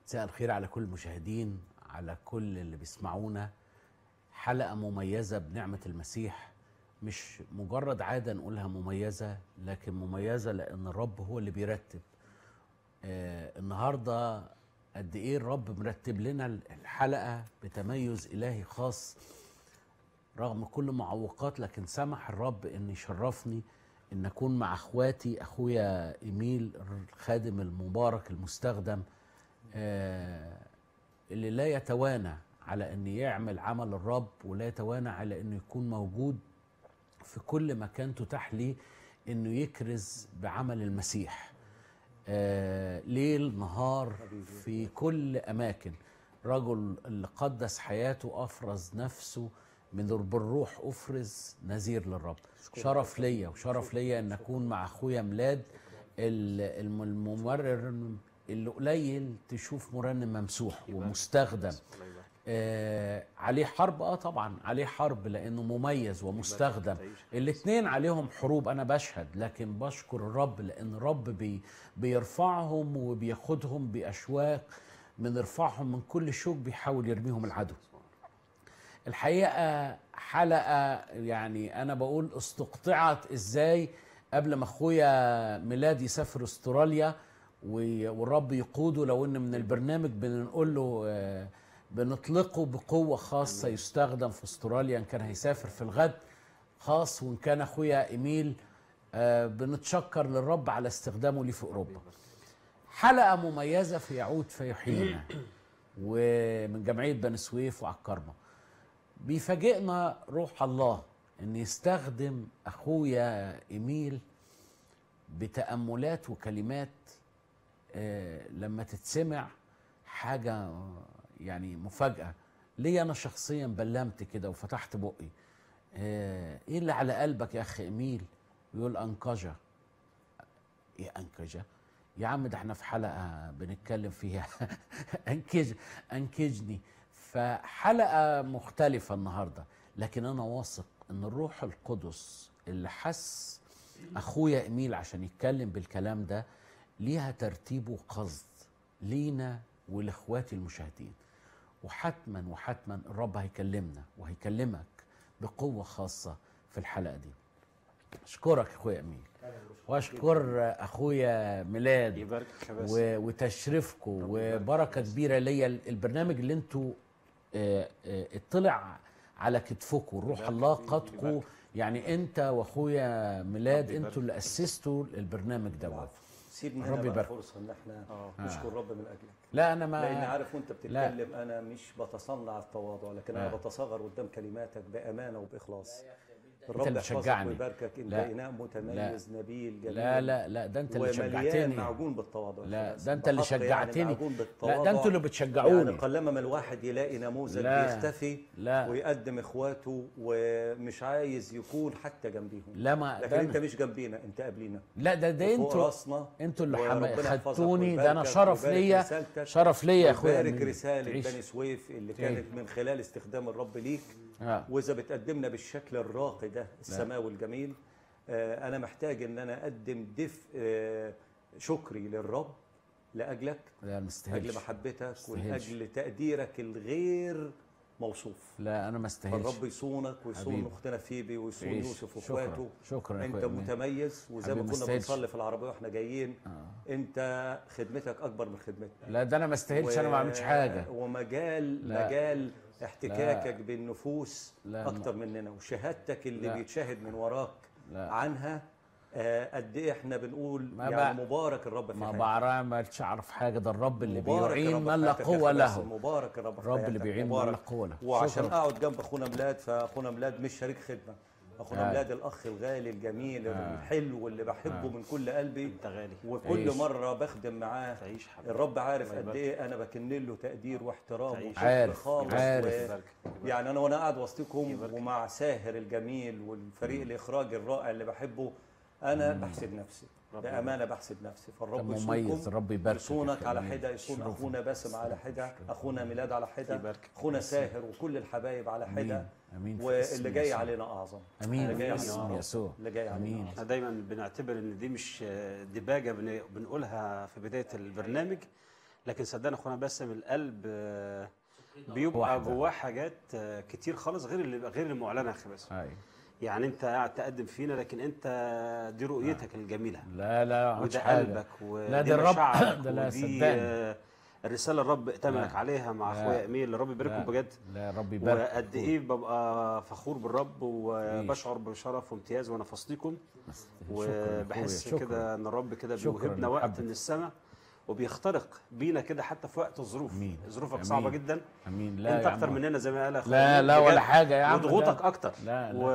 مساء الخير على كل المشاهدين على كل اللي بيسمعونا حلقة مميزة بنعمة المسيح مش مجرد عادة نقولها مميزة لكن مميزة لأن الرب هو اللي بيرتب آه النهاردة قد إيه الرب مرتب لنا الحلقة بتميز إلهي خاص رغم كل معوقات لكن سمح الرب ان يشرفني ان اكون مع اخواتي اخويا ايميل الخادم المبارك المستخدم آه اللي لا يتوانى على ان يعمل عمل الرب ولا يتوانى على انه يكون موجود في كل مكان تتاح ليه انه يكرز بعمل المسيح آه ليل نهار في كل اماكن رجل اللي قدس حياته افرز نفسه من بالروح افرز نذير للرب شرف ليا وشرف ليا ان اكون مع اخويا ميلاد ال- الم- الممرر اللي قليل تشوف مرنم ممسوح ومستخدم آه عليه حرب اه طبعا عليه حرب لانه مميز ومستخدم الاثنين عليهم حروب انا بشهد لكن بشكر الرب لان الرب بي بيرفعهم وبياخدهم باشواق من يرفعهم من كل شوك بيحاول يرميهم العدو الحقيقه حلقه يعني انا بقول استقطعت ازاي قبل ما اخويا ميلاد يسافر استراليا و- والرب يقوده لو ان من البرنامج بنقول له آه، بنطلقه بقوه خاصه يستخدم في استراليا ان كان هيسافر في الغد خاص وان كان اخويا ايميل آه، بنتشكر للرب على استخدامه ليه في اوروبا حلقه مميزه في يعود فيحيينا ومن جمعيه بني سويف وعلى الكرمه بيفاجئنا روح الله ان يستخدم اخويا ايميل بتاملات وكلمات آه، لما تتسمع حاجه آه، يعني مفاجاه ليا انا شخصيا بلمت كده وفتحت بقي آه، ايه اللي على قلبك يا اخ ايميل يقول انكجه ايه انكجه يا عم ده احنا في حلقه بنتكلم فيها انكج انكجني فحلقه مختلفه النهارده لكن انا واثق ان الروح القدس اللي حس اخويا ايميل عشان يتكلم بالكلام ده ليها ترتيب وقصد لينا ولاخواتي المشاهدين وحتما وحتما الرب هيكلمنا وهيكلمك بقوه خاصه في الحلقه دي اشكرك اخويا امين واشكر اخويا ميلاد يباركك يا باسم و- وتشريفكم وبركه كبيره ليا البرنامج اللي انتوا آه، آه، اطلع على كتفكم روح يبارك الله فيك، قادكم يبارك. يعني انت واخويا ميلاد ربي يبارك انتوا اللي اسستوا البرنامج دوت سيبني ربي هنا بقى يبارك. فرصه ان احنا اه نشكر رب من اجلك لا انا ما لان عارف وانت بتتكلم انا مش بتصنع التواضع لكن لا. انا بتصغر قدام كلماتك بامانه وباخلاص اللي الرب يحفظك شجعني. ويباركك انت لا. اناء متميز نبيل جميل لا لا لا ده انت اللي ومليان شجعتني معجون بالتواضع لا، بس ده انت اللي بحق يعني شجعتني. معجون لا بالتواضع ده انتوا اللي يعني بتشجعوني قلما ما الواحد يلاقي نموذج لا. بيختفي لا. ويقدم اخواته ومش عايز يكون حتى جنبيهم لا ما لكن ده انت أنا- مش جنبينا انت قبلينا لا ده ده وفوق انتوا راسنا انتوا اللي وربنا حما- يحفظك خدتوني ده انا ويباركك شرف ويبارك ليا رسالتك شرف ليا يا اخويا بارك أمين. رسالة تعيش. بني سويف اللي تعيش. كانت من خلال استخدام الرب ليك آه. واذا بتقدمنا بالشكل الراقي ده السماوي الجميل آه انا محتاج ان انا اقدم دفء آه شكري للرب لاجلك لا ما لاجل استاهلش محبتك استاهلش. ولاجل تقديرك الغير موصوف لا انا ما استاهلش فالرب يصونك ويصون حبيبي. اختنا فيبي ويصون تعيش. يوسف شكراً. واخواته شكراً يا انت أخويا أمين. متميز وزي ما حبيبي، كنا مستاهلش. بنصلي في العربيه واحنا جايين آه. انت خدمتك اكبر من خدمتنا لا ده انا ما استاهلش انا ما بعملش حاجه ومجال لا. مجال احتكاكك بالنفوس لا، اكتر مننا وشهادتك اللي لا. بيتشهد من وراك لا. عنها آه، قد ايه احنا بنقول ما يعني بقى- مبارك الرب في ما حياتك. بعرفش اعرف حاجه ده الرب اللي مبارك بيعين الرب من في لا حياتك يا قوه أخي باسم، له مبارك الرب في الرب اللي حياتك. بيعين من مبارك. لا قوه له وعشان شكراً. اقعد جنب اخونا ميلاد فاخونا ميلاد مش شريك خدمه اخونا آه. ميلاد الاخ الغالي الجميل آه. الحلو اللي بحبه من كل قلبي انت غالي وكل تعيش. مره بخدم معاه تعيش حبيبي الرب عارف الله قد يبارك. ايه انا بكن له تقدير واحترام تعيش. وشكر عارف، خالص عارف. و... يبارك. يعني انا وانا قاعد وسطكم يبارك. ومع ساهر الجميل والفريق الاخراج الرائع اللي بحبه انا بحسد نفسي ربنا بامانه بحسد نفسي ده فالرب مميز يسوقكم الرب يبارك يصونك على حده يصون اخونا باسم على حده اخونا ميلاد على حده يبارك. اخونا ساهر وكل الحبايب على حده امين في اسم واللي جاي يسوع. علينا اعظم امين اللي جاي في علينا اسم أعظم. يسوع اللي جاي علينا امين أعظم. احنا دايما بنعتبر ان دي مش دباجه بن- بنقولها في بدايه البرنامج لكن صدقني اخونا باسم القلب آه، بيبقى واحدة. جواه حاجات آه، كتير خالص غير اللي غير المعلنه يا اخي باسم أي. يعني انت قاعد تقدم فينا لكن انت دي رؤيتك الجميله لا لا مش وده حاجة قلبك ودي لا، ده الرب- مشاعرك ده لا، ودي صدقني. آه، الرساله الرب ائتمنك لا. عليها مع لا. اخويا اميل الرب يبارككم لا. بجد لا ربي يبارك وقد ايه ببقى فخور بالرب وبشعر إيه. بشرف وامتياز وانا في وسطيكم شكراً يا وبحس أخويا، شكراً. كده ان الرب كده شكراً بيوهبنا وقت لمحبتك. من السماء وبيخترق بينا كده حتى في وقت الظروف أمين. ظروفك أمين. صعبه جدا امين لا انت يا اكتر عم. مننا زي ما قال اخويا لا أميل لا بجد. ولا حاجه يا عم وضغوطك لا. اكتر لا، لا.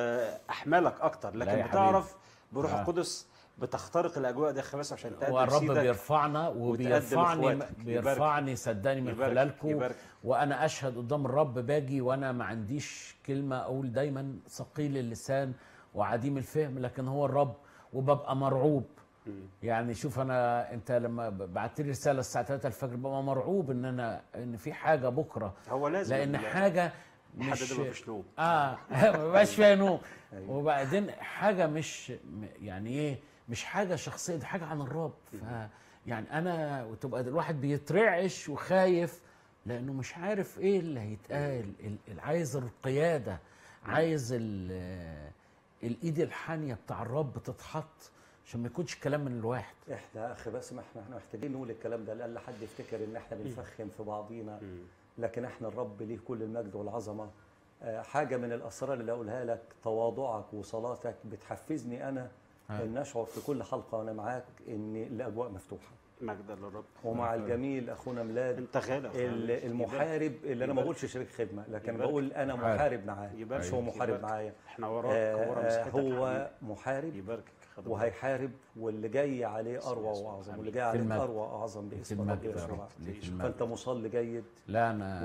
واحمالك اكتر لا لكن يا بتعرف بروح آه. القدس بتخترق الاجواء دي يا اخي بس عشان تقدم والرب سيدك بيرفعنا وبيرفعني لإخواتك. بيرفعني صدقني من يبارك- خلالكم يبارك. وانا اشهد قدام الرب باجي وانا ما عنديش كلمه اقول دايما ثقيل اللسان وعديم الفهم لكن هو الرب وببقى مرعوب يعني شوف انا انت لما بعت لي رساله الساعه 3 الفجر ببقى مرعوب ان انا ان في حاجه بكره هو لازم لان ال- حاجه لحد مش ده مفيش نوم اه ما بقاش فيها نوم أيوة. وبعدين حاجه مش م- يعني ايه مش حاجه شخصيه دي حاجه عن الرب ف يعني انا وتبقى الواحد بيترعش وخايف لانه مش عارف ايه اللي هيتقال ال- ال- عايز القياده عايز ال- الايد الحانيه بتاع الرب تتحط عشان ما يكونش كلام من الواحد احنا يا اخي بس ما احنا احنا محتاجين نقول الكلام ده لأن حد يفتكر ان احنا بنفخم في بعضينا لكن احنا الرب ليه كل المجد والعظمه آه، حاجه من الاسرار اللي اقولها لك تواضعك وصلاتك بتحفزني انا آه. ان اشعر في كل حلقه وانا معاك ان الاجواء مفتوحه مجدا للرب ومع الجميل اخونا ميلاد انت غالي يا أخويا. ال- المحارب اللي انا ما بقولش شريك خدمه لكن يبارك. بقول انا محارب. محارب معاه يبارك. مش هو محارب يبارك. معايا احنا وراك آه، ورا آه، مسحتك هو حبيبي. محارب يبارك خدم وهيحارب واللي جاي عليه اروع يسوع. واعظم آمين. واللي جاي عليه كلمة- اروع واعظم باسم كلمة رب يسوع ليك فانت مصلي جيد لا انا و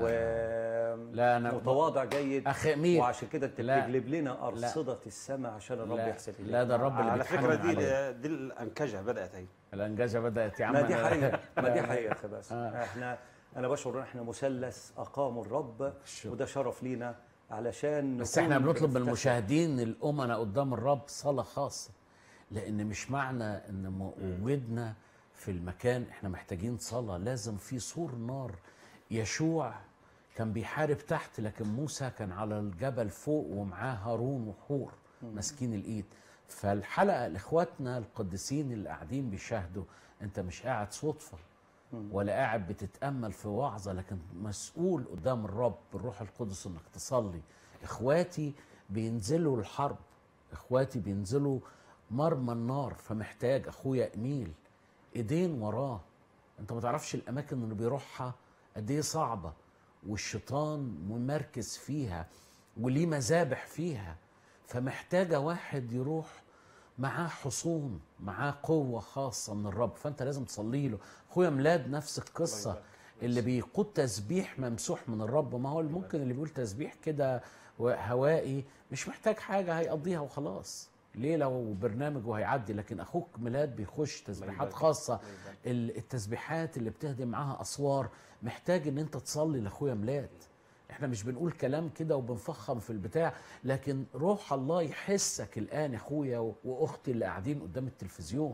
لا انا متواضع جيد اخي امير وعشان كده انت لا. بتجلب لنا ارصده السماء عشان الرب لا, يحسب لا ده الرب اللي على فكره بيتحنن دي عليا. دي الانكجه بدات اهي الانجازه بدات يا عم ما دي أنا- حقيقه ما دي لا، حقيقه يا اخي بس آه. احنا انا بشعر ان احنا مثلث اقامه الرب شكرا. وده شرف لينا علشان بس نكون احنا بنطلب من في- المشاهدين الامنا قدام الرب صلاه خاصه لان مش معنى ان م- وجودنا في المكان احنا محتاجين صلاه لازم في سور نار يشوع كان بيحارب تحت لكن موسى كان على الجبل فوق ومعاه هارون وحور ماسكين الايد فالحلقه لاخواتنا القديسين اللي قاعدين بيشاهدوا انت مش قاعد صدفه ولا قاعد بتتامل في وعظه لكن مسؤول قدام الرب بالروح القدس انك تصلي اخواتي بينزلوا الحرب اخواتي بينزلوا مرمى النار فمحتاج اخويا اميل ايدين وراه انت ما تعرفش الاماكن اللي بيروحها قد ايه صعبه والشيطان ممركز فيها وليه مذابح فيها فمحتاجه واحد يروح معاه حصون معاه قوة خاصة من الرب فأنت لازم تصلي له أخويا ميلاد نفس القصة يبارك. اللي بيقود تسبيح ممسوح من الرب ما هو ممكن اللي بيقول تسبيح كده هوائي مش محتاج حاجة هيقضيها وخلاص ليه لو برنامج وهيعدي لكن اخوك ميلاد بيخش تسبيحات يبارك. خاصه الله يبارك. ال- التسبيحات اللي بتهدم معاها اسوار محتاج ان انت تصلي لاخويا ميلاد احنا مش بنقول كلام كده وبنفخم في البتاع لكن روح الله يحسك الان يا اخويا و- واختي اللي قاعدين قدام التلفزيون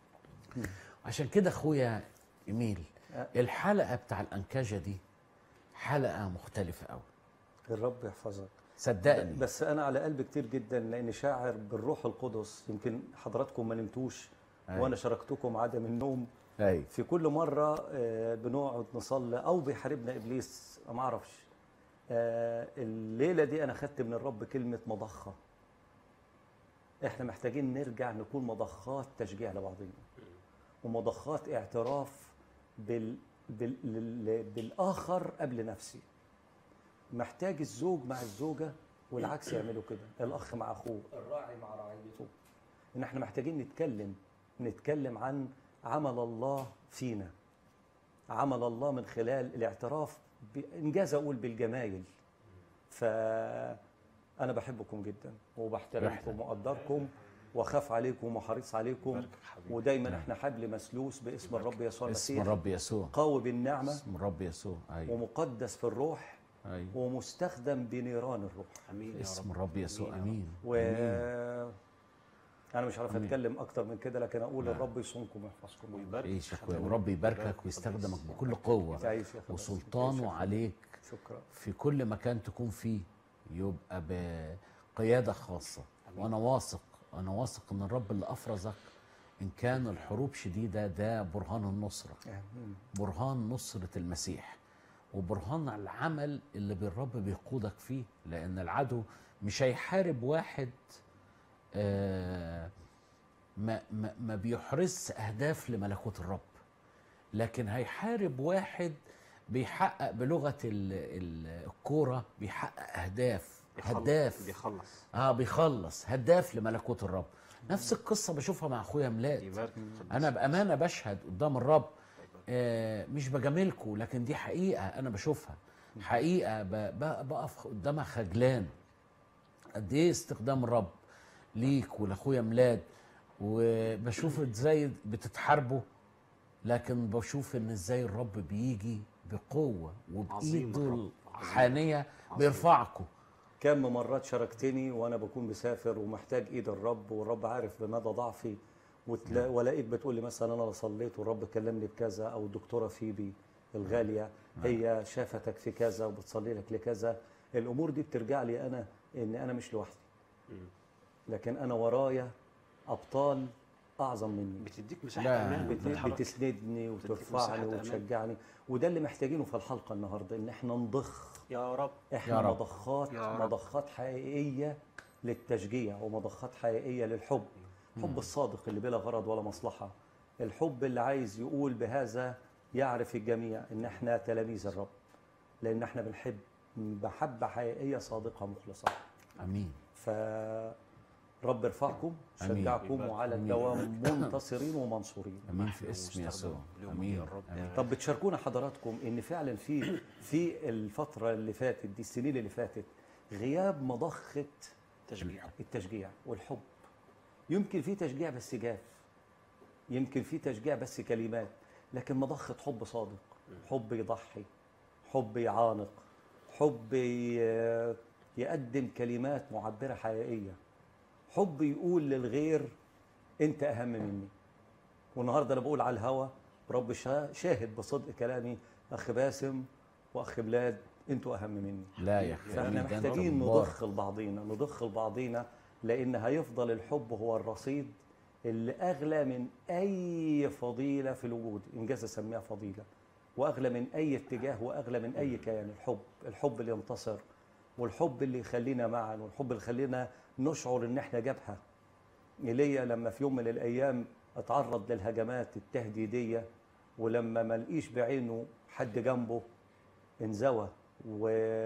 عشان كده اخويا ايميل الحلقه بتاع الانكجه دي حلقه مختلفه قوي الرب يحفظك صدقني بس انا على قلبي كتير جدا لاني شاعر بالروح القدس يمكن حضراتكم ما نمتوش أيوة. وانا شاركتكم عدم النوم ايوه في كل مره آه، بنقعد نصلي او بيحاربنا ابليس ما اعرفش آه، الليله دي انا خدت من الرب كلمه مضخه احنا محتاجين نرجع نكون مضخات تشجيع لبعضنا ومضخات اعتراف بال... بال... لل- بالاخر قبل نفسي محتاج الزوج مع الزوجه والعكس يعملوا كده الاخ مع اخوه الراعي مع رعيته ان احنا محتاجين نتكلم نتكلم عن عمل الله فينا عمل الله من خلال الاعتراف ب- انجاز اقول بالجمايل فانا بحبكم جدا وبحترمكم واقدركم واخاف عليكم وحريص عليكم بارك حبيبي. ودايما احنا حبل مسلوس باسم الرب يسوع اسم المسيح الرب يسوع قوي بالنعمه اسم الرب يسوع ايوه ومقدس في الروح ايوه ومستخدم بنيران الروح امين يا اسم رب الرب يسوع آمين يا رب. امين و آمين. انا مش عارف اتكلم اكتر من كده لكن اقول الرب يصونكم ويحفظكم ويبارك ايه يا اخويا ورب يباركك ويستخدمك بكل قوه تعيش يا أخي. وسلطانه عليك شكرا في كل مكان تكون فيه يبقى بقياده خاصه وانا واثق انا واثق ان الرب اللي افرزك ان كان الحروب شديده ده برهان النصره آمين. برهان نصرة المسيح وبرهان العمل اللي بالرب بيقودك فيه لأن العدو مش هيحارب واحد آه، ما, ما, ما بيحرز أهداف لملكوت الرب لكن هيحارب واحد بيحقق بلغة ال- ال- الكورة بيحقق أهداف بيخلص- هداف بيخلص اه بيخلص هداف لملكوت الرب نفس القصة بشوفها مع أخويا ميلاد يبارك انا بامانه بشهد قدام الرب آه، مش بجاملكم لكن دي حقيقه انا بشوفها حقيقه ب- ب- بقف قدامها خجلان قد ايه استخدام الرب ليك ولاخويا ميلاد وبشوف ازاي بتتحاربوا لكن بشوف ان ازاي الرب بيجي بقوه عظيم وبايده الرب، عظيم. الحانيه عظيم. بيرفعكم كم مرات شاركتني وانا بكون مسافر ومحتاج ايد الرب والرب عارف بمدى ضعفي وتلا- والاقيك بتقول لي مثلا انا صليت والرب كلمني بكذا او الدكتوره فيبي الغاليه هي شافتك في كذا وبتصلي لك لكذا الامور دي بترجع لي انا ان انا مش لوحدي لكن انا ورايا ابطال اعظم مني بتديك مساحه لا، امان بت- تتحرك. بتسندني مساحة وترفعني أمان. وتشجعني وده اللي محتاجينه في الحلقه النهارده ان احنا نضخ يا رب احنا يا رب. مضخات يا رب. مضخات حقيقيه للتشجيع ومضخات حقيقيه للحب الحب الصادق اللي بلا غرض ولا مصلحه الحب اللي عايز يقول بهذا يعرف الجميع ان احنا تلاميذ الرب لان احنا بنحب محبه حقيقيه صادقه مخلصه امين فرب يرفعكم آمين. شجعكم وعلى آمين. الدوام منتصرين ومنصورين امين نحن في اسم مستخدم يسوع اليوم امين يا رب. امين طب بتشاركونا حضراتكم ان فعلا في في الفتره اللي فاتت دي السنين اللي فاتت غياب مضخه تشجيع التشجيع والحب يمكن في تشجيع بس جاف يمكن في تشجيع بس كلمات لكن مضخة حب صادق حب يضحي حب يعانق حب ي- يقدم كلمات معبرة حقيقية حب يقول للغير انت اهم مني والنهارده انا بقول على الهوا رب شا- شاهد بصدق كلامي اخ باسم واخ بلاد انتوا اهم مني لا يا اخي فاحنا أمين، ده أنت محتاجين جبار. نضخ لبعضينا نضخ لبعضينا لان هيفضل الحب هو الرصيد اللي اغلى من اي فضيله في الوجود انجاز اسميها فضيله واغلى من اي اتجاه واغلى من اي كيان الحب الحب اللي ينتصر والحب اللي يخلينا معا والحب اللي يخلينا نشعر ان احنا جبهه ايليا لما في يوم من الايام اتعرض للهجمات التهديديه ولما ما لقيش بعينه حد جنبه انزوى و...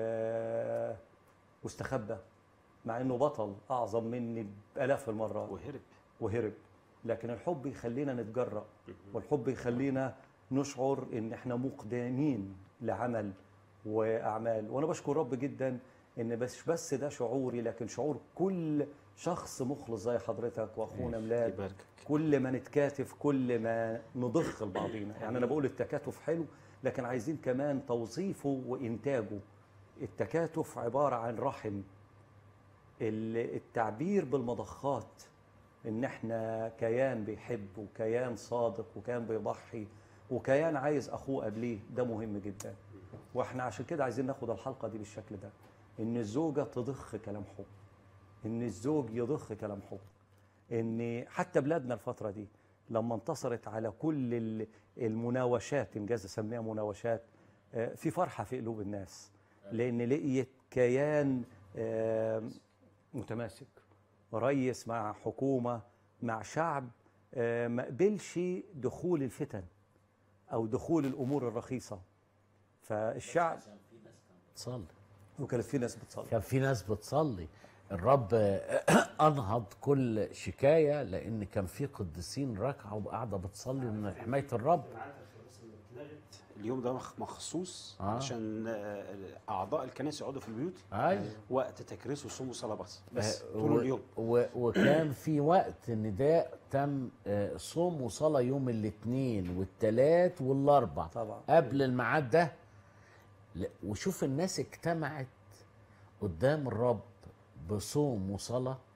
واستخبى مع انه بطل اعظم مني بالاف المرات وهرب وهرب لكن الحب يخلينا نتجرأ والحب يخلينا نشعر ان احنا مقدمين لعمل واعمال وانا بشكر رب جدا ان بس بس ده شعوري لكن شعور كل شخص مخلص زي حضرتك واخونا ميلاد يباركك كل ما نتكاتف كل ما نضخ لبعضينا يعني انا بقول التكاتف حلو لكن عايزين كمان توظيفه وانتاجه التكاتف عباره عن رحم ال- التعبير بالمضخات ان احنا كيان بيحب وكيان صادق وكيان بيضحي وكيان عايز اخوه قبليه ده مهم جدا واحنا عشان كده عايزين ناخد الحلقه دي بالشكل ده ان الزوجه تضخ كلام حب ان الزوج يضخ كلام حب ان حتى بلادنا الفتره دي لما انتصرت على كل ال- المناوشات انجاز اسميها مناوشات آه، في فرحه في قلوب الناس لان لقيت كيان آه، متماسك ريس مع حكومه مع شعب آه، ما قبلش دخول الفتن او دخول الامور الرخيصه فالشعب تصلي وكانت في ناس بتصلي كان في ناس بتصلي الرب انهض كل شكايه لان كان في قديسين راكعه وقاعده بتصلي من حمايه الرب اليوم ده مخ- مخصوص آه. عشان آه، اعضاء الكنائس يقعدوا في البيوت ايوه وقت تكريس وصوم وصلاه بس بس آه، طول و- اليوم و- وكان في وقت نداء تم آه، صوم وصلاه يوم الاثنين والثلاث والاربع طبعا قبل الميعاد ده ل- وشوف الناس اجتمعت قدام الرب بصوم وصلاه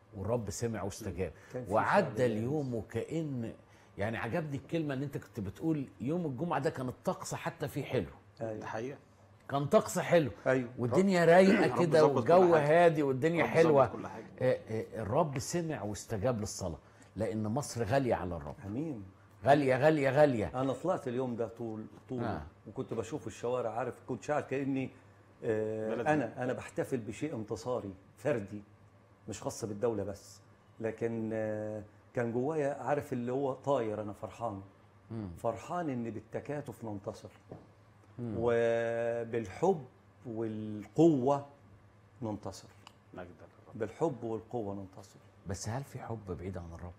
والرب سمع واستجاب كان في وعدى شعب جاهز. اليوم وكأن يعني عجبني الكلمة ان انت كنت بتقول يوم الجمعة ده كان الطقس حتى فيه حلو ده ايوه حقيقه كان طقس حلو ايوه والدنيا رايقة رب كده ظبط كل والجو حاجة. هادي والدنيا رب حلوة ظبط كل حاجة. آه، آه، الرب سمع واستجاب للصلاة لأن مصر غالية على الرب امين غالية غالية غالية انا طلعت اليوم ده طول طول آه. آه. وكنت بشوف الشوارع عارف كنت شاعر كاني آه بلد. انا انا بحتفل بشيء انتصاري فردي مش خاص بالدوله بس لكن آه كان جوايا عارف اللي هو طاير انا فرحان مم. فرحان ان بالتكاتف ننتصر وبالحب والقوه ننتصر مجد للرب بالحب والقوه ننتصر بس هل في حب بعيد عن الرب؟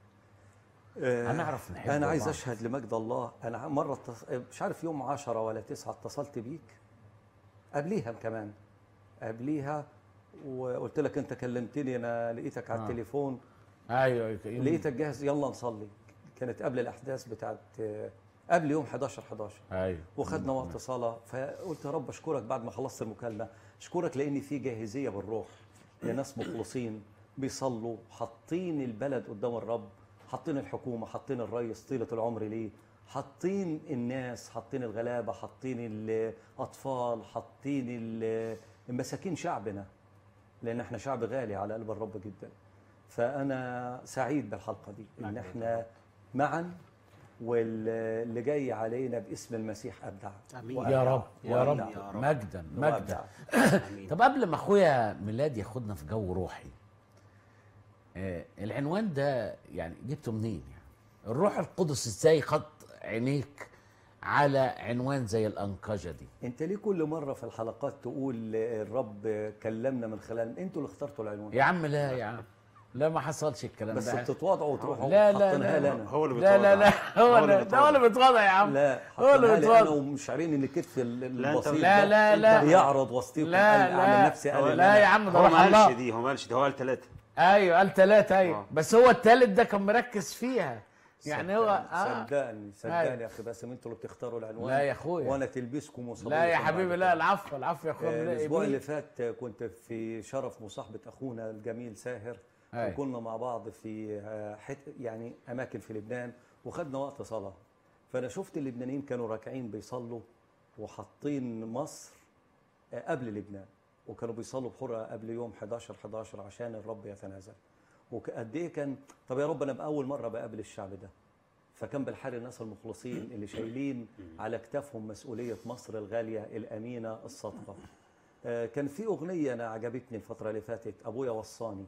آه، هنعرف نحب انا عايز بعض. اشهد لمجد الله انا مره اتص... مش عارف يوم عشرة ولا تسعة اتصلت بيك قبليها كمان قبليها وقلت لك انت كلمتني انا لقيتك على آه. التليفون ايوه يوم- لقيتك جاهز يلا نصلي كانت قبل الاحداث بتاعت قبل يوم 11 11 ايوه وخدنا وقت صلاه فقلت يا رب اشكرك بعد ما خلصت المكالمه اشكرك لان في جاهزيه بالروح يا ناس مخلصين بيصلوا حاطين البلد قدام الرب حاطين الحكومه حاطين الرئيس طيله العمر ليه حاطين الناس حاطين الغلابه حاطين الاطفال حاطين ال- المساكين شعبنا لان احنا شعب غالي على قلب الرب جدا فانا سعيد بالحلقه دي ان مجد احنا معا واللي جاي علينا باسم المسيح ابدع آمين. يا وأبدع. رب يا رب يا رب. مجدا مجدا وأبدع. امين طب قبل ما اخويا ميلاد ياخدنا في جو روحي آه العنوان ده يعني جبته منين يعني الروح القدس ازاي خط عينيك على عنوان زي الانقجه دي انت ليه كل مره في الحلقات تقول الرب كلمنا من خلال انتوا اللي اخترتوا العنوان يا عم لا يا عم لا ما حصلش الكلام بس ده بتتواضعوا وتروحوا لا لا حاطينها لا لنا هو اللي لا لا لا بيتواضع. هو هو اللي اللي ده هو اللي بيتواضع. بيتواضع يا عم لا هو اللي حاطينها لي انا بيتواضع ومش عارفين ان الكتف ال- لا، أنت- البسيط لا ده لا لا بيعرض وسطيكم لا قال- اعمل لا نفسي هو- قال لا يا عم ده هو روح ما الله قالش دي هو ما قالش دي هو قال ثلاثه ايوه قال ثلاثة ايوه آه. بس هو الثالث ده كان مركز فيها يعني هو آه. صدقني صدقني أيوة. يا اخي باسم انتوا اللي بتختاروا العنوان لا يا أخويا. وانا تلبسكم وصبيكم لا يا بعد حبيبي كده. لا العفو العفو يا اخويا آه، لا، الاسبوع إيه؟ اللي فات آه، كنت في شرف مصاحبه اخونا الجميل ساهر أي. وكنا مع بعض في آه، حت يعني اماكن في لبنان وخدنا وقت صلاه فانا شفت اللبنانيين كانوا راكعين بيصلوا وحاطين مصر آه، قبل لبنان وكانوا بيصلوا بحرقه قبل يوم 11 11 عشان الرب يتنازل وقد ايه كان طب يا رب انا باول مره بقابل الشعب ده فكان بالحال الناس المخلصين اللي شايلين على اكتافهم مسؤوليه مصر الغاليه الامينه الصادقه آه، كان في اغنيه انا عجبتني الفتره اللي فاتت ابويا وصاني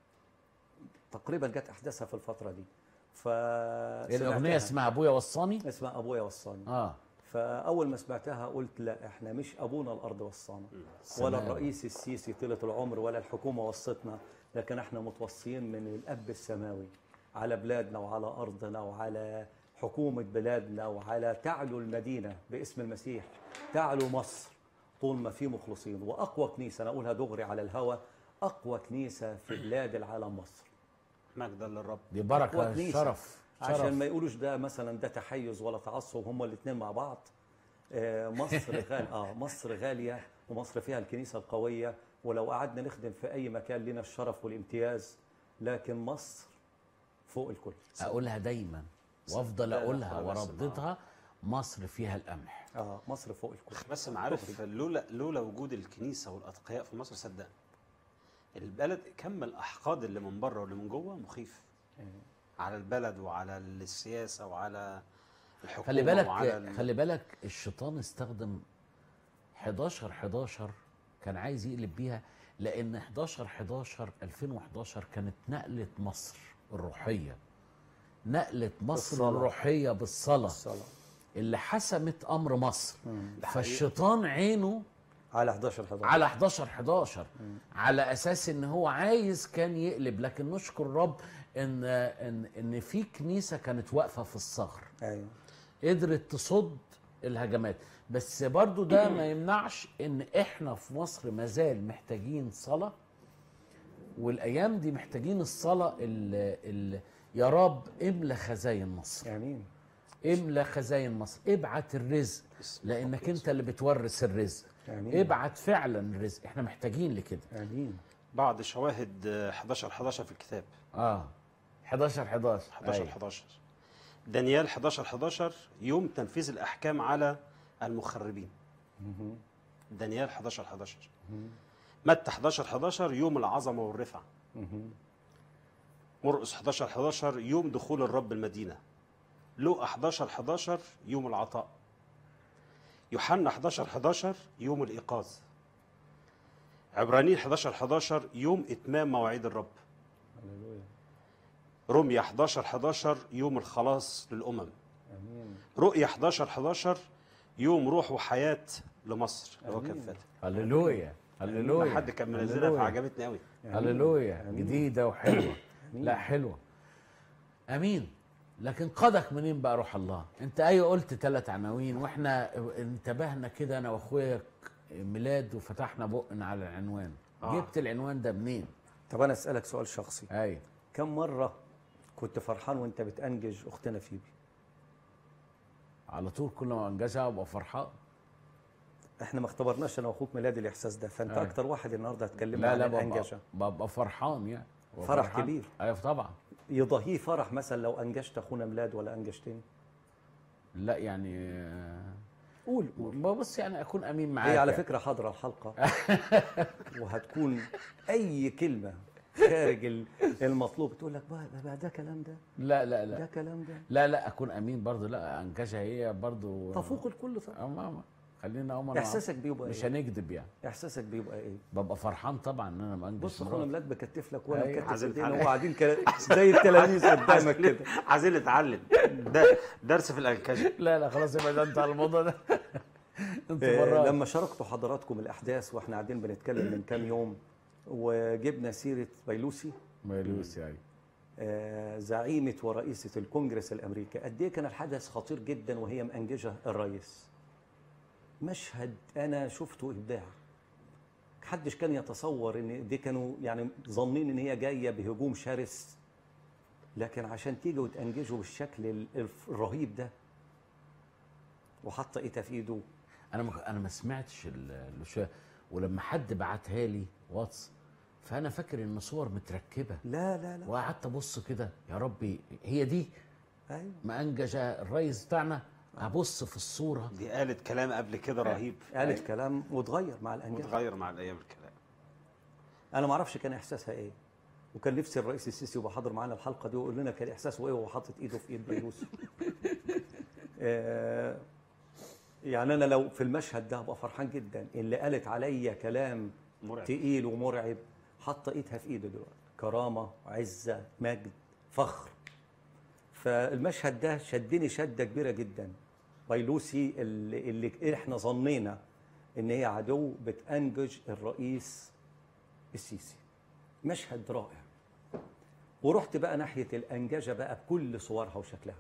تقريبا جت احداثها في الفتره دي ف الاغنيه اسمها ابويا وصاني اسمها ابويا وصاني اه فاول ما سمعتها قلت لا احنا مش ابونا الارض وصانا ولا سلام. الرئيس السيسي طيله العمر ولا الحكومه وصتنا لكن احنا متوصيين من الاب السماوي على بلادنا وعلى ارضنا وعلى حكومه بلادنا وعلى تعلو المدينه باسم المسيح تعلو مصر طول ما في مخلصين واقوى كنيسه انا اقولها دغري على الهوى اقوى كنيسه في بلاد العالم مصر مجدا للرب دي بركه وكنيسة. شرف عشان شرف ما يقولوش ده مثلا ده تحيز ولا تعصب هما الاثنين مع بعض آه، مصر غال اه مصر غاليه ومصر فيها الكنيسه القويه ولو قعدنا نخدم في اي مكان لنا الشرف والامتياز لكن مصر فوق الكل اقولها دايما وافضل لا، لا، اقولها خلاص، وارددها مصر فيها القمح اه مصر فوق الكل بس عارف لولا لولا وجود الكنيسه والاتقياء في مصر صدقني البلد كم الاحقاد اللي من بره واللي من جوه مخيف على البلد وعلى السياسه وعلى الحكومه خلي بالك وعلى ال- خلي بالك الشيطان استخدم 11 11 كان عايز يقلب بيها لان 11 11 2011 كانت نقله مصر الروحيه نقله مصر بالصلاة. الروحيه بالصلاه الصلاه اللي حسمت امر مصر ده حقيقي. فالشيطان عينه على 11 11 على 11 11 على اساس ان هو عايز كان يقلب لكن نشكر الرب ان ان ان في كنيسه كانت واقفه في الثغر ايوه قدرت تصد الهجمات بس برضو ده ما يمنعش ان احنا في مصر مازال محتاجين صلاة والايام دي محتاجين الصلاة اللي, اللي يا رب املى خزاين مصر امين املى خزاين مصر ابعت الرزق بسم لانك انت اللي بتورث الرزق امين ابعت فعلا الرزق احنا محتاجين لكده امين بعض شواهد آه، 11 11 في الكتاب اه 11 11 11 أيوة. 11 دانيال 11 11 يوم تنفيذ الاحكام على المخربين دانيال 11 11 متى 11 11 يوم العظمه والرفعه مرقس 11 11 يوم دخول الرب المدينه لوقا 11 11 يوم العطاء يوحنا 11 11 يوم الايقاظ عبرانيين 11 11 يوم اتمام مواعيد الرب هللويا رمية 11 11 يوم الخلاص للأمم امين رؤية 11 11 يوم روح وحياة لمصر اللي هو آمين. كان فاتح هللويا هللويا حد كان منزلها هللويا. فعجبتني قوي هللويا جديده وحلوه لا حلوه امين لكن قادك منين بقى روح الله انت ايوه قلت ثلاث عناوين واحنا انتبهنا كده انا واخويا ميلاد وفتحنا بقنا على العنوان آه. جبت العنوان ده منين طب انا اسالك سؤال شخصي ايوه كم مره كنت فرحان وانت بتانجج اختنا فيبي على طول كل ما انجزها ابقى فرحان احنا ما اختبرناش انا واخوك ميلاد الاحساس ده فانت أيوة. اكتر واحد النهارده هتكلمنا لا عن لا ببقى, الانجشه ببقى فرحان يعني ببقى فرح فرحان. كبير. ايوه طبعا يضاهيه فرح مثلا لو انجشت اخونا ميلاد ولا انجشتني لا يعني آه، قول بص يعني اكون امين معاك هي على يعني. فكره حاضره الحلقه وهتكون اي كلمه خارج ال- المطلوب تقول لك بقى بقى ده كلام ده لا لا ده لا كلام ده لا لا اكون امين برضو لا انجزها هي برضو تفوق الكل طبعا اه ماما خلينا هم احساسك بيبقى مش ايه هنكذب يعني احساسك بيبقى ايه ببقى فرحان طبعا ان انا بنجز بص اخونا مراتي. ميلاد بكتف لك وانا أيوة. مكتف عايزين ايدينا نتعلم. وقاعدين كده زي التلاميذ قدامك كده عايزين نتعلم ده درس في الانكشه لا لا خلاص يبقى ده انت على الموضوع ده انت آه، مرات لما شاركتوا حضراتكم الاحداث واحنا قاعدين بنتكلم من كام يوم وجبنا سيره بيلوسي ميلوس يعني آه، زعيمة ورئيسة الكونجرس الأمريكي قد إيه كان الحدث خطير جدا وهي مأنججة الرئيس مشهد أنا شفته إبداع محدش كان يتصور إن دي كانوا يعني ظانين إن هي جاية بهجوم شرس لكن عشان تيجي وتأنججه بالشكل ال- الف- الرهيب ده وحاطة إيدها في إيده انا ما انا ما سمعتش ال- الشوية ولما حد بعتها لي واتس فانا فاكر ان صور متركبه لا لا لا وقعدت ابص كده يا ربي هي دي أيوه مأنججة الرئيس بتاعنا ابص في الصوره دي قالت كلام قبل كده رهيب قالت كلام واتغير مع الأنجاز وتغير مع الايام الكلام انا ما اعرفش كان احساسها ايه وكان نفسي الرئيس السيسي يبقى حاضر معانا الحلقه دي ويقول لنا كان احساسه ايه وهو حاطط ايده في ايد بيروس آه، يعني انا لو في المشهد ده هبقى فرحان جدا اللي قالت عليا كلام مرعب تقيل ومرعب حاطه ايدها في ايده دلوقتي كرامه عزه مجد فخر فالمشهد ده شدني شده كبيره جدا بيلوسي اللي, اللي احنا ظنينا ان هي عدو بتانجج الرئيس السيسي مشهد رائع ورحت بقى ناحيه الانججه بقى بكل صورها وشكلها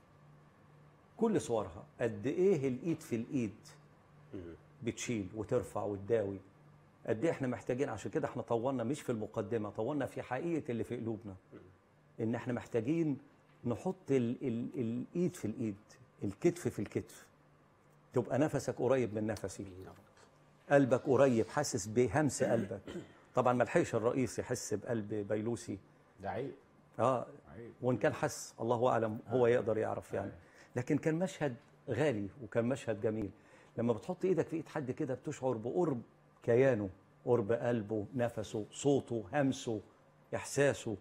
كل صورها قد ايه الايد في الايد بتشيل وترفع وتداوي قد ايه احنا محتاجين عشان كده احنا طولنا مش في المقدمه طولنا في حقيقه اللي في قلوبنا ان احنا محتاجين نحط ال ال الايد في الايد الكتف في الكتف تبقى نفسك قريب من نفسي قلبك قريب حاسس بهمس قلبك طبعا ما لحقش الرئيس يحس بقلب بيلوسي ده عيب اه عيب وان كان حس الله اعلم هو يقدر يعرف يعني لكن كان مشهد غالي وكان مشهد جميل لما بتحط ايدك في ايد حد كده بتشعر بقرب كيانه قرب قلبه نفسه صوته همسه احساسه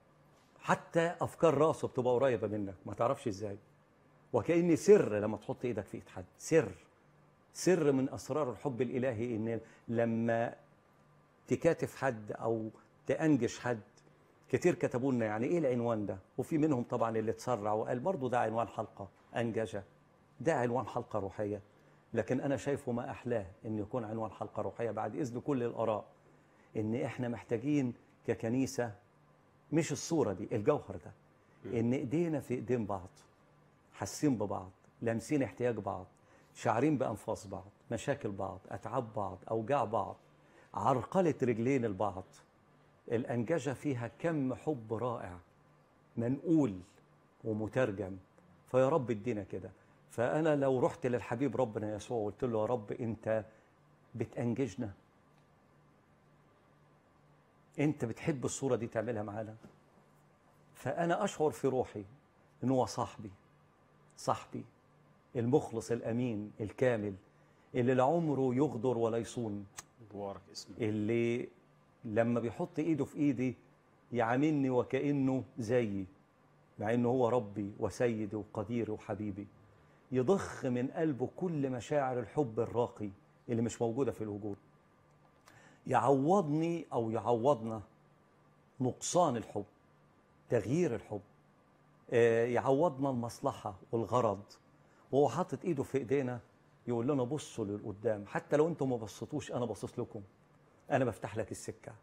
حتى افكار راسه بتبقى قريبه منك ما تعرفش ازاي وكأن سر لما تحط ايدك في ايد حد سر سر من اسرار الحب الالهي ان لما تكاتف حد او تانجش حد كتير كتبوا لنا يعني ايه العنوان ده وفي منهم طبعا اللي اتسرع وقال برضه ده عنوان حلقه انجشه ده عنوان حلقه روحيه لكن انا شايفه ما احلاه ان يكون عنوان حلقه روحيه بعد اذن كل الاراء ان احنا محتاجين ككنيسه مش الصوره دي الجوهر ده ان ايدينا في ايدين بعض حاسين ببعض لامسين احتياج بعض شاعرين بانفاس بعض مشاكل بعض اتعاب بعض اوجاع بعض عرقله رجلين البعض الأنجشة فيها كم حب رائع منقول ومترجم فيا رب ادينا كده فأنا لو رحت للحبيب ربنا يسوع وقلت له يا رب أنت بتأنججنا انت بتحب الصوره دي تعملها معانا فانا اشعر في روحي ان هو صاحبي صاحبي المخلص الامين الكامل اللي لعمره يغدر ولا يصون مبارك اسمك اللي لما بيحط ايده في ايدي يعاملني وكانه زيي مع انه هو ربي وسيدي وقديري وحبيبي يضخ من قلبه كل مشاعر الحب الراقي اللي مش موجوده في الوجود يعوضني او يعوضنا نقصان الحب تغيير الحب آه، يعوضنا المصلحه والغرض وهو حاطط ايده في ايدينا يقول لنا بصوا للقدام حتى لو انتم ما بصيتوش انا باصص لكم انا بفتح لك السكه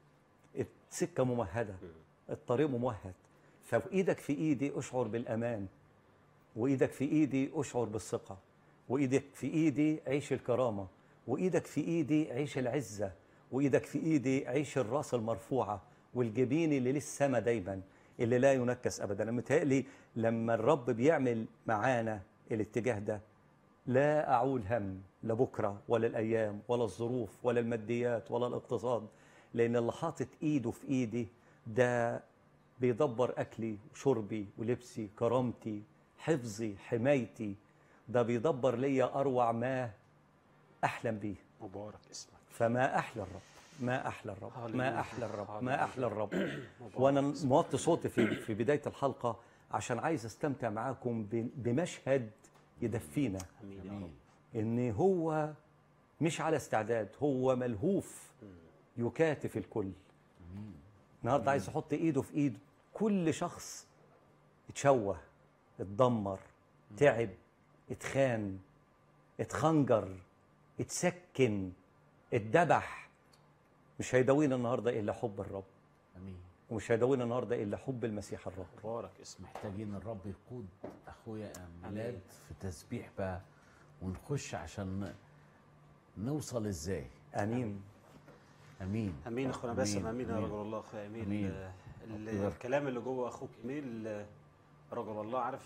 السكه ممهده الطريق ممهد ففي ايدك في ايدي اشعر بالامان وايدك في ايدي اشعر بالثقه وايدك في ايدي عيش الكرامه وايدك في ايدي عيش العزه وايدك في ايدي عيش الراس المرفوعه والجبين اللي للسما دايما اللي لا ينكس ابدا انا متهيألي لما الرب بيعمل معانا الاتجاه ده لا اعول هم لا بكره ولا الايام ولا الظروف ولا الماديات ولا الاقتصاد لان اللي حاطط ايده في ايدي ده بيدبر اكلي وشربي ولبسي كرامتي حفظي حمايتي ده بيدبر ليا اروع ما احلم بيه مبارك اسمك فما احلى الرب ما احلى الرب ما هللويا. احلى الرب ما هللويا. احلى الرب مبارك وانا اسمك. موطي صوتي في في بدايه الحلقه عشان عايز استمتع معاكم ب- بمشهد يدفينا امين يا رب امين ان هو مش على استعداد هو ملهوف يكاتف الكل النهارده عايز يحط ايده في ايد كل شخص اتشوه اتدمر تعب اتخان اتخنجر اتسكن اتذبح مش هيداوينا النهارده الا حب الرب امين ومش هيداوينا النهارده الا حب المسيح الرب مبارك اسمك محتاجين الرب يقود اخويا ميلاد في تسبيح بقى ونخش عشان نوصل ازاي امين امين امين اخونا باسم امين يا رجل الله اخويا امين أمين. آه، ال- أكبر. الكلام اللي جوه اخوك اميل آه، رجل الله عارف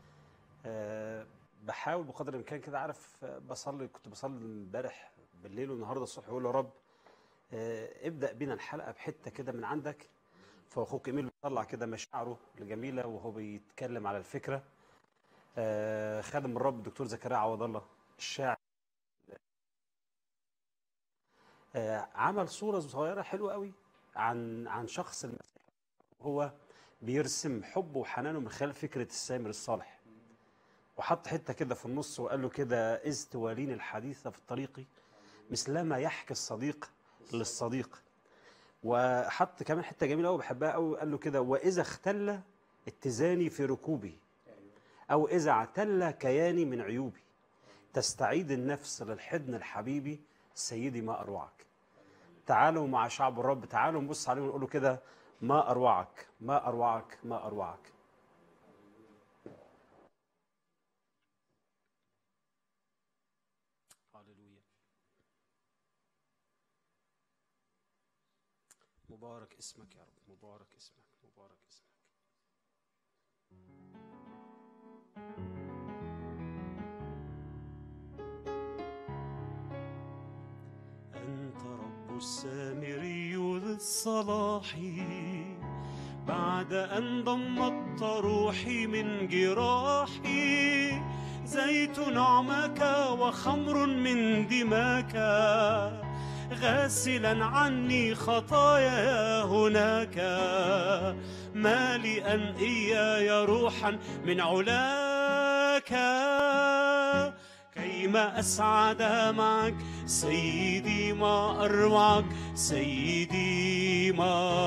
آه، بحاول بقدر الامكان كده عارف آه، بصلي كنت بصلي امبارح بالليل والنهارده الصبح بقول يا رب آه، ابدا بينا الحلقه بحته كده من عندك فاخوك ايميل بيطلع كده مشاعره الجميله وهو بيتكلم على الفكره آه، خادم الرب الدكتور زكريا عوض الله الشاعر آه، عمل صوره صغيره حلوه قوي عن عن شخص المسيح هو بيرسم حبه وحنانه من خلال فكره السامر الصالح وحط حته كده في النص وقال له كده اذ تواليني الحديث في الطريق مثلما يحكي الصديق للصديق وحط كمان حته جميله قوي بحبها قوي قال له كده واذا اختل اتزاني في ركوبي او اذا اعتل كياني من عيوبي تستعيد النفس للحضن الحبيبي سيدي ما اروعك تعالوا مع شعب الرب تعالوا نبص عليهم ونقول له كده ما اروعك ما اروعك ما اروعك هللويا مبارك اسمك يا رب مبارك اسمك مبارك اسمك أنت رب السامري ذي الصلاح بعد أن ضمت روحي من جراحي زيت نعمك وخمر من دماك غاسلا عني خطايا هناك مالئا إياي روحا من علاك كيما أسعد معك سيدي ما أروعك سيدي ما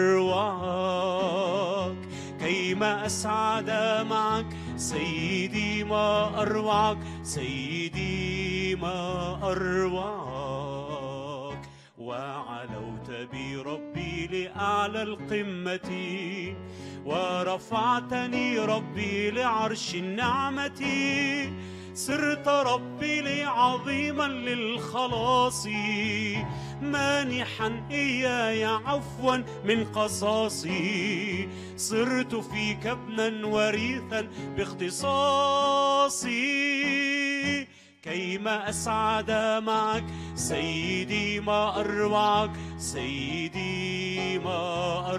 أروعك كيما أسعد معك سيدي ما أروعك سيدي ما أروعك وعلوت بي ربي لأعلى القمة ورفعتني ربي لعرش النعمة صرت ربي لي عظيما للخلاص مانحا إياي عفوا من قصاصي صرت فيك ابنا وريثا باختصاصي كيما أسعد معك سيدي ما أروعك سيدي ما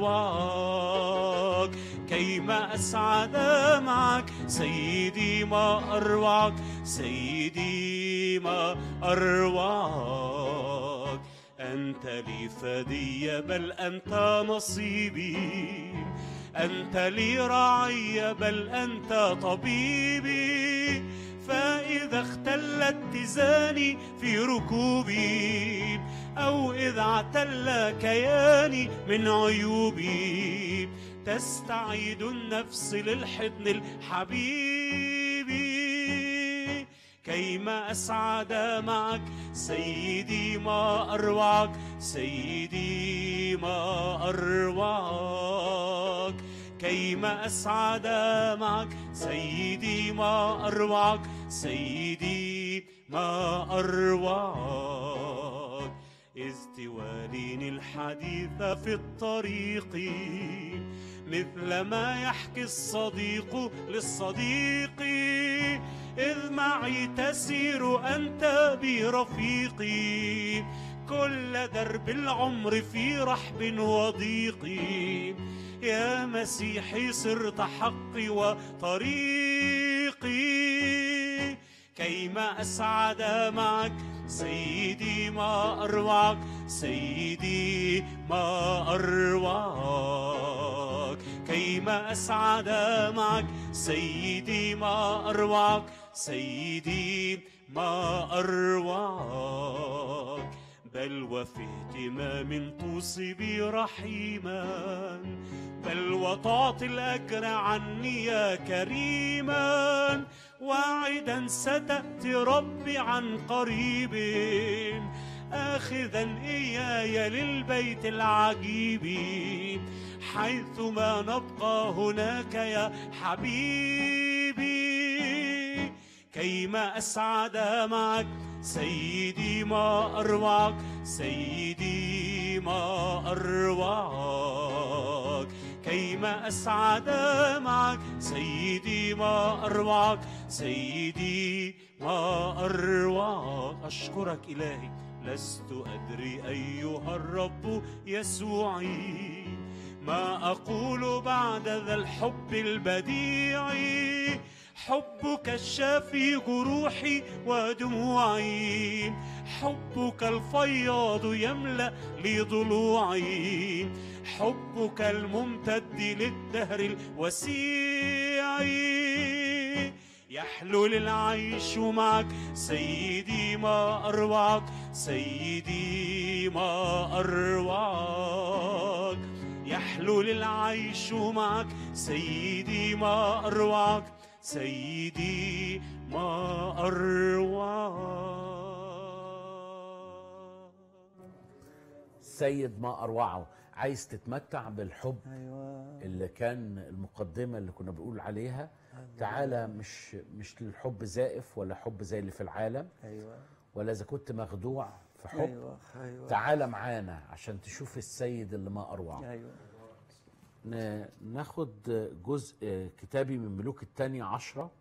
أروعك كيما أسعد معك سيدي ما أروعك سيدي ما أروعك أنت لي فدي بل أنت نصيبي أنت لي رعي بل أنت طبيبي فإذا اختل اتزاني في ركوبي أو إذا اعتل كياني من عيوبي تستعيد النفس للحضن الحبيبي كيما أسعد معك سيدي ما أروعك سيدي ما أروعك كيما أسعد معك سيدي ما أروعك سيدي ما أروعك إذ تواليني الحديث في الطريق مثل ما يحكي الصديق للصديق إذ معي تسير أنت برفيقي كل درب العمر في رحب وضيق يا مسيحي صرت حقي وطريقي كيما أسعد معك سيدي ما أروعك سيدي ما أروعك كيما أسعد معك سيدي ما أروعك سيدي ما أروعك بل وفي اهتمام توصي بي رحيما بل وتعطي الأجر عني يا كريما واعدا ستأتي ربي عن قريب آخذا إياي للبيت العجيب حيثما نبقى هناك يا حبيبي كيما أسعد معك سيدي ما أروعك سيدي ما أروعك كيما أسعد معك سيدي ما أروعك سيدي ما أروعك أشكرك إلهي لست أدري أيها الرب يسوعي ما أقول بعد ذا الحب البديع حبك الشافي جروحي ودموعي حبك الفياض يملأ لي ضلوعي حبك الممتد للدهر الوسيع يحلو للعيش معك سيدي ما أروعك سيدي ما أروعك يحلو للعيش معك سيدي ما أروعك سيدي ما أروعك سيد ما اروعه عايز تتمتع بالحب ايوه اللي كان المقدمه اللي كنا بنقول عليها تعالى مش مش للحب زائف ولا حب زي اللي في العالم ايوه ولا اذا كنت مخدوع في حب ايوه ايوه تعالى معانا عشان تشوف السيد اللي ما اروعه ايوه ن- ناخد جزء كتابي من ملوك الثانية عشرة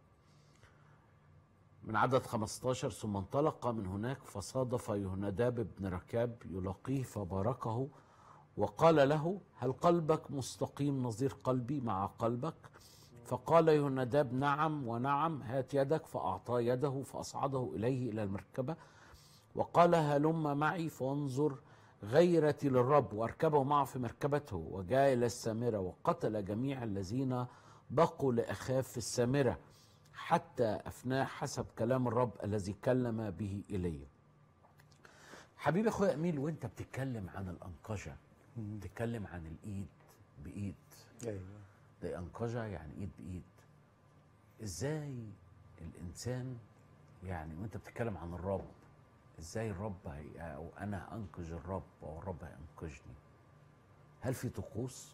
من عدد 15 ثم انطلق من هناك فصادف يهنداب بن ركاب يلاقيه فباركه وقال له هل قلبك مستقيم نظير قلبي مع قلبك فقال يهنداب نعم ونعم هات يدك فأعطى يده فأصعده إليه إلى المركبة وقال هلم معي فانظر غيرتي للرب واركبه معه في مركبته وجاء الى السامره وقتل جميع الذين بقوا لاخاف في السامره حتى افناه حسب كلام الرب الذي كلم به الي. حبيبي اخويا اميل وانت بتتكلم عن الانقشه بتتكلم عن الايد بايد ايوه ده انقشه يعني ايد بايد ازاي الانسان يعني وانت بتتكلم عن الرب ازاي الرب هي او انا انقذ الرب او الرب هينقذني هل في طقوس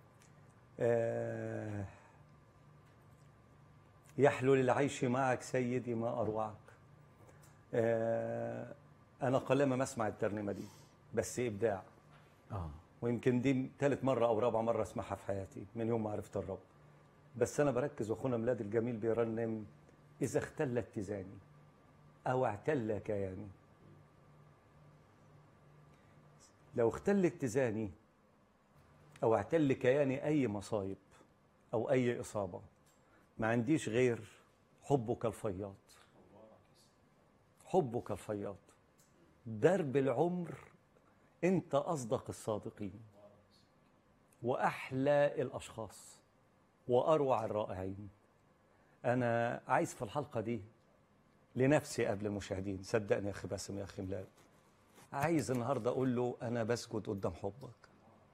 آه، يحلو للعيش معك سيدي ما أروعك آه، أنا قلما ما أسمع الترنيمة دي بس إبداع اه ويمكن دي ثالث مرة أو رابع مرة أسمعها في حياتي من يوم ما عرفت الرب بس أنا بركز وأخونا ميلاد الجميل بيرنم إذا اختل اتزاني أو اعتل كياني لو اختل اتزاني أو اعتل كياني أي مصايب أو أي إصابة ما عنديش غير حبك الفياض حبك الفياض درب العمر أنت أصدق الصادقين وأحلى الأشخاص وأروع الرائعين أنا عايز في الحلقة دي لنفسي قبل المشاهدين صدقني يا أخي باسم يا أخي ميلاد عايز النهاردة أقول له أنا بسجد قدام حبك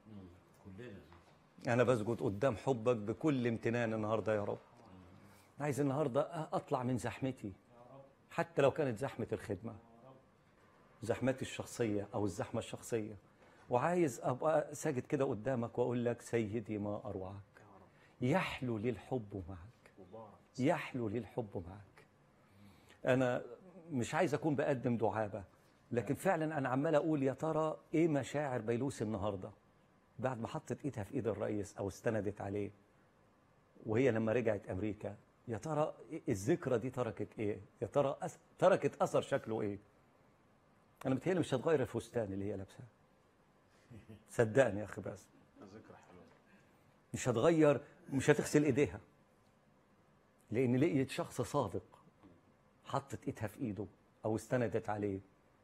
أنا بسجد قدام حبك بكل امتنان النهاردة يا رب عايز النهاردة أطلع من زحمتي حتى لو كانت زحمة الخدمة زحمتي الشخصية أو الزحمة الشخصية وعايز أبقى ساجد كده قدامك وأقول لك سيدي ما أروعك يحلو لي الحب معك يحلو لي الحب معك أنا مش عايز أكون بقدم دعابة لكن فعلا أنا عمال أقول يا ترى إيه مشاعر بيلوس النهاردة بعد ما حطت إيدها في إيد الرئيس أو استندت عليه وهي لما رجعت أمريكا يا ترى الذكرى دي تركت إيه يا ترى أس... تركت أثر شكله إيه أنا متهيألي مش هتغير الفستان اللي هي لابساه صدقني يا أخي باسم ذكرى حلوه مش هتغير مش هتغسل ايديها لان لقيت شخص صادق حطت ايدها في ايده او استندت عليه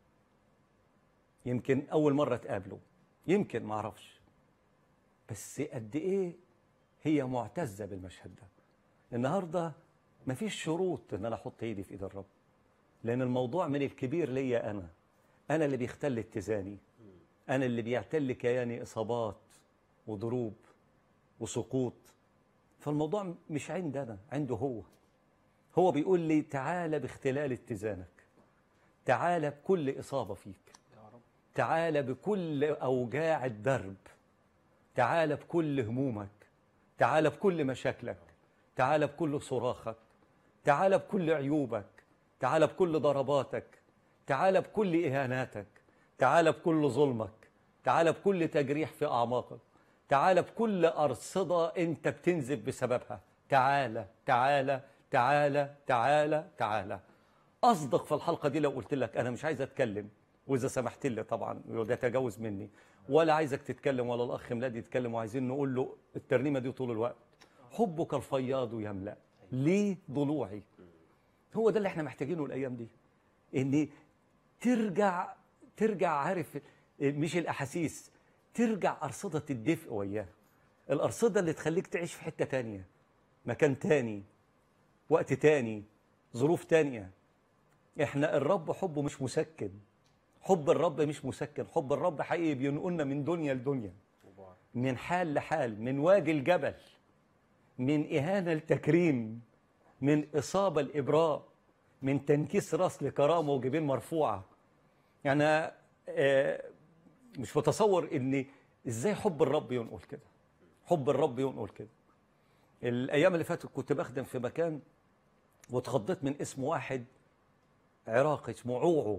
يمكن اول مره تقابله يمكن ما اعرفش بس قد ايه هي معتزه بالمشهد ده النهارده مفيش شروط ان انا احط ايدي في ايد الرب لان الموضوع من الكبير ليا انا انا اللي بيختل اتزاني انا اللي بيعتل كياني اصابات وضروب وسقوط فالموضوع مش عندي انا عنده هو هو بيقول لي تعالى باختلال اتزانك تعالى بكل اصابه فيك تعالى بكل اوجاع الدرب تعالى بكل همومك تعالى بكل مشاكلك تعالى بكل صراخك تعالى بكل عيوبك تعالى بكل ضرباتك تعالى بكل اهاناتك تعالى بكل ظلمك تعالى بكل تجريح في اعماقك تعالى بكل أرصدة أنت بتنزف بسببها تعالى تعالى تعالى تعالى تعالى أصدق في الحلقة دي لو قلت لك أنا مش عايز أتكلم وإذا سمحت لي طبعا وده تجاوز مني ولا عايزك تتكلم ولا الأخ ميلاد يتكلم وعايزين نقول له الترنيمة دي طول الوقت حبك الفياض يملأ ليه ضلوعي هو ده اللي احنا محتاجينه الأيام دي إن ترجع ترجع عارف مش الأحاسيس ترجع أرصدة الدفء وياه الأرصدة اللي تخليك تعيش في حتة تانية مكان تاني وقت تاني ظروف تانية احنا الرب حبه مش مسكن حب الرب مش مسكن حب الرب حقيقي بينقلنا من دنيا لدنيا من حال لحال من وادي الجبل من إهانة لتكريم من إصابة لإبراء من تنكيس راس لكرامة وجبين مرفوعة يعني آه مش متصور ان ازاي حب الرب ينقل كده حب الرب ينقل كده الايام اللي فاتت كنت بخدم في مكان واتخضيت من اسم واحد عراقي اسمه عوعو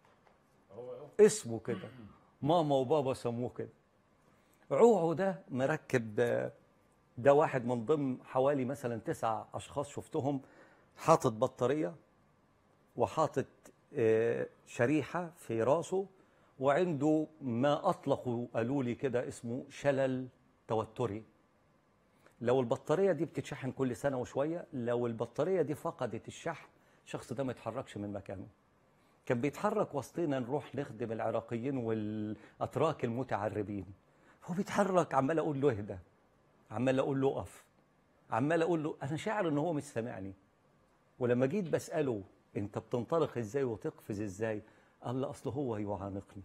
اسمه كده ماما وبابا سموه كده عوعو ده مركب ده واحد من ضمن حوالي مثلا تسع اشخاص شفتهم حاطط بطاريه وحاطط شريحه في راسه وعنده ما أطلقوا قالوا لي كده اسمه شلل توتري لو البطارية دي بتتشحن كل سنة وشوية لو البطارية دي فقدت الشحن الشخص ده ما يتحركش من مكانه كان بيتحرك وسطينا نروح نخدم العراقيين والأتراك المتعربين هو بيتحرك عمال أقول له اهدى عمال أقول له اقف عمال أقول له أنا شاعر إن هو مش سامعني ولما جيت بسأله أنت بتنطلق إزاي وتقفز إزاي قال لي اصل هو يعانقني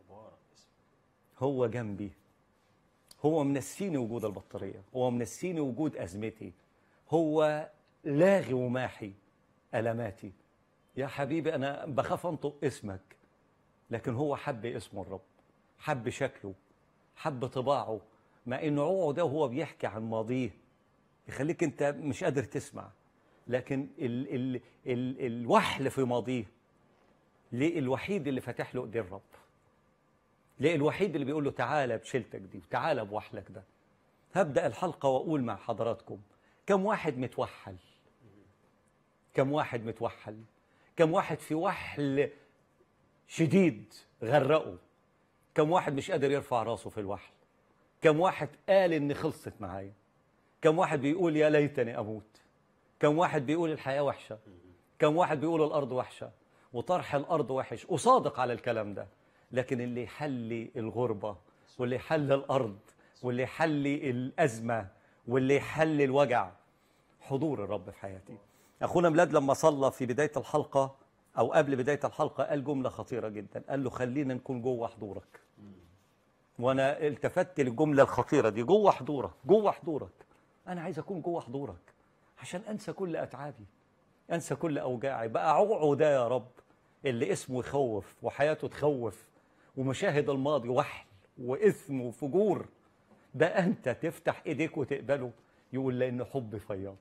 هو جنبي هو منسيني وجود البطاريه هو منسيني وجود ازمتي هو لاغي وماحي الماتي يا حبيبي انا بخاف انطق اسمك لكن هو حب اسم الرب حب شكله حب طباعه مع ان عوعه ده وهو بيحكي عن ماضيه يخليك انت مش قادر تسمع لكن ال ال ال الوحل في ماضيه ليه الوحيد اللي فاتح له ايدين الرب ليه الوحيد اللي بيقول له تعالى بشيلتك دي وتعالى بوحلك ده هبدا الحلقه واقول مع حضراتكم كم واحد متوحل كم واحد متوحل كم واحد في وحل شديد غرقه كم واحد مش قادر يرفع راسه في الوحل كم واحد قال ان خلصت معايا كم واحد بيقول يا ليتني اموت كم واحد بيقول الحياه وحشه كم واحد بيقول الارض وحشه وطرح الارض وحش وصادق على الكلام ده لكن اللي يحلي الغربه واللي يحل الارض واللي يحلي الازمه واللي يحلي الوجع حضور الرب في حياتي اخونا ميلاد لما صلى في بدايه الحلقه او قبل بدايه الحلقه قال جمله خطيره جدا قال له خلينا نكون جوه حضورك وانا التفت للجمله الخطيره دي جوه حضورك جوه حضورك انا عايز اكون جوه حضورك عشان انسى كل اتعابي انسى كل اوجاعي بقى عوعه ده يا رب اللي اسمه يخوف وحياته تخوف ومشاهد الماضي وحل واثم وفجور ده انت تفتح ايديك وتقبله يقول لان حبي فياض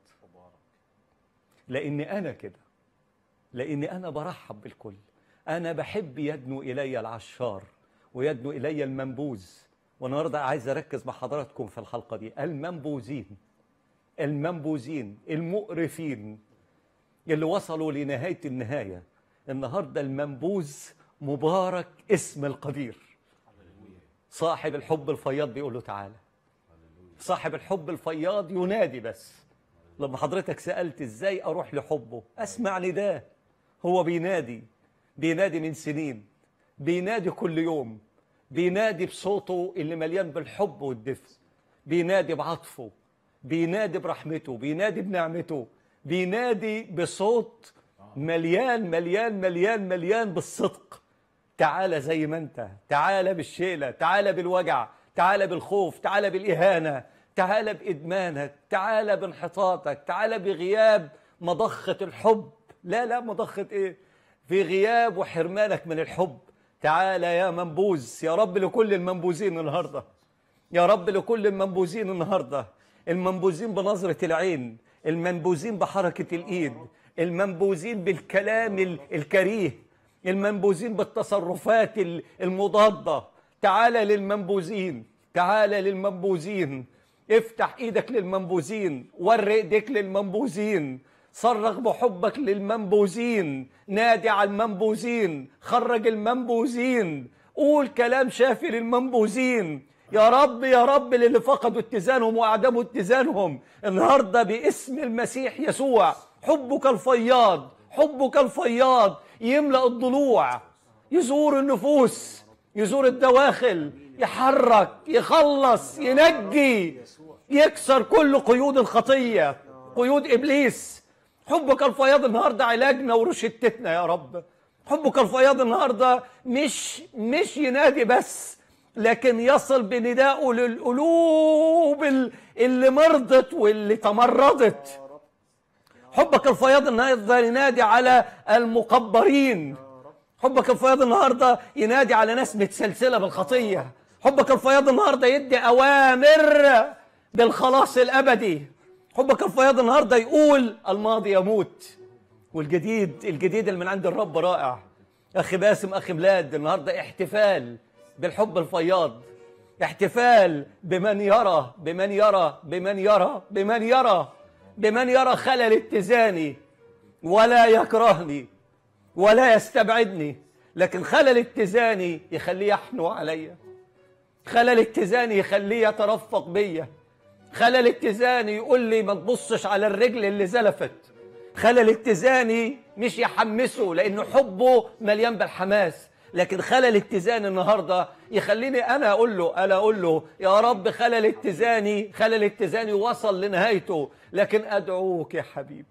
لاني انا كده لاني انا برحب بالكل انا بحب يدنو الي العشار ويدنو الي المنبوذ والنهارده عايز اركز مع حضراتكم في الحلقه دي المنبوذين المنبوذين المقرفين اللي وصلوا لنهايه النهايه النهارده المنبوذ مبارك اسم القدير صاحب الحب الفياض بيقول له تعالى صاحب الحب الفياض ينادي بس لما حضرتك سألت ازاي اروح لحبه اسمع نداه هو بينادي بينادي من سنين بينادي كل يوم بينادي بصوته اللي مليان بالحب والدفء بينادي بعطفه بينادي برحمته بينادي بنعمته بينادي بصوت مليان مليان مليان مليان بالصدق تعالى زي ما انت تعالى بالشيلة تعالى بالوجع تعالى بالخوف تعالى بالإهانة تعالى بإدمانك تعالى بانحطاطك تعالى بغياب مضخة الحب لا لا مضخة إيه في غياب وحرمانك من الحب تعالى يا منبوذ يا رب لكل المنبوذين النهارده يا رب لكل المنبوذين النهارده المنبوذين بنظرة العين المنبوذين بحركة الإيد المنبوذين بالكلام ال- الكريه المنبوذين بالتصرفات ال- المضادة تعالى للمنبوذين تعالى للمنبوذين افتح ايدك للمنبوذين ور ايديك للمنبوذين صرخ بحبك للمنبوذين نادي على المنبوذين خرج المنبوذين قول كلام شافي للمنبوذين يا رب يا رب للي فقدوا اتزانهم واعدموا اتزانهم النهارده باسم المسيح يسوع حبك الفياض حبك الفياض يملا الضلوع يزور النفوس يزور الدواخل يحرك يخلص ينجي يكسر كل قيود الخطيه قيود ابليس حبك الفياض النهارده علاجنا ورشدتنا يا رب حبك الفياض النهارده مش مش ينادي بس لكن يصل بندائه للقلوب ال- اللي مرضت واللي تمردت حبك الفياض النهارده ينادي على المقبرين حبك الفياض النهارده ينادي على ناس متسلسله بالخطيه حبك الفياض النهارده يدي اوامر بالخلاص الابدي حبك الفياض النهارده يقول الماضي يموت والجديد الجديد اللي من عند الرب رائع اخي باسم اخي بلاد النهارده احتفال بالحب الفياض احتفال بمن يرى بمن يرى بمن يرى بمن يرى بمن يرى خلل اتزاني ولا يكرهني ولا يستبعدني لكن خلل اتزاني يخليه يحنو عليا خلل اتزاني يخليه يترفق بيا خلل اتزاني يقول لي ما تبصش على الرجل اللي زلفت خلل اتزاني مش يحمسه لانه حبه مليان بالحماس لكن خلل اتزاني النهارده يخليني انا اقول له انا اقول له يا رب خلل اتزاني خلل اتزاني وصل لنهايته لكن ادعوك يا حبيب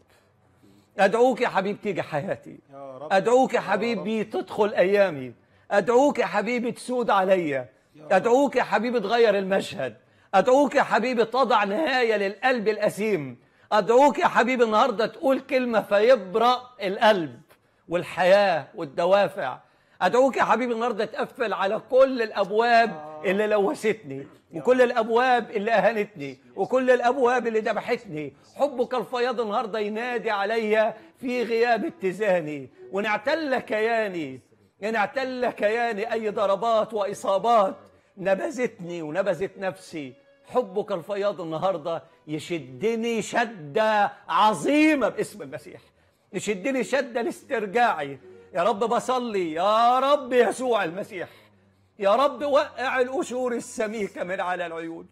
ادعوك يا حبيب تيجي حياتي ادعوك يا حبيبي تدخل ايامي ادعوك يا حبيبي تسود عليا ادعوك يا حبيبي تغير المشهد ادعوك يا حبيبي تضع نهايه للقلب الاسيم ادعوك يا حبيبي النهارده تقول كلمه فيبرأ القلب والحياه والدوافع ادعوك يا حبيبي النهارده تقفل على كل الابواب اللي لوثتني وكل الابواب اللي اهانتني وكل الابواب اللي ذبحتني حبك الفياض النهارده ينادي عليا في غياب اتزاني ونعتل كياني ان اعتل كياني اي ضربات واصابات نبذتني ونبذت نفسي حبك الفياض النهارده يشدني شده عظيمه باسم المسيح نشدني شدة لاسترجاعي يا رب بصلي يا رب يسوع المسيح يا رب وقع القشور السميكة من على العيون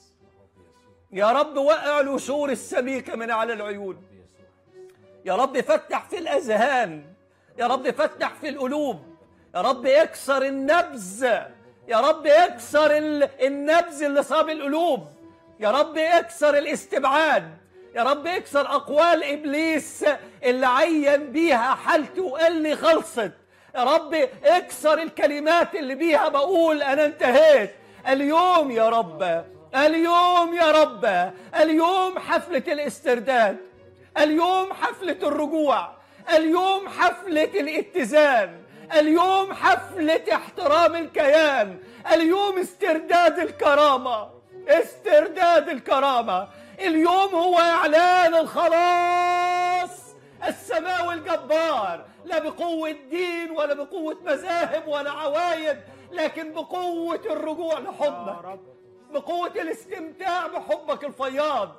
يا رب وقع القشور السميكة من على العيون يا رب فتح في الأذهان يا رب فتح في القلوب يا رب اكسر النبز يا رب اكسر ال- النبز اللي صاب القلوب يا رب اكسر الاستبعاد يا رب اكسر اقوال ابليس اللي عين بيها حالتي وقال لي خلصت يا رب اكسر الكلمات اللي بيها بقول انا انتهيت اليوم يا رب اليوم يا رب اليوم حفلة الاسترداد اليوم حفلة الرجوع اليوم حفلة الاتزان اليوم حفلة احترام الكيان اليوم استرداد الكرامة استرداد الكرامة اليوم هو إعلان الخلاص السماوي الجبار لا بقوة دين ولا بقوة مذاهب ولا عوايد لكن بقوة الرجوع لحضنك بقوة الاستمتاع بحبك الفياض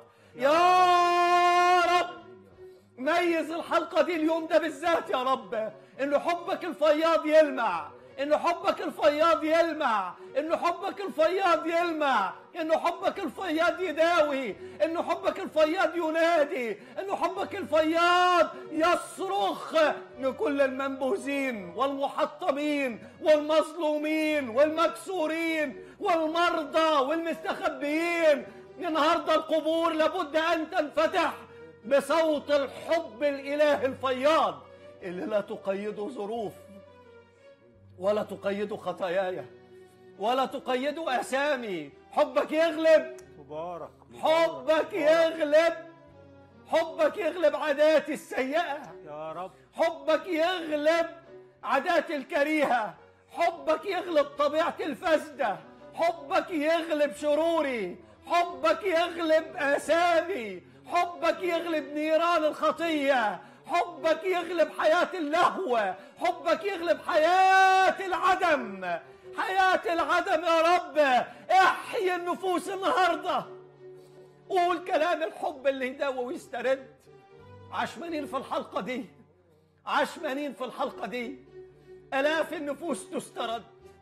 يا رب ميز الحلقة دي اليوم ده بالذات يا رب إن حبك الفياض يلمع إن حبك الفياض يلمع إن حبك الفياض يلمع إن حبك الفياض يداوي إن حبك الفياض ينادي إن حبك الفياض يصرخ لكل المنبوذين والمحطمين والمظلومين والمكسورين والمرضى والمستخبيين النهارده القبور لابد ان تنفتح بصوت الحب الاله الفياض اللي لا تقيده ظروف ولا تقيده خطاياي ولا تقيده اسامي حبك يغلب مبارك حبك يغلب حبك يغلب عاداتي السيئه يا رب حبك يغلب عاداتي الكريهة حبك يغلب طبيعتي الفاسدة حبك يغلب شروري حبك يغلب آثامي حبك يغلب نيران الخطية حبك يغلب حياة اللهو حبك يغلب حياة العدم حياة العدم يا رب احيي النفوس النهارده قول كلام الحب اللي يداوي ويسترد عشمانين في الحلقة دي عشمانين في الحلقة دي آلاف النفوس تسترد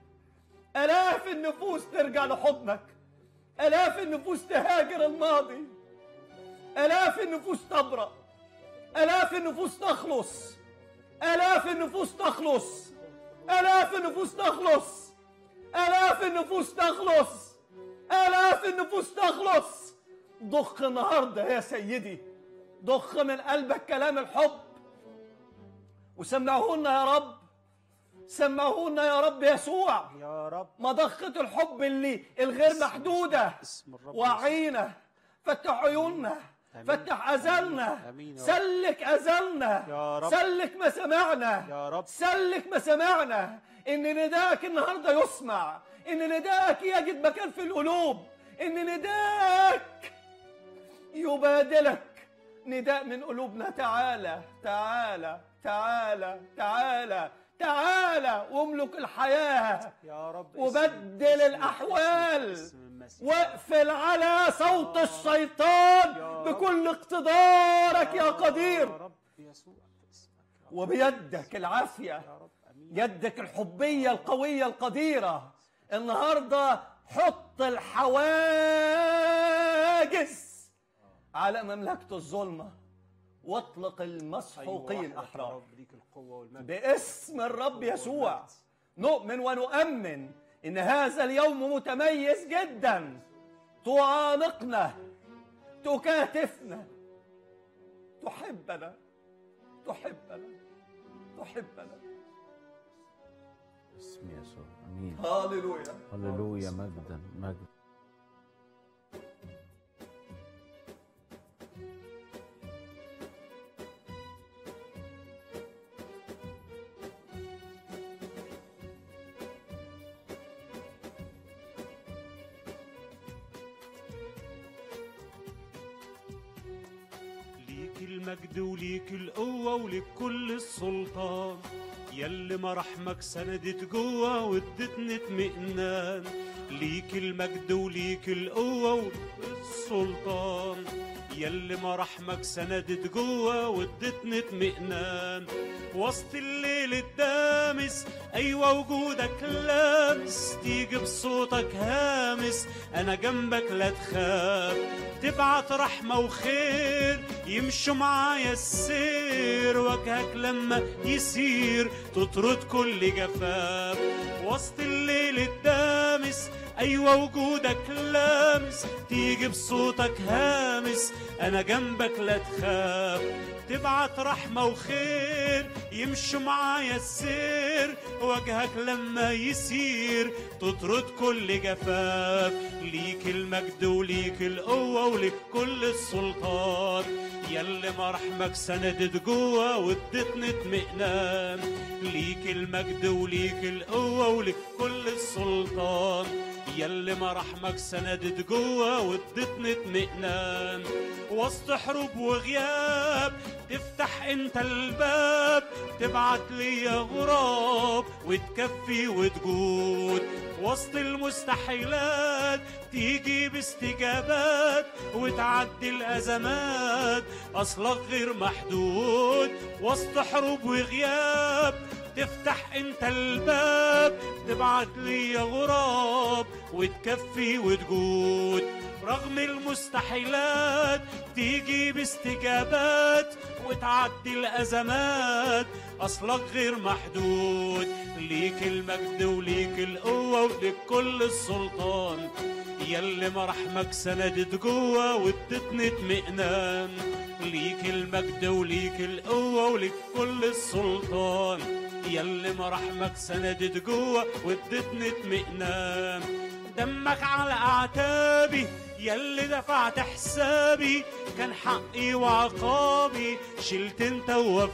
آلاف النفوس ترجع لحضنك آلاف النفوس تهاجر الماضي آلاف النفوس تبرأ آلاف النفوس تخلص آلاف النفوس تخلص آلاف النفوس تخلص آلاف النفوس تخلص آلاف النفوس تخلص ضخ النهارده يا سيدي ضخ من قلبك كلام الحب وسمعونا يا رب سمعونا يا رب يسوع يا رب مضخة الحب اللي الغير محدودة اسم الرب وعينا فتح عيوننا آمين. فتح أذاننا آمين يا رب. سلك أذاننا يا رب. سلك مسامعنا يا رب. سلك مسامعنا إن نداءك النهاردة يسمع إن نداءك يجد مكان في القلوب إن نداءك يبادلك نداء من قلوبنا تعالى تعالى تعالى تعالى تعالى واملك الحياة يا رب وبدل اسم- الأحوال اسم المسيح واقفل على صوت الشيطان يا رب. بكل اقتدارك يا يا قدير رب يسوع باسمك يا رب. وبيدك العافية يا رب امين يدك الحبية القوية القديرة النهاردة حط الحواجز على مملكة الظلمة واطلق المسحوقين أيوة وحدك يا أحرار رب ليك القوه والمجد باسم الرب يسوع نؤمن ونؤمن ان هذا اليوم متميز جدا تعانقنا تكاتفنا تحبنا تحبنا تحبنا باسم يسوع امين هاليلويا هللويا مجدا مجد ليك المجد وليك القوة وليك كل السلطان يلي مراحمك سندت جوا وادتني اطمئنان ليك المجد وليك القوة وليك السلطان يلي مراحمك سندت جوه وادتني اطمئنان وسط الليل الدامس ايوه وجودك لامس تيجي بصوتك هامس انا جنبك لا تخاف تبعت رحمة وخير يمشوا معايا السير وجهك لما يسير تطرد كل جفاف وسط الليل الدامس ايوه وجودك لامس تيجي بصوتك هامس انا جنبك لا تخاف تبعت رحمة وخير يمشوا معايا السير وجهك لما يسير تطرد كل جفاف ليك المجد وليك القوة وليك كل السلطان يلي مراحمك سندت جوه وادتني اطمئنان ليك المجد وليك القوة وليك كل السلطان يلي مراحمك سندت جوه وادتني اطمئنان وسط حروب وغياب تفتح انت الباب تبعت لي غراب وتكفي وتجود وسط المستحيلات تيجي باستجابات وتعدي الازمات اصلك غير محدود وسط حروب وغياب تفتح انت الباب تبعت لي غراب وتكفي وتجود رغم المستحيلات تيجي باستجابات وتعدي الازمات اصلك غير محدود ليك المجد وليك القوه وليك كل السلطان يلي مراحمك سندت جوه وادتني اطمئنان ليك المجد وليك القوه وليك كل السلطان يلي مراحمك سندت جوه وادتني اطمئنان دمك على اعتابي يلي دفعت حسابي كان حقي وعقابي شلت انت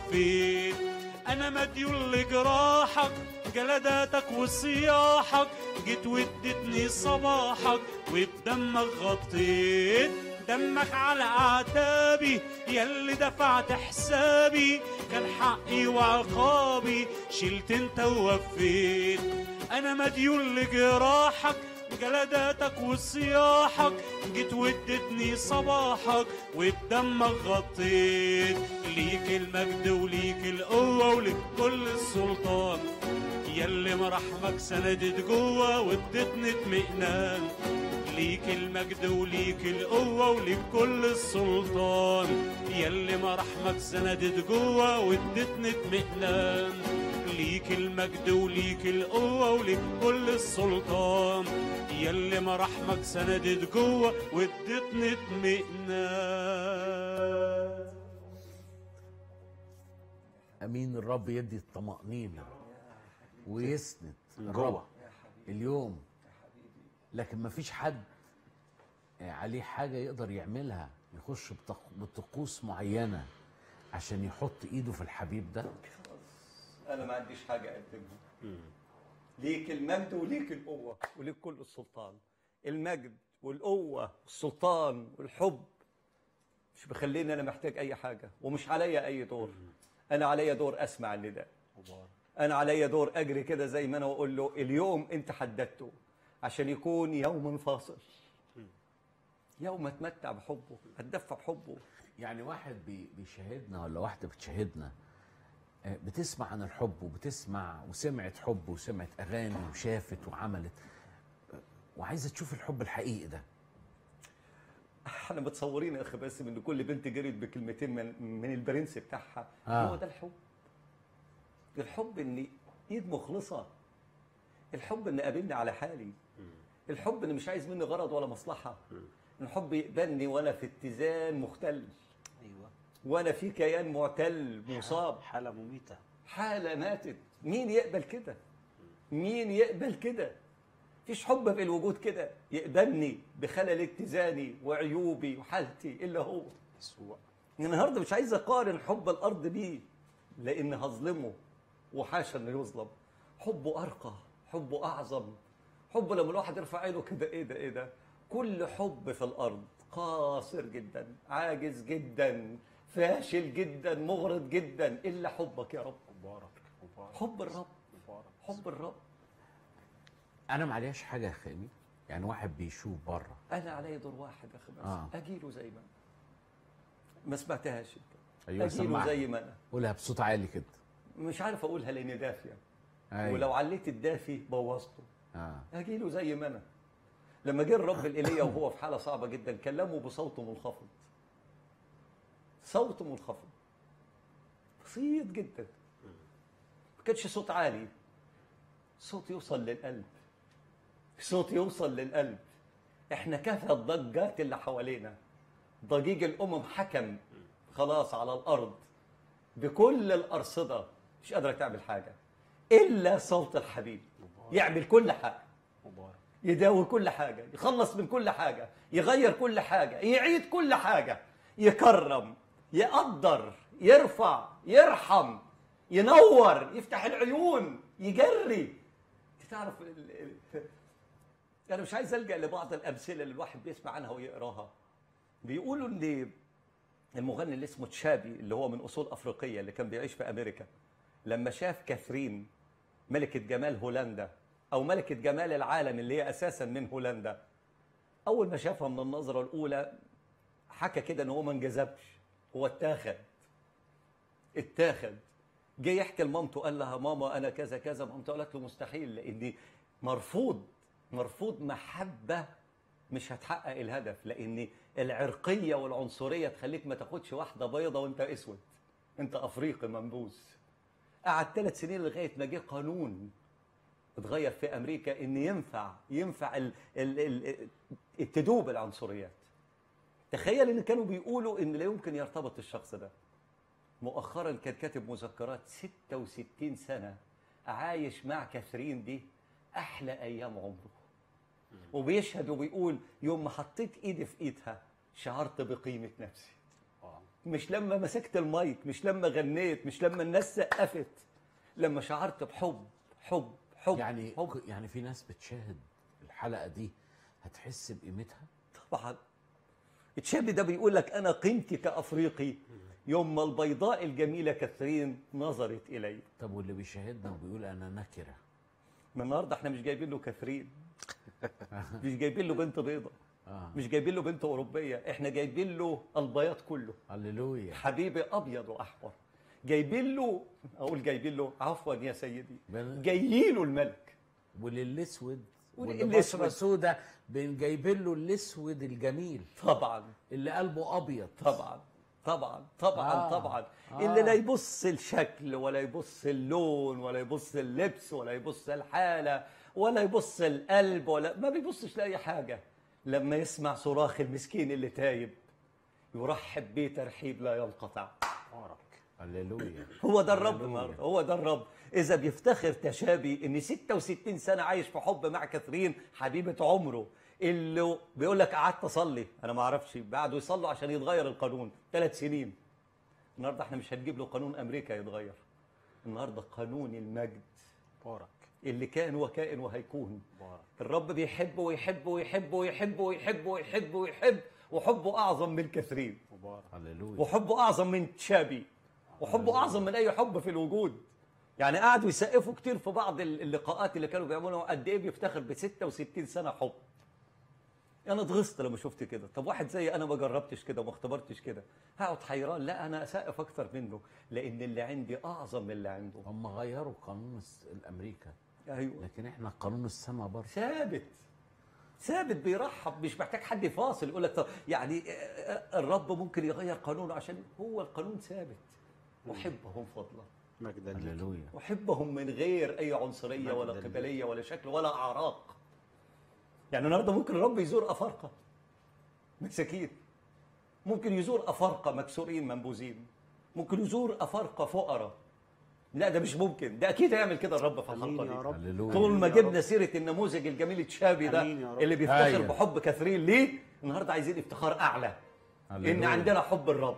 ووفيت انا مديون لجراحك جلداتك وصياحك جيت وادتني صباحك وبدمك غطيت دمك على اعتابي يلي دفعت حسابي كان حقي وعقابي شلت انت ووفيت انا مديون لجراحك جلداتك وصياحك جيت وادتني صباحك وبدمك غطيت ليك المجد وليك القوة وليك كل السلطان يلي مراحمك سندت جوه وادتني اطمئنان ليك المجد وليك القوة وليك كل السلطان يلي مراحمك سندت جوه وادتني اطمئنان ليك المجد وليك القوة وليك كل السلطان يلي مراحمك سندت جوه وادتني اطمئنان امين الرب يدي الطمأنينة ويسند من الرب جوه. اليوم لكن ما فيش حد عليه حاجة يقدر يعملها يخش بطق- بطقوس معينة عشان يحط ايده في الحبيب ده انا ما عنديش حاجه اقدمها ليك المجد وليك القوه وليك كل السلطان المجد والقوه والسلطان والحب مش بخليني انا محتاج اي حاجه ومش عليا اي دور انا عليا دور اسمع النداء انا عليا دور اجري كده زي ما انا واقول له اليوم انت حددته عشان يكون يوم فاصل يوم اتمتع بحبه اتدفى بحبه يعني واحد بي- بيشاهدنا ولا واحدة بتشاهدنا آه، بتسمع عن الحب وبتسمع وسمعت حب وسمعت أغاني وشافت وعملت آه، وعايزة تشوف الحب الحقيقي ده احنا متصورين يا اخي باسم ان كل بنت جريت بكلمتين من من البرنس بتاعها آه. هو ده الحب الحب ان ايد مخلصه الحب ان قابلني على حالي الحب ان مش عايز مني غرض ولا مصلحه الحب يقبلني وانا في اتزان مختل ايوه وانا في كيان معتل مصاب حاله مميته حاله ماتت مين يقبل كده مين يقبل كده فيش حب في الوجود كده يقبلني بخلل اتزاني وعيوبي وحالتي الا هو يسوع النهارده مش عايز اقارن حب الارض بيه لان هظلمه وحاشا انه يظلم حبه ارقى حبه اعظم حبه لما الواحد يرفع عينه كده ايه ده ايه ده كل حب في الارض قاصر جدا عاجز جدا فاشل جدا مغرض جدا الا حبك يا رب مبارك مبارك حب الرب مبارك حب الرب أنا معليش حاجة يا خالي يعني واحد بيشوف بره انا علي دور واحد يا اخي بس آه. اجيله زي ما أنا. ما سمعتهاش ايوه اجيله سمعها زي ما انا قولها بصوت عالي كده مش عارف اقولها لاني دافيه أيوة. ولو عليت الدافي بوظته اه اجيله زي ما انا لما جه الرب الايليا وهو في حاله صعبه جدا كلمه بصوت منخفض صوت منخفض بسيط جدا ما كانش صوت عالي صوت يوصل للقلب صوت يوصل للقلب احنا كفى الضجات اللي حوالينا ضجيج الامم حكم خلاص على الارض بكل الارصده مش قادره تعمل حاجه الا صوت الحبيب يعمل كل حاجه مبارك يداوي كل حاجة يخلص من كل حاجة يغير كل حاجة يعيد كل حاجة يكرم يقدر يرفع يرحم ينور يفتح العيون يجري تعرف ال- ال- انا مش عايز الجا لبعض الامثله اللي الواحد بيسمع عنها ويقراها بيقولوا ان المغني اللي اسمه تشابي اللي هو من اصول افريقيه اللي كان بيعيش في امريكا لما شاف كاثرين ملكه جمال هولندا او ملكه جمال العالم اللي هي اساسا من هولندا اول ما شافها من النظره الاولى حكى كده ان هو ما انجذبش هو اتاخد اتاخد جه يحكي لمامته قال لها ماما انا كذا كذا مامته قالت له مستحيل لاني مرفوض مرفوض محبه مش هتحقق الهدف لان العرقيه والعنصريه تخليك ما تاخدش واحده بيضه وانت اسود انت افريقي منبوس قعد ثلاث سنين لغايه ما جه قانون اتغير في امريكا ان ينفع ينفع ال ال ال التدوب العنصريات تخيل ان كانوا بيقولوا ان لا يمكن يرتبط الشخص ده مؤخرا كان كاتب مذكرات 66 سنه عايش مع كاثرين دي احلى ايام عمره وبيشهد وبيقول يوم ما حطيت ايدي في ايدها شعرت بقيمه نفسي آه. مش لما مسكت المايك مش لما غنيت مش لما الناس سقفت لما شعرت بحب حب حب يعني حب يعني في ناس بتشاهد الحلقه دي هتحس بقيمتها طبعا تشابي ده بيقول لك انا قيمتي كافريقي يوم ما البيضاء الجميله كاثرين نظرت الي طب واللي بيشاهدنا وبيقول انا نكره من النهارده احنا مش جايبين له كاثرين مش جايبين له بنت بيضة اه مش جايبين له بنت اوروبيه احنا جايبين له البياض كله هللويا حبيبي ابيض واحمر جايبين له اقول جايبين له عفوا يا سيدي بل- جايين له الملك وللاسود وللأسود. واللي بشره سودا بن جايبين له الاسود الجميل طبعا اللي قلبه ابيض طبعا طبعا طبعا آه. طبعا آه. اللي لا يبص الشكل ولا يبص اللون ولا يبص اللبس ولا يبص الحاله ولا يبص القلب ولا ما بيبصش لاي حاجه لما يسمع صراخ المسكين اللي تايب يرحب بيه ترحيب لا ينقطع مبارك هللويا هو ده الرب هللويا. النهارده هو ده الرب اذا بيفتخر تشابي ان 66 سنه عايش في حب مع كاثرين حبيبه عمره اللي بيقول لك قعدت اصلي انا ما اعرفش بعده يصلوا عشان يتغير القانون ثلاث سنين النهارده احنا مش هنجيب له قانون امريكا يتغير النهارده قانون المجد مبارك اللي كان وكائن وهيكون مبارك الرب بيحب ويحب ويحب ويحب ويحب ويحب ويحب وحبه اعظم من كاثرين مبارك هللويا وحبه اعظم من تشابي وحبه اعظم من اي حب في الوجود يعني قعدوا يسقفوا كتير في بعض اللقاءات اللي كانوا بيعملوها قد ايه بيفتخر ب 66 سنه حب انا اتغصت لما شفت كده طب واحد زي انا ما جربتش كده وما اختبرتش كده هقعد حيران لا انا اسقف اكتر منه لان اللي عندي اعظم من اللي عنده هم غيروا قانون الس- الامريكا ايوه لكن احنا قانون السماء برضه ثابت ثابت بيرحب مش محتاج حد يفاصل يقول لك طب يعني آه، آه، الرب ممكن يغير قانونه عشان هو القانون ثابت احبهم فضلا مجدا ليك هللويا احبهم من غير اي عنصريه ولا مجداً قبليه ولا شكل ولا اعراق يعني النهارده ممكن الرب يزور افارقه مساكين ممكن يزور افارقه مكسورين منبوذين ممكن يزور افارقه فقراء لا ده مش ممكن ده اكيد هيعمل كده الرب في امين الحلقه يا دي رب هللويا طول ما آمين يا جبنا سيره النموذج الجميل التشابي ده آمين يا رب. اللي بيفتخر أيوة. بحب كاثرين ليه النهارده عايزين افتخار اعلى ان هللويا. عندنا حب الرب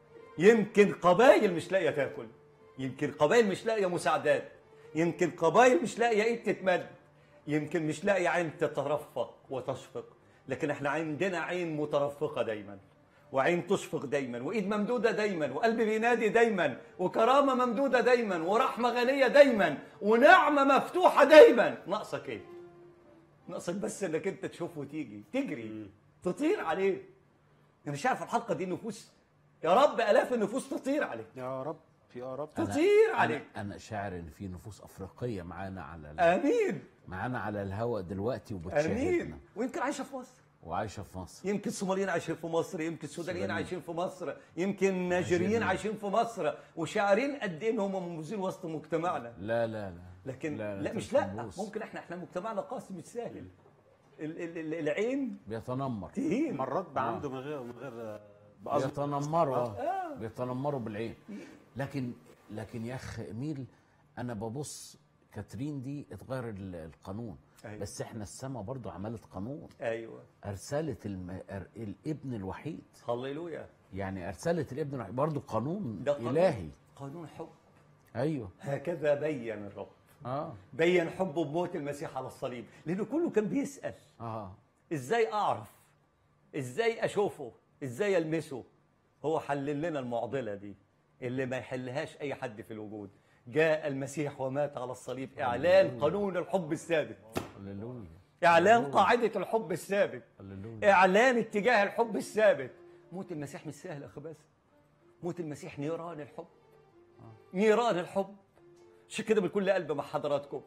يمكن قبائل مش لاقيه تاكل يمكن قبائل مش لاقيه مساعدات يمكن قبائل مش لاقيه ايد تتمد يمكن مش لاقيه عين تترفق وتشفق لكن احنا عندنا عين مترفقه دايما وعين تشفق دايما وايد ممدوده دايما وقلب بينادي دايما وكرامه ممدوده دايما ورحمه غنيه دايما ونعمه مفتوحه دايما ناقصك ايه ناقصك بس انك انت تشوف وتيجي تجري تطير عليه انا مش عارف الحلقه دي نفوس يا رب الاف النفوس تطير عليك يا رب يا رب أنا- تطير أنا- عليك انا شاعر ان في نفوس افريقيه معانا على ال- امين معانا على الهواء دلوقتي امين وبتشاهدنا ويمكن عايشه في مصر وعايشه في مصر يمكن الصوماليين عايشين في مصر يمكن السودانيين السودانيين. عايشين في مصر يمكن النيجيريين نيجيريين. عايشين في مصر وشاعرين قد ايه إن هم منبوذين وسط مجتمعنا لا لا لا لكن لا, لا، لا أنت مش مش لا منبوذ. ممكن احنا احنا مجتمعنا قاسي مش سهل ال- ال- ال- العين بيتنمر تهين مرات بعنده من غير من غير بقصد بيتنمروا آه. بيتنمروا بالعين لكن لكن يا اخ اميل انا ببص كاترين دي اتغير ال- القانون أيوة. بس احنا السما برضو عملت قانون ايوه ارسلت الم... أر- الابن الوحيد هللويا يعني ارسلت الابن الوحيد برضو قانون ده قانون الهي قانون حب ايوه هكذا بين الرب اه بين حبه بموت المسيح على الصليب لانه كله كان بيسال اه ازاي اعرف ازاي اشوفه ازاي المسه هو حلل لنا المعضله دي اللي ما يحلهاش اي حد في الوجود جاء المسيح ومات على الصليب اعلان قانون الحب الثابت هللويا اعلان قاعده الحب الثابت هللويا اعلان اتجاه الحب الثابت موت المسيح مش سهل يا اخي باسم موت المسيح نيران الحب نيران الحب عشان كده من كل قلب مع حضراتكم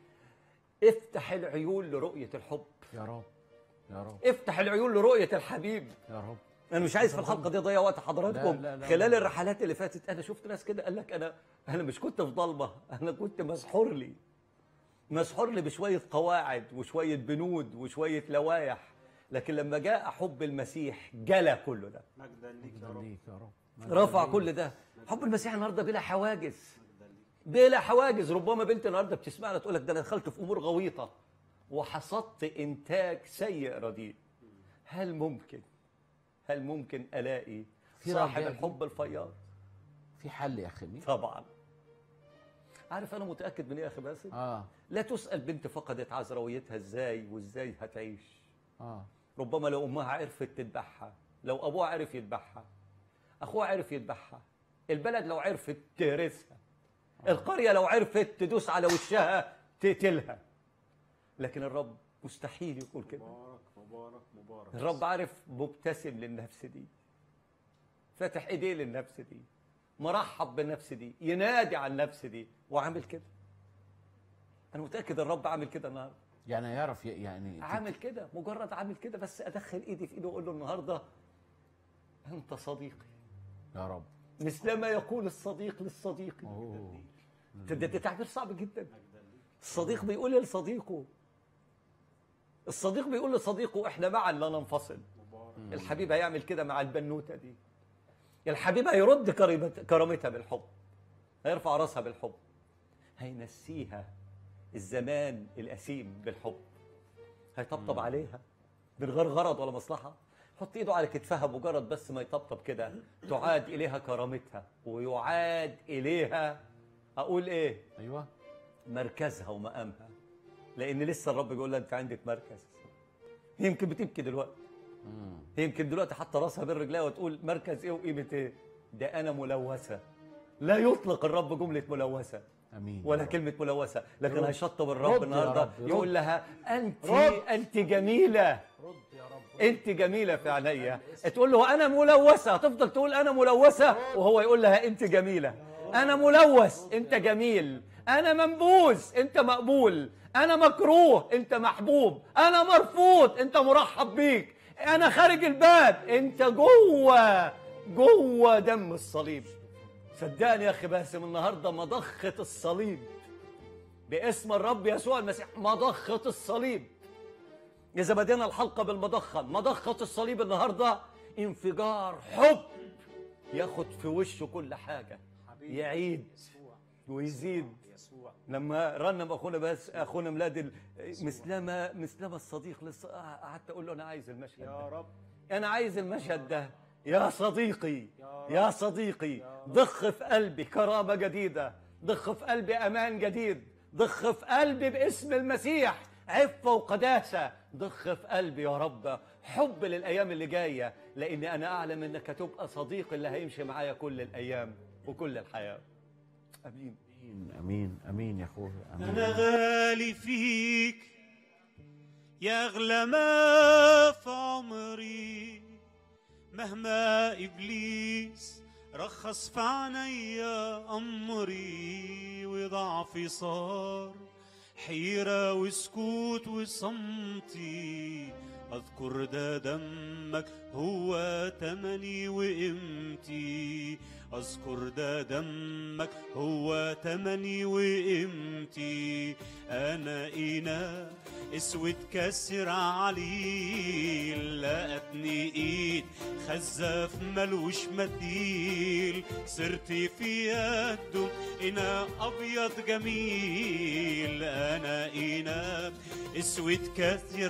افتح العيون لرؤيه الحب يا رب يا رب افتح العيون لرؤيه الحبيب يا رب انا مش عايز في الحلقه دي اضيع وقت حضراتكم لا، لا، لا. خلال الرحلات اللي فاتت انا شفت ناس كده قال لك انا انا مش كنت في ضلمه انا كنت مسحور لي مسحور لي بشويه قواعد وشويه بنود وشويه لوايح لكن لما جاء حب المسيح جلى كل ده مجدا ليك يا مجدا رب ليك يا رب رفع كل ده حب المسيح النهارده بلا حواجز بلا حواجز ربما بنت النهارده بتسمعنا تقول لك ده انا دخلت في امور غويطه وحصدت انتاج سيء رديء هل ممكن هل ممكن الاقي في صاحب رجاء الحب الفياض في حل يا اخي مين طبعا عارف انا متاكد من ايه يا اخي باسم اه لا تسال بنت فقدت عذراويتها ازاي وازاي هتعيش اه ربما لو امها عرفت تذبحها لو ابوها عرف يذبحها اخوها عرف يذبحها البلد لو عرفت تهرسها القريه لو عرفت تدوس على وشها تقتلها لكن الرب مستحيل يقول كده مبارك مبارك مبارك الرب عارف مبتسم للنفس دي فاتح ايديه للنفس دي مرحب بالنفس دي ينادي على النفس دي وعامل كده انا متاكد الرب عامل كده النهارده يعني يعرف ي- يعني عامل كده مجرد عامل كده بس ادخل ايدي في ايده واقول له النهارده انت صديقي يا رب مثلما يقول الصديق للصديق اوه ده, ده, ده تعبير صعب جدا الصديق بيقول لصديقه الصديق بيقول لصديقه احنا معا لا ننفصل الحبيب هيعمل كده مع البنوته دي الحبيب هيرد كرامت- كرامتها بالحب هيرفع راسها بالحب هينسيها الزمان الأثيم بالحب هيطبطب عليها من غير غرض ولا مصلحة حط ايده على كتفها مجرد بس ما يطبطب كده تعاد إليها كرامتها ويعاد إليها أقول إيه ايوه مركزها ومقامها لأن لسه الرب بيقول لها أنت عندك مركز يمكن بتبكي دلوقتي مم. يمكن دلوقتي حاطه راسها بين رجليها وتقول مركز ايه وقيمه ايه ده انا ملوثه لا يطلق الرب جمله ملوثه امين ولا يا رب. كلمه ملوثه لكن رد. هيشطب رد الرب يا النهارده رب، رد. يقول لها انت رد. انت جميله رد يا رب انت جميله في عينيا تقول له انا ملوثه هتفضل تقول انا ملوثه وهو يقول لها انت جميله انا ملوث انت جميل انا منبوذ انت مقبول انا مكروه انت محبوب انا مرفوض انت مرحب بيك انا خارج الباب انت جوه جوه دم الصليب صدقني يا اخي باسم النهارده مضخه الصليب باسم الرب يسوع المسيح مضخه الصليب إذا بدينا الحلقة بالمضخة مضخة الصليب النهاردة انفجار حب ياخد في وشه كل حاجة يعيد يسوع ويزيد يسوع لما رنم اخونا بس اخونا ميلاد ال- مثلما مثلما الصديق لسه قعدت اقول له انا عايز المشهد يا ده رب انا عايز المشهد ده يا صديقي يا يا صديقي ضخ في قلبي كرامة جديدة ضخ في قلبي أمان جديد ضخ في قلبي باسم المسيح عفة وقداسة ضخ في قلبي يا رب حب للأيام اللي جاية لأني أنا أعلم أنك هتبقى صديق اللي هيمشي معايا كل الأيام وكل الحياة أمين امين امين امين يا اخويا امين أنا غالي فيك يا أغلى ما في عمري مهما إبليس رخص في عينيا أمري وضعفي صار حيرة وسكوت وصمتي أذكر ده دمك هو تمني وقيمتي أذكر ده دمك هو تمني وقيمتي أنا إناء اسود كسر عليه لقتني ايد خزاف ملوش مديل صرت في يده إناء أبيض جميل أنا إناء اسود كثير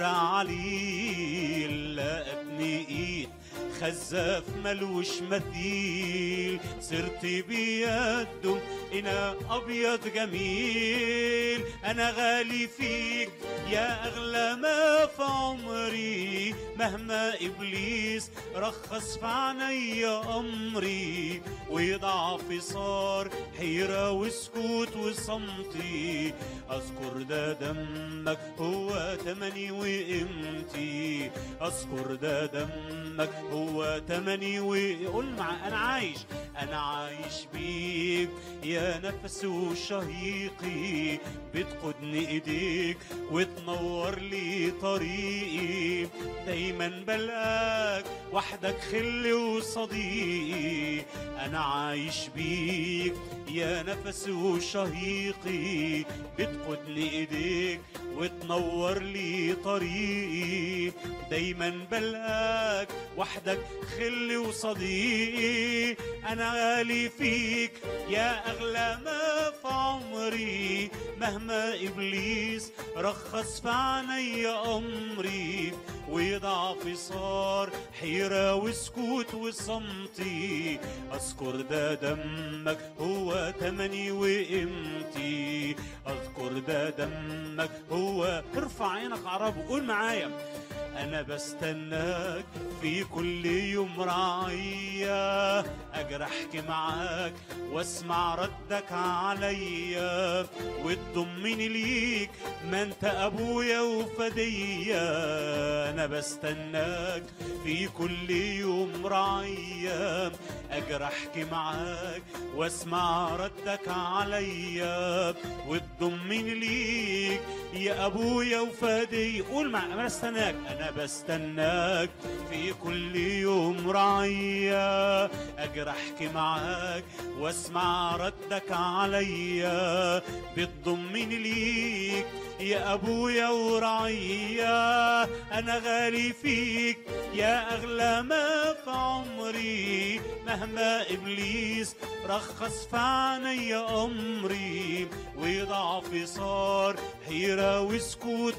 عليه لقتني ايد خزاف ملوش مثيل صرت بيده إناء أبيض جميل أنا غالي فيك يا أغلى ما في عمري مهما إبليس رخص في عينيا أمري وضعفي صار حيرة وسكوت وصمتي أذكر ده دمك هو تمني وقيمتي أذكر ده دمك هو تمني وقول مع أنا عايش أنا عايش بيك يا نفس وشهيقي بتقودني إيديك وتنور لي طريقي دايما بلقاك وحدك خلي وصديقي أنا عايش بيك يا نفس وشهيقي بتقودني إيديك وتنور لي طريقي دايما بلقاك وحدك خلي وصديقي انا غالي فيك يا اغلى ما في عمري مهما ابليس رخص في عينيا امري وضعفي صار حيرة وسكوت وصمتي أذكر ده دمك هو تمني وقيمتي أذكر ده دمك هو ارفع عينك عرب وقول معايا أنا بستناك في كل يوم رعية أجي أحكي معاك واسمع ردك عليا وتضمني ليك ما انت أبويا وفدية أنا بستناك في كل يوم رعية أجي أحكي معاك واسمع ردك عليا وتضمني ليك يا أبويا وفدي قول مع أنا بستناك أنا بستناك في كل يوم رعية أجي أحكي معاك واسمع ردك عليا بتضمني ليك يا أبويا ورعية أنا غالي فيك يا أغلى ما في عمري مهما إبليس رخص في عينيا أمري وضعفي صار حيرة وسكوت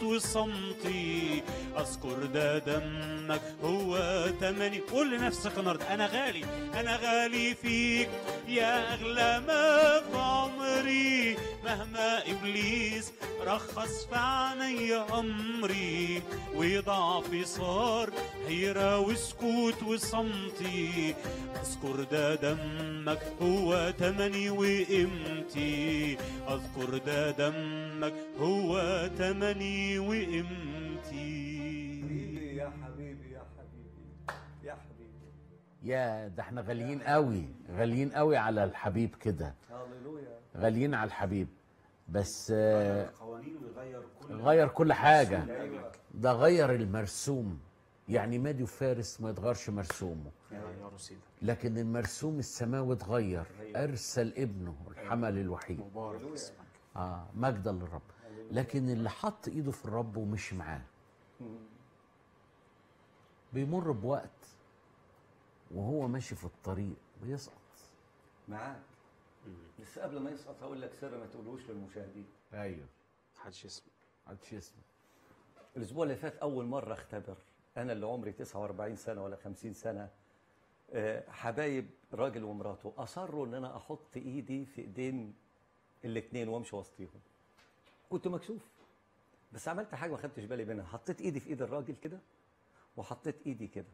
وصمتي أذكر ده دمك هو تمني قول لنفسك النهاردة أنا غالي أنا غالي فيك يا أغلى ما في عمري مهما إبليس رخص في عينيا أمري وضعفي صار حيرة وسكوت وصمتي أذكر ده دمك هو تمني وقيمتي أذكر ده دمك هو تمني وقيمتي حبيبي يا حبيبي يا حبيبي يا حبيبي يا ده احنا غاليين قوي غاليين قوي على الحبيب كده هللويا غاليين على الحبيب بس غير آه، القوانين ويغير كل غير كل حاجة ايوه ده غير المرسوم يعني مادي فارس ما يتغيرش مرسومه غيروا سيدك لكن المرسوم السماوي اتغير ارسل ابنه الحمل الوحيد مبارك اسمك اه مجدا للرب لكن اللي حط ايده في الرب ومشي معاه بيمر بوقت وهو ماشي في الطريق بيسقط معاك بس قبل ما يسقط هقول لك سر ما تقولوش للمشاهدين ايوه محدش يسمع محدش يسمع الاسبوع اللي فات اول مره اختبر انا اللي عمري 49 سنه ولا 50 سنه آه، حبايب راجل ومراته اصروا ان انا احط ايدي في ايدين الاثنين وامشي وسطيهم كنت مكسوف بس عملت حاجه ما خدتش بالي منها حطيت ايدي في ايد الراجل كده وحطيت ايدي كده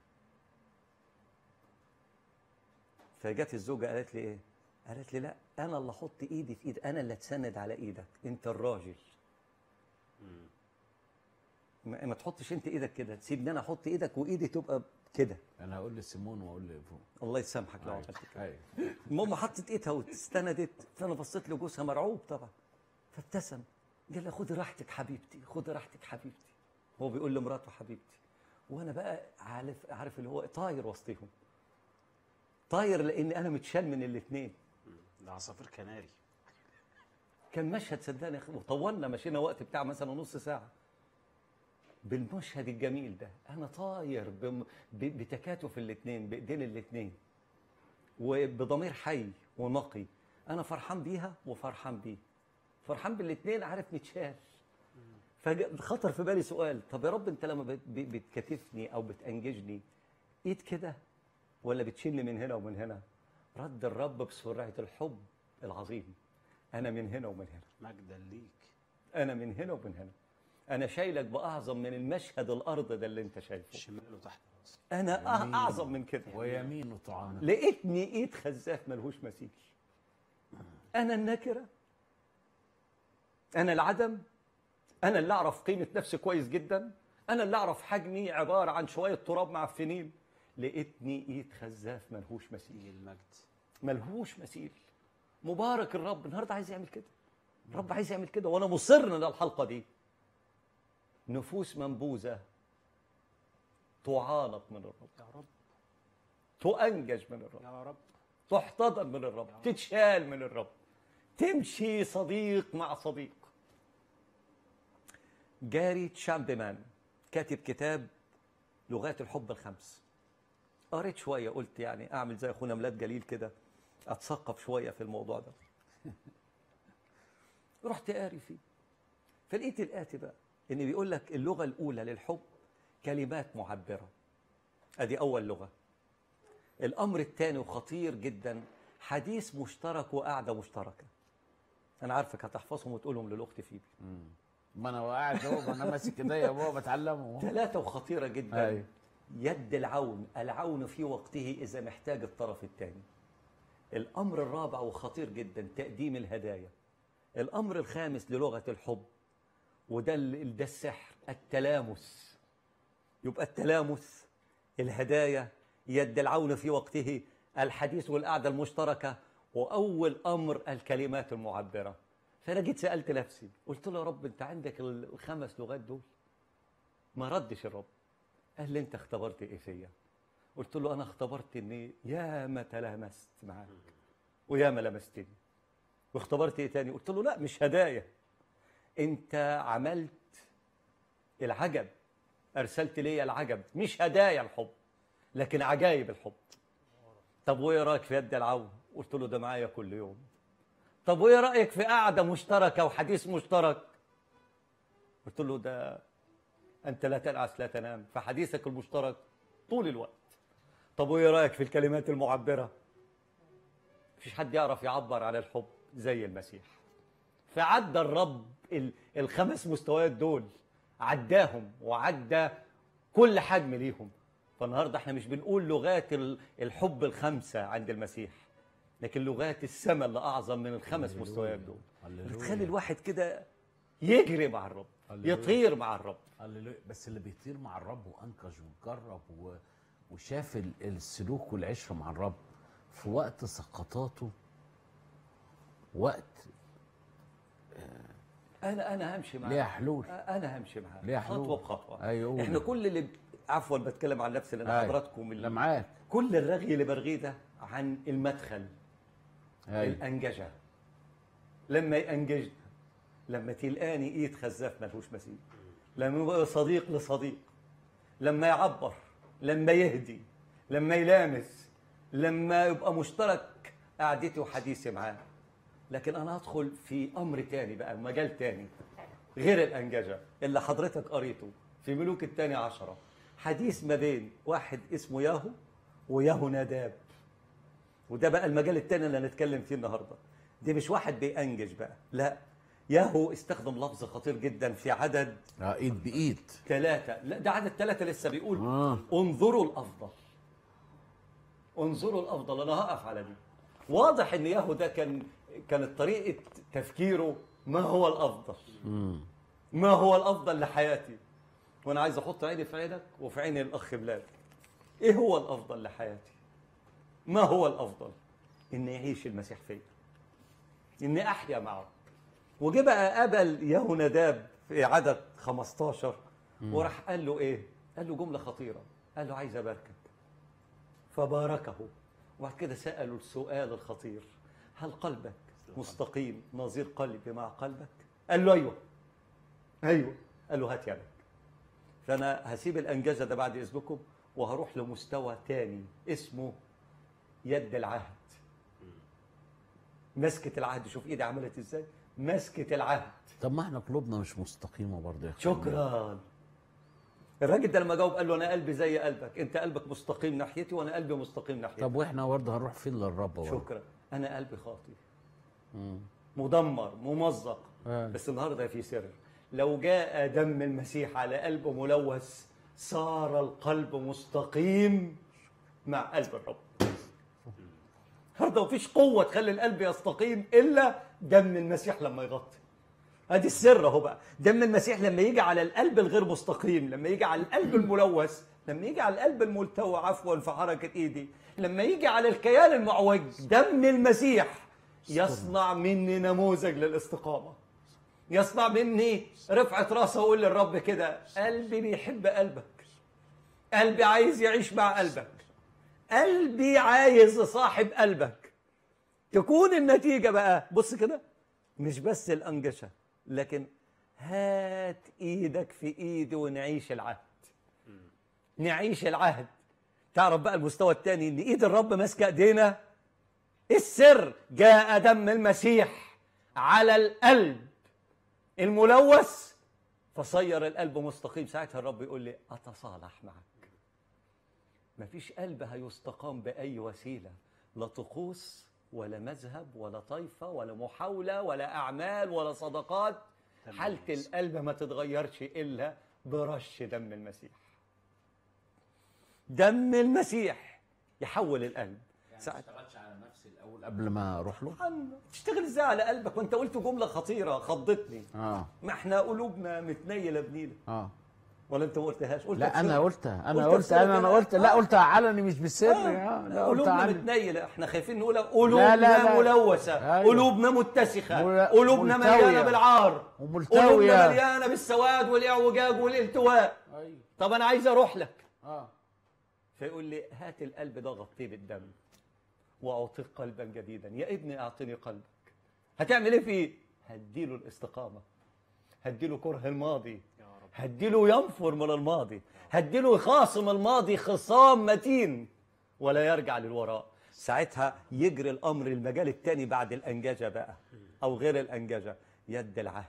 فجت الزوجه قالت لي ايه قالت لي لا انا اللي احط ايدي في ايد انا اللي اتسند على ايدك انت الراجل ما ما تحطش انت ايدك كده تسيبني انا احط ايدك وايدي تبقى كده انا هقول لسيمون واقول لفوق الله يسامحك لو عملت كده ايوه المهم حطت ايدها واستندت فانا بصيت لجوزها مرعوب طبعا فابتسم قال لها خدي راحتك حبيبتي خدي راحتك حبيبتي هو بيقول لمراته حبيبتي وانا بقى عارف عارف اللي هو طاير وسطهم طاير لان انا متشال من الاثنين ده عصافير كناري كان مشهد صدقني يا أخي، وطولنا مشينا وقت بتاع مثلا نص ساعه بالمشهد الجميل ده انا طاير بم- ب- بتكاتف الاثنين بايدين الاثنين وبضمير حي ونقي انا فرحان بيها وفرحان بيه فرحان بالاثنين عارف متشال فخطر في بالي سؤال طب يا رب انت لما بت- ب- بتكاتفني او بتانججني ايد كده ولا بتشيلني من هنا ومن هنا رد الرب بسرعه الحب العظيم انا من هنا ومن هنا مجدا ليك انا من هنا ومن هنا انا شايلك باعظم من المشهد الارض ده اللي انت شايفه شمال وتحت راسك انا أع- اعظم من كده ويمين طعام لقيتني ايد خزاف ملهوش مثيل انا النكره انا العدم انا اللي اعرف قيمه نفسي كويس جدا انا اللي اعرف حجمي عباره عن شويه تراب معفنين لقيتني ايد خزاف ملهوش مثيل ليه المجد ملهوش مثيل مبارك الرب النهارده عايز يعمل كده الرب عايز يعمل كده وانا مصر للحلقه دي نفوس منبوذه تعانق من الرب يا رب تؤنجج من الرب يا رب تحتضن من الرب تتشال من الرب تمشي صديق مع صديق جاري تشامبمان كاتب كتاب لغات الحب الخمس قريت شويه قلت يعني اعمل زي اخونا ميلاد جليل كده اتثقف شويه في الموضوع ده رحت قاري فيه فلقيت الاتي بقى ان بيقول لك اللغه الاولى للحب كلمات معبره ادي اول لغه الامر الثاني وخطير جدا حديث مشترك وقعده مشتركه انا عارفك هتحفظهم وتقولهم للاخت فيبي ما انا قاعد اهو ما انا ماسك ايديا يا بابا بتعلمه ثلاثه وخطيره جدا أيوة. يد العون العون في وقته اذا محتاج الطرف الثاني الامر الرابع وخطير جدا تقديم الهدايا الامر الخامس للغه الحب وده ال- ده السحر التلامس يبقى التلامس الهدايا يد العون في وقته الحديث والقعده المشتركه واول امر الكلمات المعبره فانا جيت سالت نفسي قلت له يا رب انت عندك الخمس لغات دول ما ردش الرب قال لي انت اختبرت ايه فيا قلت له انا اختبرت اني يا ما تلامست معاك ويا ما لمستني واختبرت ايه تاني قلت له لا مش هدايا انت عملت العجب ارسلت لي العجب مش هدايا الحب لكن عجايب الحب طب وايه رايك في يد العون قلت له ده معايا كل يوم طب وايه رايك في قعده مشتركه وحديث مشترك قلت له ده انت لا تنعس لا تنام فحديثك المشترك طول الوقت طب وايه رايك في الكلمات المعبره مفيش حد يعرف يعبر عن الحب زي المسيح فعدى الرب ال- الخمس مستويات دول عداهم وعدى كل حجم ليهم فالنهارده احنا مش بنقول لغات ال- الحب الخمسه عند المسيح لكن لغات السماء اللي اعظم من الخمس هللويا. مستويات دول هللويا. بتخلي الواحد كده يجري مع الرب هللويا. يطير مع الرب هللويا. بس اللي بيطير مع الرب وانقذ وجرب و... وشاف ال- السلوك والعشره مع الرب في وقت سقطاته وقت انا انا همشي معاه ليها حلول انا همشي معاه ليها حلول. خطوه بخطوه أيوة. احنا كل اللي عفوا بتكلم عن نفسي لان أيوة. حضراتكم لا اللي معاك كل الرغي اللي برغيه ده عن المدخل أيوة. الانججه لما ينججني لما تلقاني ايد خزاف ملهوش مثيل لما يبقى صديق لصديق لما يعبر لما يهدي لما يلامس لما يبقى مشترك قعدتي وحديثي معاه لكن انا هدخل في امر تاني بقى مجال تاني غير الانججه اللي حضرتك قريته في ملوك الثاني عشرة حديث ما بين واحد اسمه ياهو وياهو ناداب وده بقى المجال التاني اللي هنتكلم فيه النهارده دي مش واحد بيأنجج بقى لا ياهو استخدم لفظ خطير جدا في عدد آه، ايد بايد ثلاثة لا ده عدد ثلاثة لسه بيقول آه. انظروا الأفضل انظروا الأفضل أنا هقف على دي واضح إن ياهو ده كان كانت طريقة تفكيره ما هو الأفضل ما هو الأفضل لحياتي وأنا عايز أحط عيني في عينك وفي عين الأخ بلال ايه هو الافضل لحياتي ما هو الافضل ان يعيش المسيح فيا اني احيا معه وجه بقى قبل يهوناداب في عدد 15 وراح قال له ايه قال له جمله خطيره قال له عايز اباركك فباركه وبعد كده ساله السؤال الخطير هل قلبك مستقيم نظير قلبي مع قلبك قال له ايوه ايوه قال له هات يدك فانا هسيب الانجزه ده بعد اذنكم وهروح لمستوى تاني اسمه يد العهد مسكه العهد شوف ايدي عملت ازاي مسكه العهد طب ما احنا قلوبنا مش مستقيمه برضه يا أخي. شكرا الراجل ده لما جاوب قال له انا قلبي زي قلبك انت قلبك مستقيم ناحيتي وانا قلبي مستقيم ناحيتك طب واحنا برضه هنروح فين للرب برضه شكرا انا قلبي خاطي مم. مدمر ممزق آه. بس النهارده في سر لو جاء دم المسيح على قلب ملوث صار القلب مستقيم مع قلب الرب النهارده مفيش قوه تخلي القلب يستقيم الا دم المسيح لما يغطي ادي السر اهو بقى دم المسيح لما يجي على القلب الغير مستقيم لما يجي على القلب الملوث لما يجي على القلب الملتوى عفوا في حركه ايدي لما يجي على الكيان المعوج دم المسيح يصنع مني نموذج للاستقامه يصنع مني رفعه راس اقول للرب كده قلبي بيحب قلبك قلبي عايز يعيش مع قلبك قلبي عايز صاحب قلبك تكون النتيجه بقى بص كده مش بس الانجشه لكن هات ايدك في ايدي ونعيش العهد نعيش العهد تعرف بقى المستوى الثاني ان ايد الرب ماسكه ايدينا السر جاء دم المسيح على القلب الملوث فصير القلب مستقيم ساعتها الرب يقول لي اتصالح معك مفيش قلب هيستقام باي وسيله لا طقوس ولا مذهب ولا طائفه ولا محاوله ولا اعمال ولا صدقات حاله القلب ما تتغيرش الا برش دم المسيح دم المسيح يحول القلب ساعة اشتغلش على نفسي الاول قبل ما اروح له طبعاً تشتغل ازاي على قلبك وانت قلت جمله خطيره خضتني اه ما احنا قلوبنا متنيله بنيله اه ولا انت ما قلتهاش قلت لا انا بسر. قلتها انا قلت قلت بسر انا انا كده. قلت لا آه. قلتها علني مش بالسر اه آه. لا قلت قلوبنا علني متنيله احنا خايفين نقول قلوبنا لا، لا. ملوثه أيوة. قلوبنا متسخه مل- قلوبنا ملتوية. مليانه بالعار وملتوية. قلوبنا مليانه بالسواد والاعوجاج والالتواء ايوه طب انا عايز اروح لك اه فيقول لي هات القلب ده غطيه بالدم واعطيك قلبا جديدا يا ابني اعطني قلبك هتعمل ايه فيه هديله الاستقامه هديله كره الماضي هديله ينفر من الماضي هديله يخاصم الماضي خصام متين ولا يرجع للوراء ساعتها يجري الامر المجال الثاني بعد الانججه بقى او غير الانججه يد العهد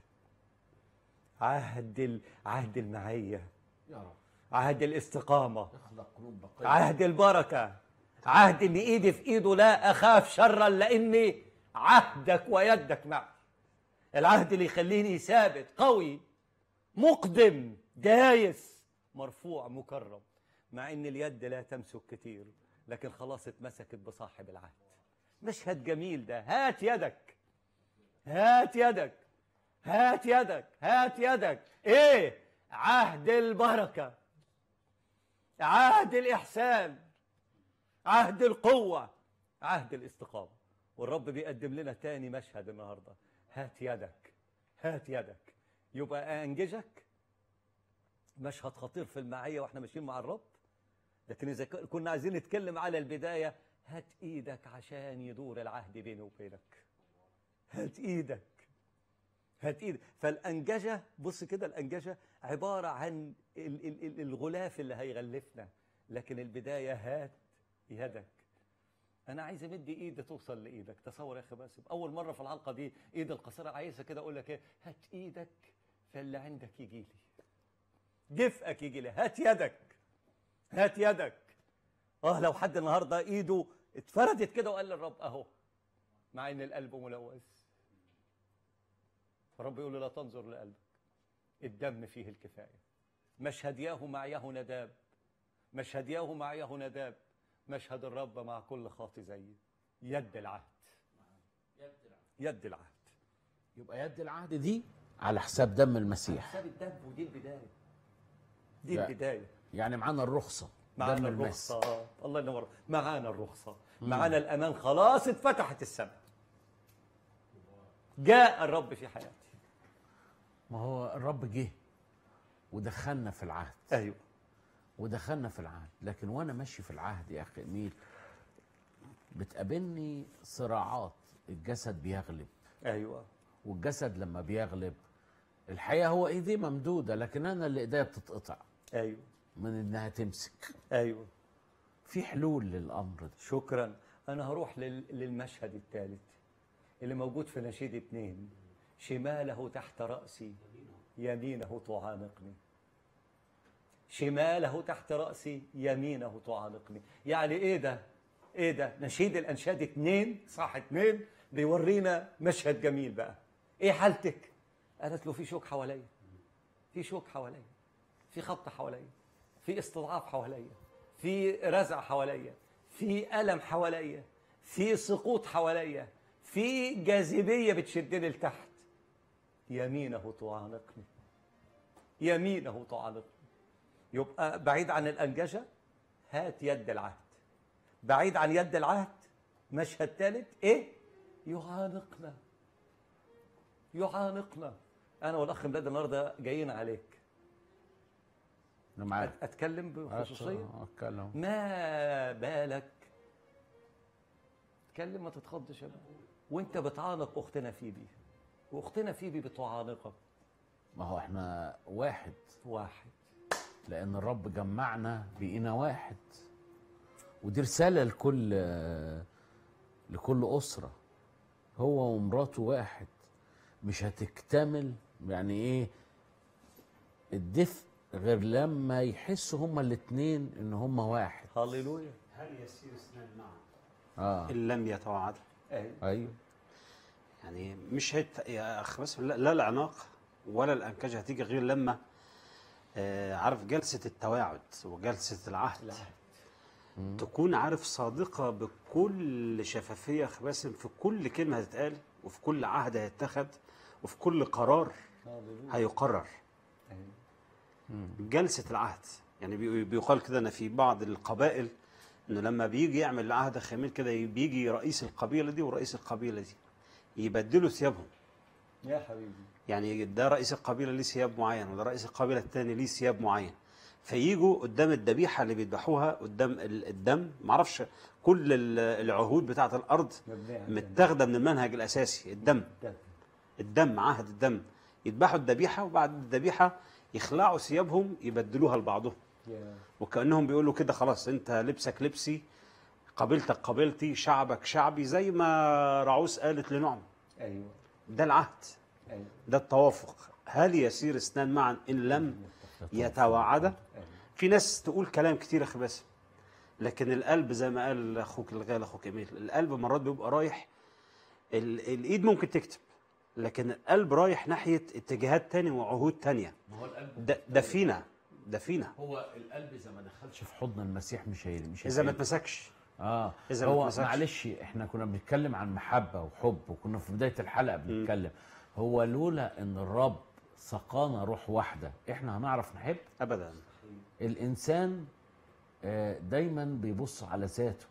عهد ال- عهد المعيه يا رب عهد الاستقامه اخلق قلوب بقيه عهد البركة عهد ان ايدي في ايده لا اخاف شرا لاني عهدك ويدك معي العهد اللي يخليني ثابت قوي مقدم دايس مرفوع مكرم مع ان اليد لا تمسك كتير لكن خلاص اتمسكت بصاحب العهد مشهد جميل ده هات يدك هات يدك هات يدك هات يدك ايه عهد البركه عهد الإحسان عهد القوة عهد الاستقامة والرب بيقدم لنا تاني مشهد النهاردة هات يدك هات يدك يبقى أنجزك مشهد خطير في المعية واحنا ماشيين مع الرب لكن إذا ك- كنا عايزين نتكلم على البداية هات إيدك عشان يدور العهد بيني وبينك هات إيدك هات ايدك فالانججه بص كده الانججه عباره عن ال- ال- ال- الغلاف اللي هيغلفنا لكن البدايه هات يدك انا عايز امد ايدي توصل لايدك تصور يا اخي باسم اول مره في الحلقه دي ايد القصيره عايزه كده اقول لك ايه هات ايدك فاللي عندك يجي لي دفئك يجي لي هات يدك هات يدك اه لو حد النهارده ايده اتفردت كده وقال للرب اهو مع ان القلب ملوث فالرب يقول له لا تنظر لقلبك الدم فيه الكفايه مشهد ياهو مع ياهو نداب مشهد ياهو مع ياهو نداب مشهد الرب مع كل خاطي زيي يد العهد يد العهد يبقى يد العهد دي على حساب دم المسيح حساب الدم ودي البدايه دي لا. البدايه يعني معانا الرخصه معانا الماس. الرخصة الله ينور معانا الرخصة معانا الأمان خلاص اتفتحت السماء جاء الرب في حياتي ما هو الرب جه ودخلنا في العهد أيوه ودخلنا في العهد لكن وانا ماشي في العهد يا اخي اميل بتقابلني صراعات الجسد بيغلب أيوه والجسد لما بيغلب الحقيقه هو ايديه ممدوده لكن انا اللي ايديا بتتقطع أيوه من انها تمسك أيوه في حلول للامر ده شكرا أنا هروح لل- للمشهد الثالث اللي موجود في نشيد اتنين شماله تحت رأسي يمينه تعانقني شماله تحت رأسي يمينه تعانقني يعني ايه ده ايه ده نشيد الانشاد اتنين صح اتنين بيورينا مشهد جميل بقى ايه حالتك قالت له في شوك حواليا في شوك حواليا في خبط حواليا في استضعاف حواليا في رزع حواليا في ألم حواليا في سقوط حواليا في جاذبية بتشدني لتحت يمينه تعانقني يمينه تعانقني يبقى بعيد عن الأنجشة هات يد العهد بعيد عن يد العهد مشهد ثالث ايه يعانقنا يعانقنا انا والاخ مداد النهارده جايين عليك انا معاك أت- اتكلم بخصوصيه اتكلم ما بالك اتكلم ما تتخضش يا ابني. وانت بتعانق اختنا فيبي واختنا فيبي بتعانقك ما هو احنا واحد واحد لان الرب جمعنا بقينا واحد ودي رساله لكل لكل اسره هو ومراته واحد مش هتكتمل يعني ايه الدفء غير لما يحسوا هما الاتنين ان هما واحد هللويا هل يسير اثنان معا اه ان لم يتواعدا ايوه ايوه يعني مش هيت يا اخ بس لا, لا العناق ولا الانكجه هتيجي غير لما آه عارف جلسه التواعد وجلسه العهد العهد. تكون عارف صادقه بكل شفافيه يا اخ باسم في كل كلمه هتتقال وفي كل عهد هيتخذ وفي كل قرار هللويا هيقرر أيوة. جلسه العهد يعني بي- بيقال كده ان في بعض القبائل انه لما بيجي يعمل عهد خميل كده بيجي رئيس القبيله دي ورئيس القبيله دي يبدلوا ثيابهم يا حبيبي يعني ده رئيس القبيله ليه ثياب معين وده رئيس القبيله الثاني ليه ثياب معين فيجوا قدام الذبيحه اللي بيذبحوها قدام ال- الدم معرفش كل ال- العهود بتاعه الارض مبنية على متاخده من المنهج الاساسي الدم الدم. الدم عهد الدم يذبحوا الذبيحه وبعد الذبيحه يخلعوا ثيابهم يبدلوها لبعضهم يا وكانهم بيقولوا كده خلاص انت لبسك لبسي قبيلتك قبيلتي شعبك شعبي زي ما رعوس قالت لنعم ايوه ده العهد ايوه ده التوافق هل يسير اثنان معا ان لم يتواعدا في ناس تقول كلام كتير يا اخي باسم لكن القلب زي ما قال اخوك الغالي اخوك ايميل القلب مرات بيبقى رايح ال- الايد ممكن تكتب لكن القلب رايح ناحيه اتجاهات تانية وعهود تانية ما هو القلب ده, ده فينا ده فينا هو القلب اذا ما دخلش في حضن المسيح مش هي مش اذا ما هيتقلب. اتمسكش اه إذا ما هو اتمسكش. معلش احنا كنا بنتكلم عن محبه وحب وكنا في بدايه الحلقه بنتكلم هو لولا ان الرب سقانا روح واحده احنا هنعرف نحب ابدا الانسان آه، دايما بيبص على ذاته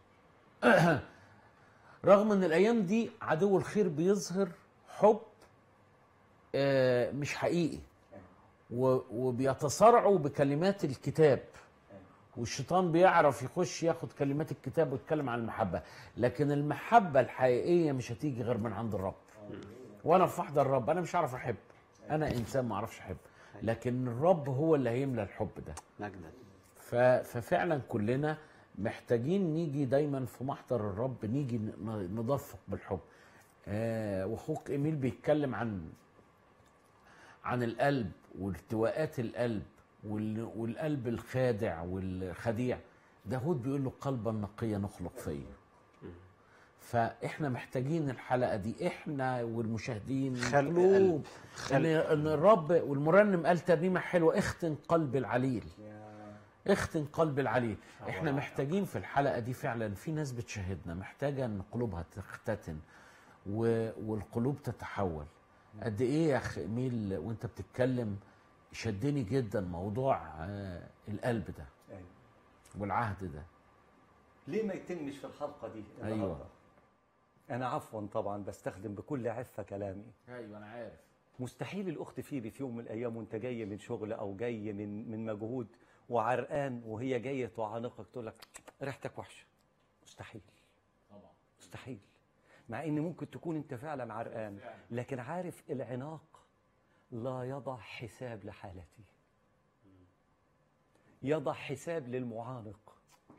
رغم ان الايام دي عدو الخير بيظهر حب آه، مش حقيقي و- وبيتصارعوا بكلمات الكتاب والشيطان بيعرف يخش ياخد كلمات الكتاب ويتكلم عن المحبه لكن المحبه الحقيقيه مش هتيجي غير من عند الرب وانا في وحده الرب انا مش هعرف احب انا انسان ما اعرفش احب لكن الرب هو اللي هيملى الحب ده مجدا ف- ففعلا كلنا محتاجين نيجي دايما في محضر الرب نيجي ن- ندفق بالحب آه واخوك ايميل بيتكلم عن عن القلب والتواءات القلب وال- والقلب الخادع والخديع داود بيقول له قلبا نقيا نخلق فيه فاحنا محتاجين الحلقه دي احنا والمشاهدين خلق القلوب قلب. ان ان الرب والمرنم قال ترنيمه حلوه اختن قلب العليل اختن قلب العليل احنا محتاجين في الحلقه دي فعلا في ناس بتشاهدنا محتاجه ان قلوبها تختتن و... والقلوب تتحول قد ايه يا اخ ايميل وانت بتتكلم شدني جدا موضوع آه، القلب ده أيوة. والعهد ده ليه ما يتمش في الحلقه دي أيوة. النهاردة؟ انا عفوا طبعا بستخدم بكل عفه كلامي ايوه انا عارف مستحيل الاخت فيبي في يوم من الايام وانت جاي من شغل او جاي من من مجهود وعرقان وهي جايه تعانقك تقول لك ريحتك وحشه مستحيل طبعا مستحيل مع ان ممكن تكون انت فعلا عرقان لكن عارف العناق لا يضع حساب لحالتي يضع حساب للمعانق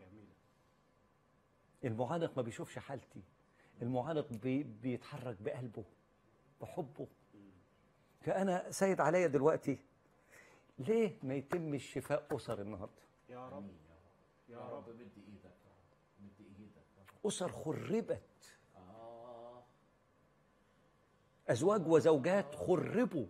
المعانق ما بيشوفش حالتي المعانق بي بيتحرك بقلبه بحبه فانا سيد عليا دلوقتي ليه ما يتمش شفاء اسر النهارده يا رب يا رب مد ايدك مد ايدك اسر خربت اه أزواج وزوجات خربوا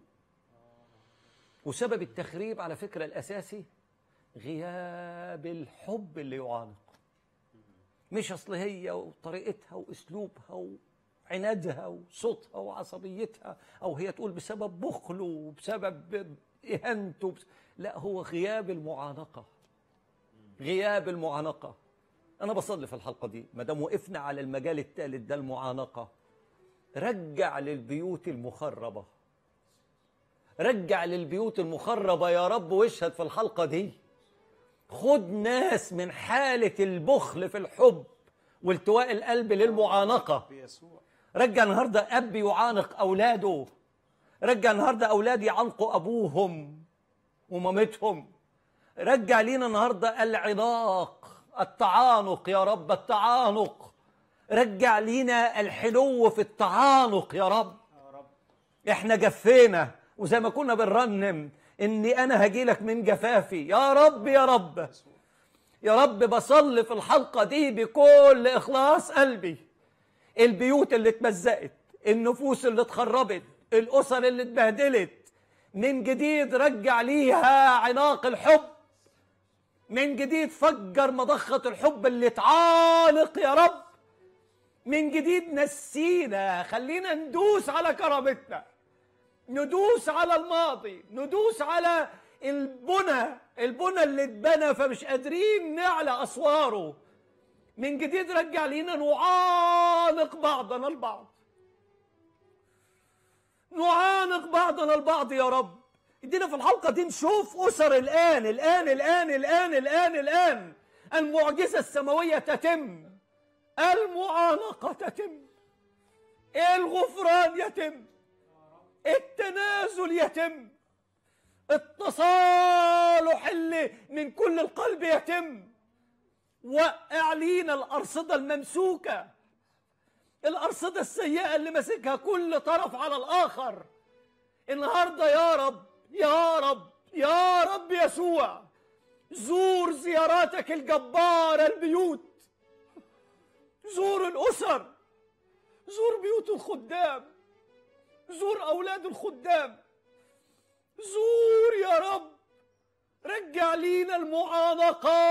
وسبب التخريب على فكرة الأساسي غياب الحب اللي يعانق مش أصل هي وطريقتها وأسلوبها وعنادها وصوتها وعصبيتها أو هي تقول بسبب بخله وبسبب إهانته بس... لا هو غياب المعانقة غياب المعانقة أنا بصلي في الحلقة دي ما دام وقفنا على المجال الثالث ده المعانقة رجع للبيوت المخربة رجع للبيوت المخربة يا رب واشهد في الحلقة دي خد ناس من حالة البخل في الحب والتواء القلب للمعانقة بيسوع رجع النهاردة أب يعانق أولاده رجع النهاردة أولاد يعانقوا أبوهم ومامتهم رجع لينا النهاردة العناق التعانق يا رب التعانق رجع لينا الحلو في التعانق يا رب يا رب احنا جفينا وزي ما كنا بنرنم اني انا هجيلك من جفافي يا رب يا رب يا رب بصلي في الحلقة دي بكل إخلاص قلبي البيوت اللي اتمزقت النفوس اللي اتخربت الأسر اللي اتبهدلت من جديد رجع ليها عناق الحب من جديد فجر مضخة الحب اللي اتعانق يا رب من جديد نسينا خلينا ندوس على كرامتنا ندوس على الماضي ندوس على البنى البنى اللي اتبنى فمش قادرين نعلى اسواره من جديد رجع لينا نعانق بعضنا البعض نعانق بعضنا البعض يا رب ادينا في الحلقه دي نشوف اسر الان الان الان الان الان الان المعجزه السماويه تتم المعانقه تتم الغفران يتم التنازل يتم التصالح اللي من كل القلب يتم وقع لينا الأرصدة الممسوكة الأرصدة السيئة اللي ماسكها كل طرف على الآخر النهاردة يا رب يا رب يا رب يسوع زور زياراتك الجبارة البيوت زور الأسر زور بيوت الخدام زور أولاد الخدام زور يا رب رجع لينا المعانقة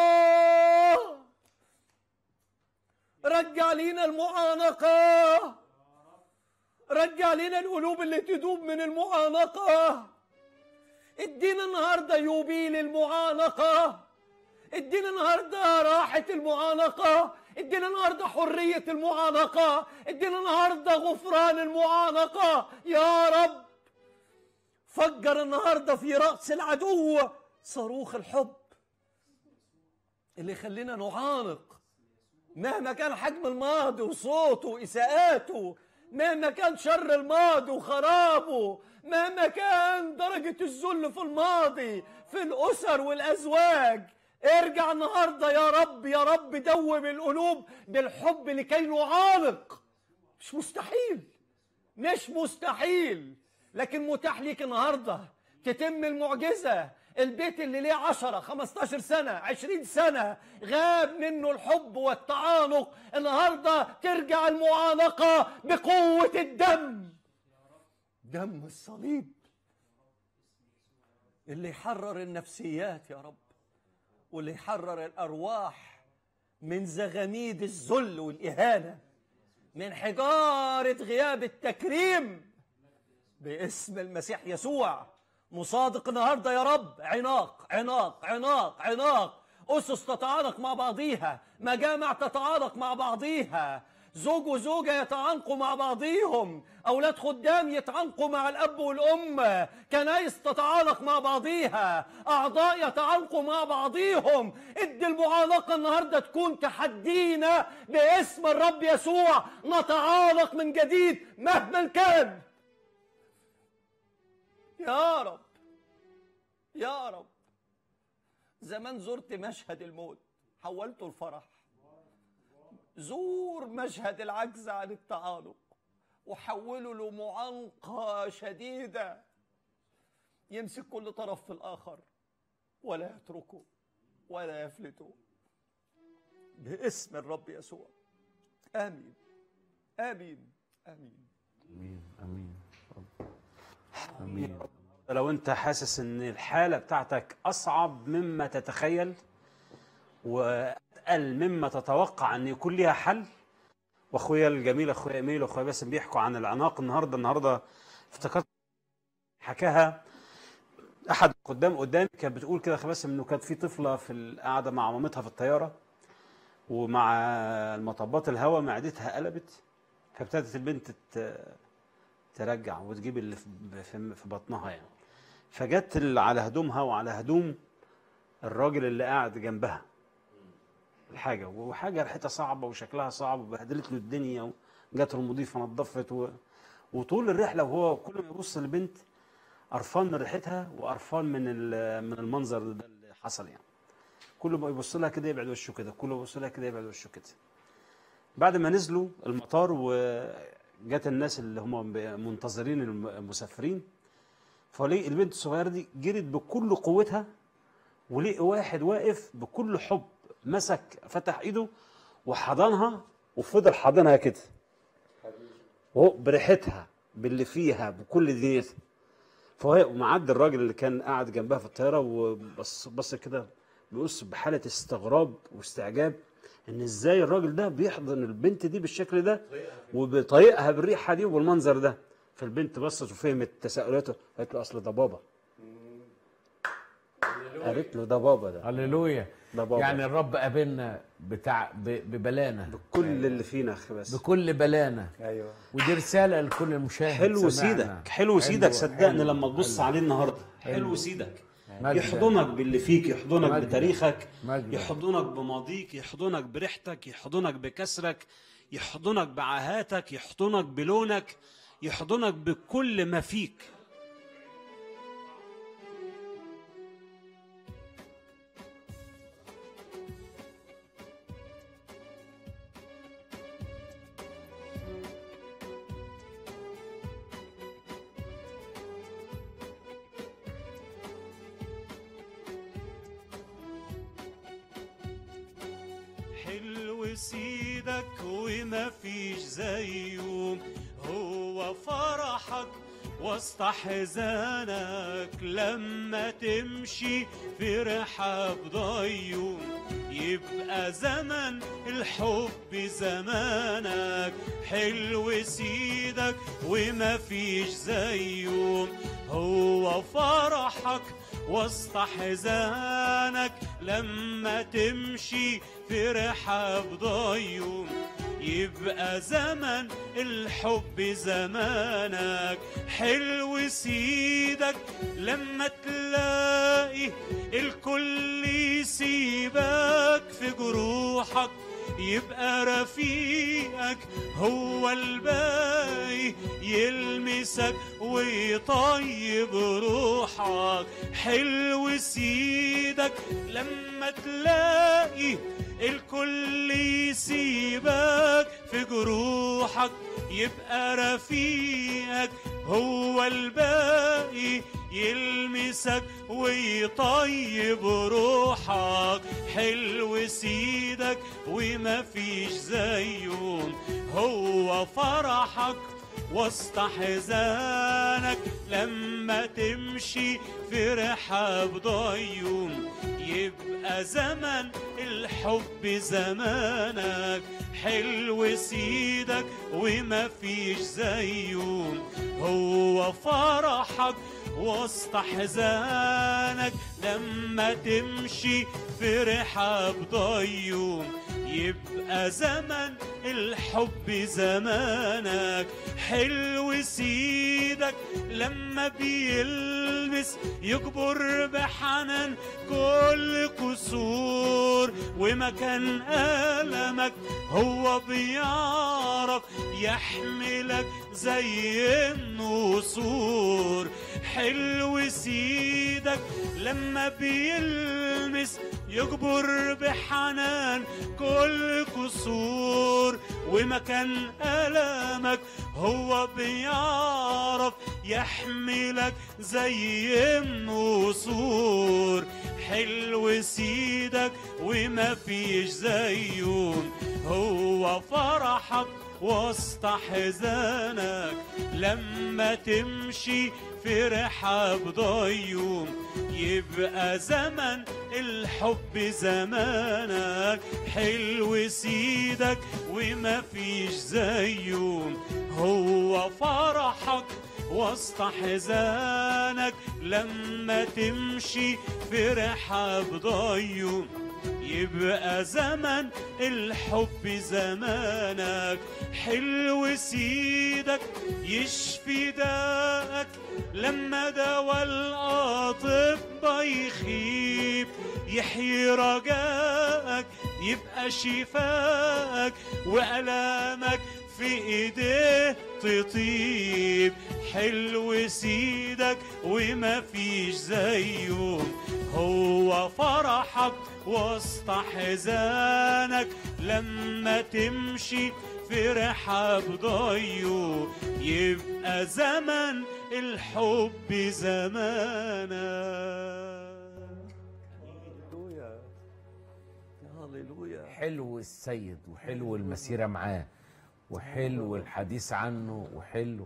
رجع لينا المعانقة رجع لينا القلوب اللي تدوب من المعانقة ادينا النهاردة يوبيل المعانقة ادينا النهاردة راحة المعانقة ادينا النهاردة حرية المعانقة ادينا النهاردة غفران المعانقة يا رب فجر النهاردة في رأس العدو صاروخ الحب اللي يخلينا نعانق مهما كان حجم الماضي وصوته وإساءاته مهما كان شر الماضي وخرابه مهما كان درجة الذل في الماضي في الأسر والأزواج ارجع النهارده يا رب يا رب دوب القلوب بالحب لكي نعانق مش مستحيل مش مستحيل لكن متاح ليك النهارده تتم المعجزه البيت اللي ليه 10 15 سنه 20 سنه غاب منه الحب والتعانق النهارده ترجع المعانقه بقوه الدم دم الصليب اللي يحرر النفسيات يا رب واللي يحرر الارواح من زغاميد الذل والاهانه من حجاره غياب التكريم باسم المسيح يسوع مصادق النهارده يا رب عناق عناق عناق عناق أسس تتعانق مع بعضيها مجامع تتعانق مع بعضيها زوج وزوجة يتعانقوا مع بعضيهم أولاد خدام يتعانقوا مع الأب والأم كنايس تتعانق مع بعضيها أعضاء يتعانقوا مع بعضيهم ادي المعانقة النهاردة تكون تحدينا باسم الرب يسوع نتعانق من جديد مهما كان يا رب يا رب زمان زرت مشهد الموت حولته الفرح زور مشهد العجز عن التعانق وحوله لمعانقة شديدة يمسك كل طرف في الآخر ولا يتركه ولا يفلته باسم الرب يسوع آمين آمين آمين امين امين رب. امين لو انت حاسس ان الحاله بتاعتك اصعب مما تتخيل واتقل مما تتوقع ان يكون ليها حل واخويا الجميل اخويا ايميل واخويا باسم بيحكوا عن العناق النهارده النهارده افتكرت حكاها احد قدام قدامي كانت بتقول كده اخويا باسم انه كانت في طفله في القعده مع مامتها في الطياره ومع المطبات الهواء معدتها قلبت فابتدت البنت ت- ترجع وتجيب اللي في- في في بطنها يعني فجت اللي على هدومها وعلى هدوم الراجل اللي قاعد جنبها الحاجه وحاجه ريحتها صعبه وشكلها صعب وبهدلت له الدنيا وجات له المضيفه نظفت و... وطول الرحله وهو كل ما يبص للبنت قرفان من ريحتها وقرفان من ال- من المنظر ده اللي حصل يعني كل ما يبص لها كده يبعد وشه كده كل ما يبص لها كده يبعد وشه كده بعد ما نزلوا المطار وجات الناس اللي هم منتظرين الم- المسافرين فلقي البنت الصغيره دي جرت بكل قوتها ولقي واحد واقف بكل حب مسك فتح ايده وحضنها وفضل حاضنها كده وهو بريحتها باللي فيها بكل دنيتها فهو معدي الراجل اللي كان قاعد جنبها في الطياره وبص بص كده بيبص بحاله استغراب واستعجاب ان ازاي الراجل ده بيحضن البنت دي بالشكل ده وبيطيقها بالريحه دي والمنظر ده فالبنت بصت وفهمت تساؤلاته قالت له اصل ده بابا قالت له ده بابا ده هللويا ده بابا. يعني الرب قابلنا بتاع ب- ببلانه كل اللي فينا اخ بس بكل بلانه أيوه ودي رساله لكل المشاهد حلو سمعنا. سيدك حلو سيدك صدقني لما تبص عليه النهارده حلو سيدك مجد. يحضنك باللي فيك يحضنك مجد. بتاريخك مجد. يحضنك بماضيك يحضنك بريحتك يحضنك بكسرك يحضنك بعاهاتك يحضنك بلونك يحضنك بكل ما فيك حلو سيدك وما فيش زيه هو فرحك وسط حزانك لما تمشي في رحاب ضيه يبقى زمن الحب زمانك حلو سيدك وما فيش زيه هو فرحك وسط حزانك لما تمشي في رحاب ضيه يبقى زمن الحب زمانك حلو سيدك لما تلاقي الكل يسيبك في جروحك يبقى رفيقك هو الباقي يلمسك ويطيب روحك حلو سيدك لما تلاقي الكل يسيبك في جروحك يبقى رفيقك هو الباقي يلمسك ويطيب روحك حلو سيدك وما فيش زيه هو فرحك وسط حزانك لما تمشي في رحاب ضيه يبقى زمن الحب زمانك حلو سيدك وما فيش زيه هو فرحك وسط حزانك لما تمشي في رحاب ضيوم يبقى زمن الحب زمانك حلو سيدك لما بيلبس يجبر بحنان كل قصور ومكان ألمك هو بيعرف يحملك زي النسور حلو سيدك لما بيلمس يجبر بحنان كل قصور ومكان ألمك هو بيعرف يحملك زي النسور حلو سيدك وما فيش زيه هو فرحك وسط حزانك لما تمشي في رحاب ضيوم يبقى زمن الحب زمانك حلو سيدك وما فيش زيه هو فرحك وسط حزانك لما تمشي في رحاب ضيوم يبقى زمن الحب زمانك حلو سيدك يشفي داك لما دوا الأطباء يخيب يحيي رجاك يبقى شفاك وألامك في ايديه تطيب حلو سيدك وما فيش زيه هو فرحك وسط حزانك لما تمشي في رحاب ضيه يبقى زمن الحب زمانك هللويا هللويا حلو السيد وحلو المسيرة معاه وحلو الحديث عنه وحلو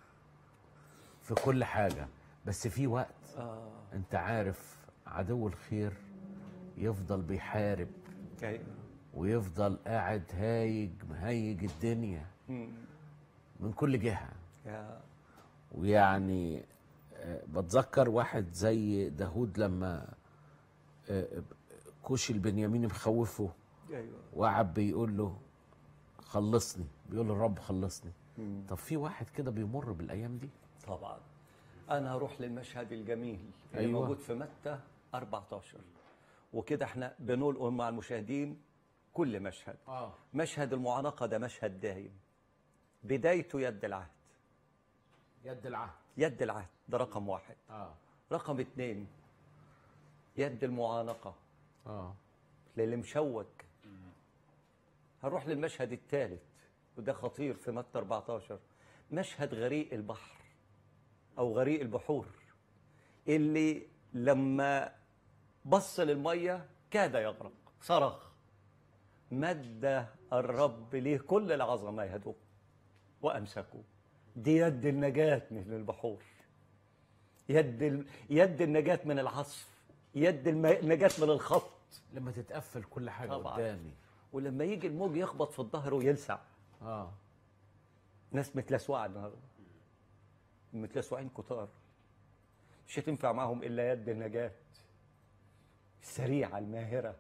في كل حاجة بس في وقت اه انت عارف عدو الخير يفضل بيحارب أيوة. ويفضل قاعد هايج مهيج الدنيا مم. من كل جهة يا ويعني آه، بتذكر واحد زي داود لما آه، كوش البنياميني مخوفه ايوه وقعد بيقول له خلصني بيقول الرب خلصني مم. طب في واحد كده بيمر بالايام دي طبعا انا هروح للمشهد الجميل اللي أيوة. موجود في متى 14 وكده احنا بنقول مع المشاهدين كل مشهد اه مشهد المعانقه ده مشهد دايم بدايته يد العهد يد العهد يد العهد ده رقم واحد اه رقم اتنين يد المعانقه اه للي مشوك هنروح للمشهد الثالث وده خطير في متى 14 مشهد غريق البحر او غريق البحور اللي لما بص للميه كاد يغرق صرخ مد الرب ليه كل العظمه يهدوه وامسكوا دي يد النجاه من البحور يد ال... يد النجاه من العصف يد الم... النجاه من الخط لما تتقفل كل حاجه طبعاً. قدامي ولما يجي الموج يخبط في الظهر ويلسع اه ناس متلسوعه النهارده متلسوعين كتار مش هتنفع معاهم الا يد النجاه السريعه الماهره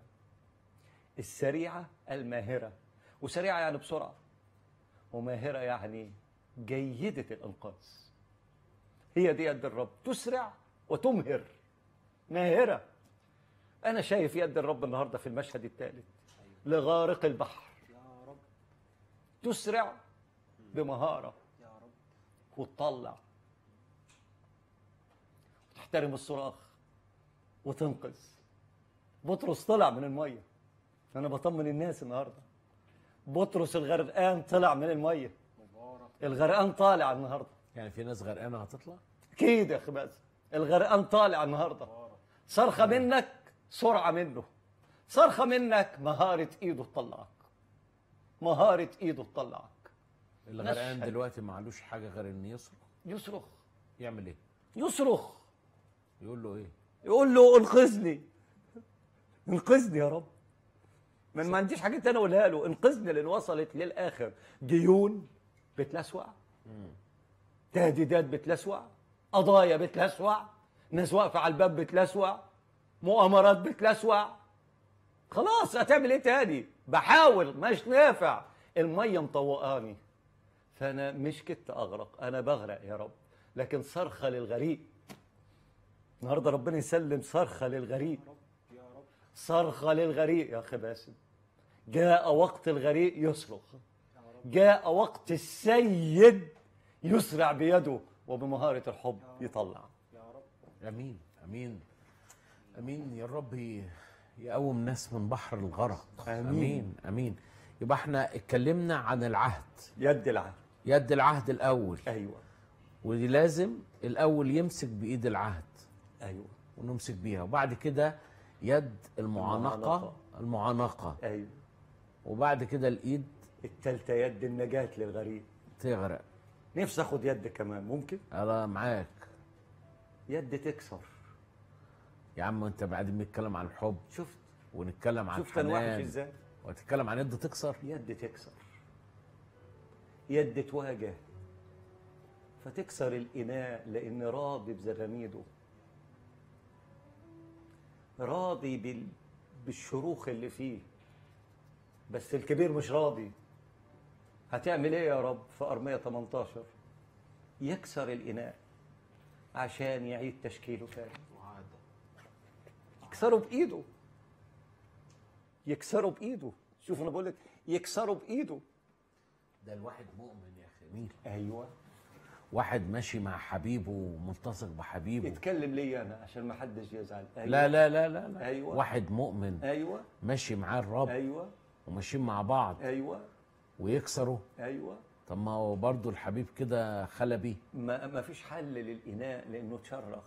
السريعه الماهره وسريعه يعني بسرعه وماهره يعني جيده الانقاذ هي دي يد الرب تسرع وتمهر ماهره انا شايف يد الرب النهارده في المشهد الثالث لغارق البحر تسرع بمهارة وتطلع وتحترم الصراخ وتنقذ بطرس طلع من المية أنا بطمن الناس النهاردة بطرس الغرقان طلع من المية الغرقان طالع النهاردة يعني في ناس غرقانه هتطلع أكيد يا أخي باسم الغرقان طالع النهاردة صرخة منك سرعة منه صرخة منك مهارة إيده تطلعك مهارة إيده تطلعك اللي غرقان مشهد. دلوقتي معلوش حاجه غير ان يصرخ يصرخ يعمل ايه يصرخ يقول له ايه يقول له انقذني انقذني يا رب من ما عنديش حاجه تانية اقولها له انقذني لان وصلت للاخر ديون بتلسوع تهديدات بتلسوع قضايا بتلسوع ناس واقفه على الباب بتلسوع مؤامرات بتلسوع خلاص هتعمل ايه تاني بحاول مش نافع الميه مطوقاني فانا مش كنت اغرق انا بغرق يا رب لكن صرخه للغريق النهارده ربنا يسلم صرخه للغريق صرخه للغريق يا اخي باسم جاء وقت الغريق يصرخ جاء وقت السيد يسرع بيده وبمهاره الحب يطلع امين امين امين يا رب ي- يقوم ناس من بحر الغرق آمين. امين امين يبقى احنا اتكلمنا عن العهد يد العهد يد العهد الاول ايوه ودي لازم الاول يمسك بايد العهد ايوه ونمسك بيها وبعد كده يد المعانقه المعانقة. المعانقه ايوه وبعد كده الايد التالتة يد النجاة للغريب تغرق نفسي اخد يد كمان ممكن انا معاك يد تكسر يا عم انت بعدين بنتكلم عن الحب شفت ونتكلم عن شفت انا وحش الحنان ازاي وتتكلم عن يد تكسر يد تكسر يد تواجه فتكسر الإناء لأن راضي بزراميده راضي بال... بالشروخ اللي فيه بس الكبير مش راضي هتعمل ايه يا رب في أرمية 18 يكسر الإناء عشان يعيد تشكيله تاني يكسره بإيده يكسره بإيده شوف أنا بقول لك يكسره بإيده ده الواحد مؤمن يا اخي مين ايوه واحد ماشي مع حبيبه وملتصق بحبيبه اتكلم لي انا عشان ما حدش يزعل أيوة. لا لا لا لا, لا. أيوة. واحد مؤمن ايوه ماشي معاه الرب ايوه وماشيين مع بعض ايوه ويكسروا ايوه طب ما هو برضه الحبيب كده خلى بيه ما ما فيش حل للاناء لانه اتشرخ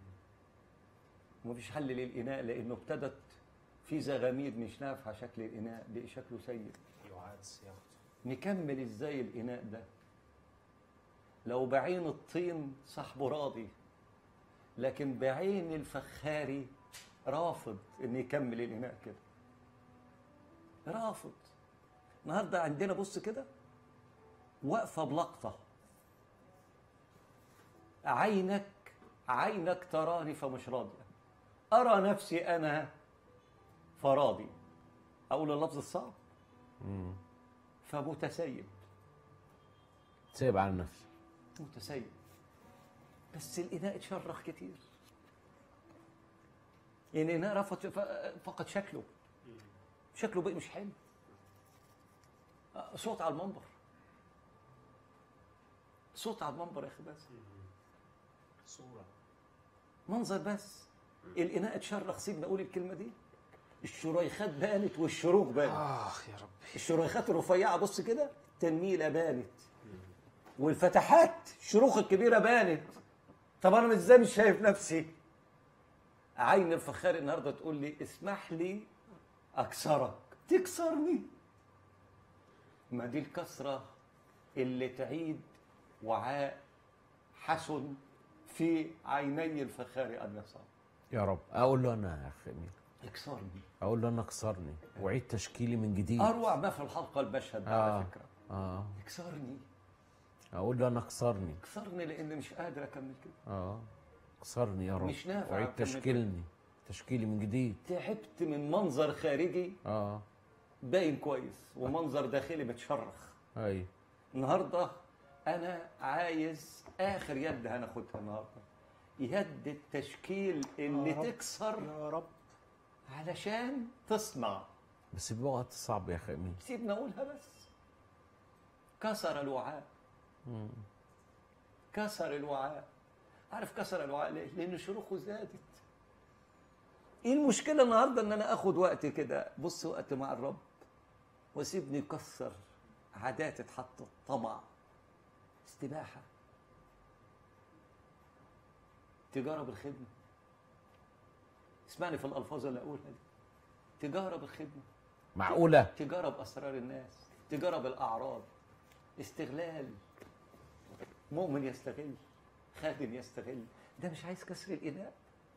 ما فيش حل للاناء لانه ابتدت في زغاميد مش نافعه شكل الاناء بقى شكله سيء يعاد صياغته نكمل ازاي الاناء ده لو بعين الطين صاحبه راضي لكن بعين الفخاري رافض ان يكمل الاناء كده رافض النهارده عندنا بص كده واقفه بلقطه عينك عينك تراني فمش راضيه ارى نفسي انا فراضي اقول اللفظ الصعب فمتسيب سايب على نفسه متسيب بس الإناء اتشرخ كتير يعني الإناء رفض ف- فقد شكله شكله بقى مش حلو آه، صوت على المنبر صوت على المنبر يا أخي بس صورة منظر بس الإناء اتشرخ سيبنا أقول الكلمة دي الشريخات بانت والشروق بانت آخ يا رب الشريخات الرفيعه بص كده التنميله بانت والفتحات الشروخ الكبيره بانت طب انا ازاي مش شايف نفسي عين الفخار النهارده تقول لي اسمح لي اكسرك تكسرني ما دي الكسره اللي تعيد وعاء حسن في عيني الفخار ان يصاب يا رب اقول له انا يا اخي مين اكسرني اقول له انا اكسرني وعيد تشكيلي من جديد اروع ما في الحلقه المشهد ده آه. على فكره اه اكسرني اقول له انا اكسرني اكسرني لان مش قادر اكمل كده اه اكسرني يا رب مش نافع وعيد أكمل تشكيلني تشكيلي من جديد تعبت من منظر خارجي اه باين كويس ومنظر داخلي متشرخ اي النهارده انا عايز اخر يد هناخدها النهارده يد التشكيل اللي يا رب. تكسر يا رب علشان تصنع بس بيبقى وقت صعب يا اخي امين سيبنا اقولها بس كسر الوعاء كسر الوعاء عارف كسر الوعاء ليه؟ لان شروخه زادت ايه المشكله النهارده ان انا اخد وقت كده بص وقت مع الرب واسيبني يكسر عادات اتحطت طمع استباحه تجاره بالخدمه اسمعني في الالفاظ اللي اقولها دي تجاره بالخدمه معقوله تجارة بأسرار الناس تجارة بالأعراض استغلال مؤمن يستغل خادم يستغل ده مش عايز كسر الإناء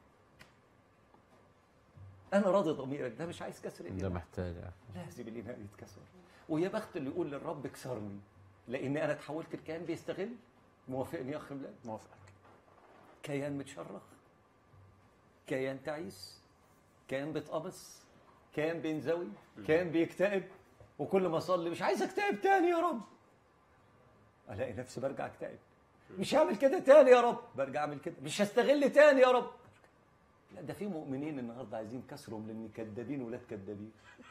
أنا راضي ضميرك ده مش عايز كسر ده الإناء محتاج يا أخي. لازم الإناء يتكسر ويا بخت اللي يقول للرب اكسرني لأن أنا اتحولت لكائن بيستغل موافقني يا أخي بلاد موافقك كيان متشرخ كيان تعيس كيان بيتقمص كيان بينزوي كيان بيكتئب وكل ما اصلي مش عايز اكتئب تاني يا رب الاقي نفسي برجع اكتئب مش هعمل كده تاني يا رب برجع اعمل كده مش هستغل تاني يا رب لا ده في مؤمنين النهارده عايزين كسرهم لان كدابين ولاد كدابين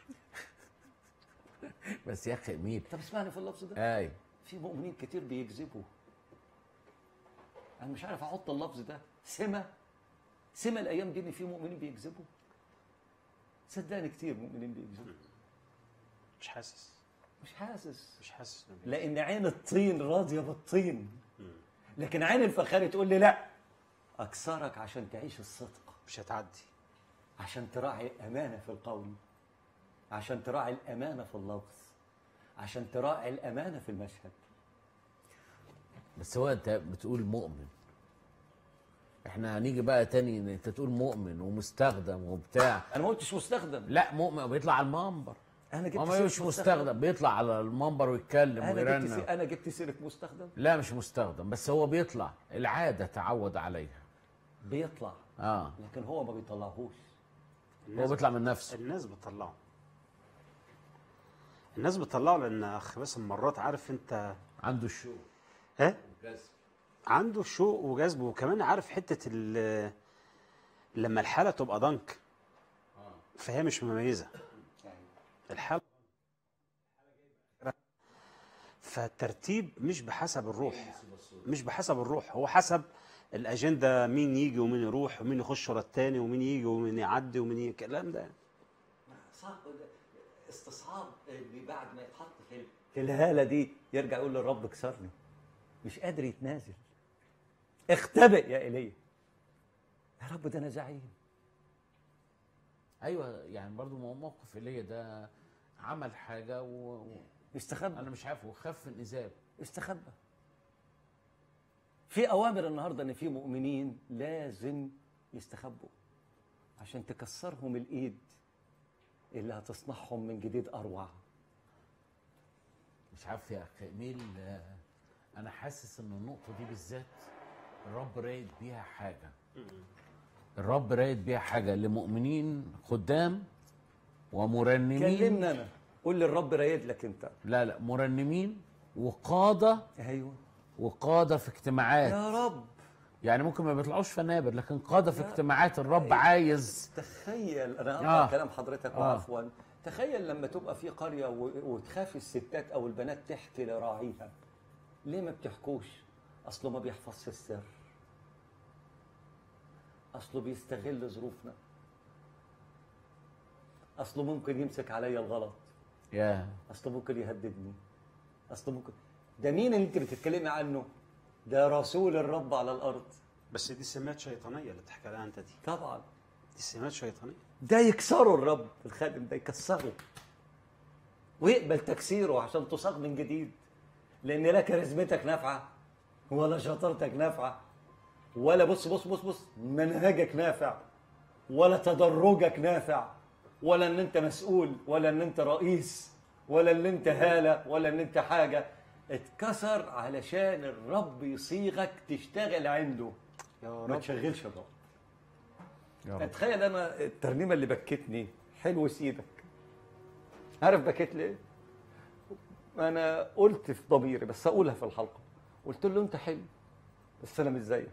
بس يا اخي اميل طب اسمعني في اللفظ ده اي في مؤمنين كتير بيكذبوا انا مش عارف احط اللفظ ده سمه سمه الايام دي ان في مؤمنين بيكذبوا صدقني كتير مؤمنين بيكذبوا مش حاسس مش حاسس مش حاسس إنه بي- لان عين الطين راضيه بالطين لكن عين الفخاري تقول لي لا اكسرك عشان تعيش الصدق مش هتعدي عشان تراعي الامانه في القول عشان تراعي الامانه في اللفظ عشان تراعي الامانه في المشهد بس هو انت بتقول مؤمن احنا هنيجي بقى تاني ان انت تقول مؤمن ومستخدم وبتاع انا ما قلتش مستخدم لا مؤمن بيطلع على المنبر انا جبت هو سيرة مش مستخدم بيطلع على المنبر ويتكلم انا جبت ويرنم سي... انا جبت سيره مستخدم لا مش مستخدم بس هو بيطلع العاده تعود عليها بيطلع اه لكن هو ما بيطلعهوش هو الناس بيطلع من نفسه الناس بتطلعه الناس بتطلعه لان اخ باسم مرات عارف انت عنده الشوق ها عنده شوق وجذب وكمان عارف حته ال- لما الحاله تبقى ضنك فهي مش مميزه الحاله فالترتيب مش بحسب الروح مش بحسب الروح هو حسب الاجنده مين يجي ومين يروح ومين يخش ورا التاني ومين يجي ومين يعدي ومين ي... الكلام ده صعب استصعاب اللي بعد ما يتحط في في الهاله دي يرجع يقول للرب اكسرني مش قادر يتنازل اختبئ يا ايليا يا رب ده انا زعيم ايوه يعني برضو ما هو موقف ايليا ده عمل حاجه و... و... استخبى انا مش عارف وخف النزاب استخبى في اوامر النهارده ان في مؤمنين لازم يستخبوا عشان تكسرهم الايد اللي هتصنعهم من جديد اروع مش عارف يا اخي اميل آه، انا حاسس ان النقطه دي بالذات الرب رايد بيها حاجه الرب رايد بيها حاجه لمؤمنين خدام ومرنمين كلمنا انا قول للرب رايد لك انت لا لا مرنمين وقاده ايوه وقاده في اجتماعات يا رب يعني ممكن ما بيطلعوش فنابر لكن قاده في اجتماعات الرب عايز تخيل انا آه. اقطع كلام حضرتك آه. وعفوا تخيل لما تبقى في قريه و- وتخاف الستات او البنات تحكي لراعيها ليه ما بتحكوش اصله ما بيحفظش السر اصله بيستغل ظروفنا اصله ممكن يمسك عليا الغلط يا اصله ممكن يهددني اصله ممكن ده مين اللي انت بتتكلمي عنه ده رسول الرب على الارض بس دي سمات شيطانيه اللي بتحكي لها انت دي طبعا دي سمات شيطانيه ده يكسره الرب الخادم ده يكسره ويقبل تكسيره عشان تصاغ من جديد لان لا كاريزمتك نافعه ولا شطارتك نافعه ولا بص بص بص بص منهجك نافع ولا تدرجك نافع ولا ان انت مسؤول ولا ان انت رئيس ولا ان انت هاله ولا ان انت حاجه اتكسر علشان الرب يصيغك تشتغل عنده يا ما رب تشغلش الرب يا رب اتخيل انا الترنيمه اللي بكتني حلو سيدك عارف بكيت ليه؟ انا قلت في ضميري بس اقولها في الحلقه قلت له انت حلو بس انا مش زيك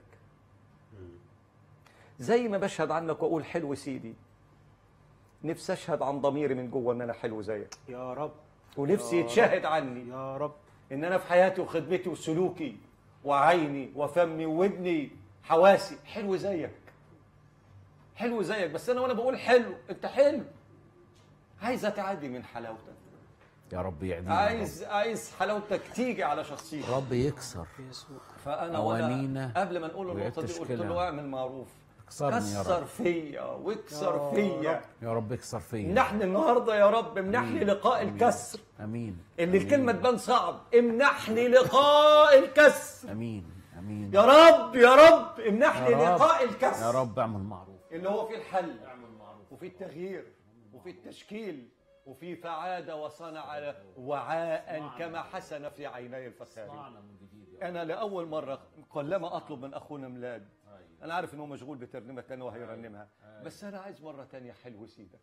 زي ما بشهد عنك واقول حلو سيدي نفسي اشهد عن ضميري من جوه ان انا حلو زيك يا رب ونفسي يا يتشاهد عني يا رب ان انا في حياتي وخدمتي وسلوكي وعيني وفمي وودني حواسي حلو زيك حلو زيك بس انا وانا بقول حلو انت حلو عايز اتعدي من حلاوتك يا رب يعدينا يا عايز عايز حلاوتك تيجي على شخصيتك رب. رب يكسر يسوع فانا أوانينا وانا قبل ما نقول النقطه دي قلت وتشكيلها. له اعمل معروف اكسرني يا كسر رب فيا واكسر فيا يا رب اكسر فيا امنحني النهارده يا رب امنحني لقاء الكسر امين اللي الكلمه تبان صعب امنحني لقاء الكسر امين امين يا رب يا رب امنحني يا رب. لقاء الكسر يا رب اعمل معروف اللي هو في الحل وفي التغيير وفي التشكيل وفي فعاد وصنع وعاء كما حسن في عيني الفخاري من جديد يا انا لاول مره قلما اطلب من اخونا ميلاد انا عارف ان هو مشغول بترنيمه تانية وهيرنمها بس انا عايز مره تانية حلو سيدك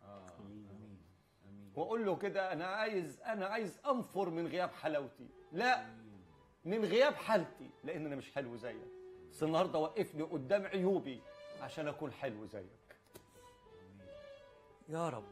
واقول له كده انا عايز انا عايز انفر من غياب حلاوتي لا من غياب حالتي لان انا مش حلو زيك بس النهارده وقفني قدام عيوبي عشان اكون حلو زيك يا رب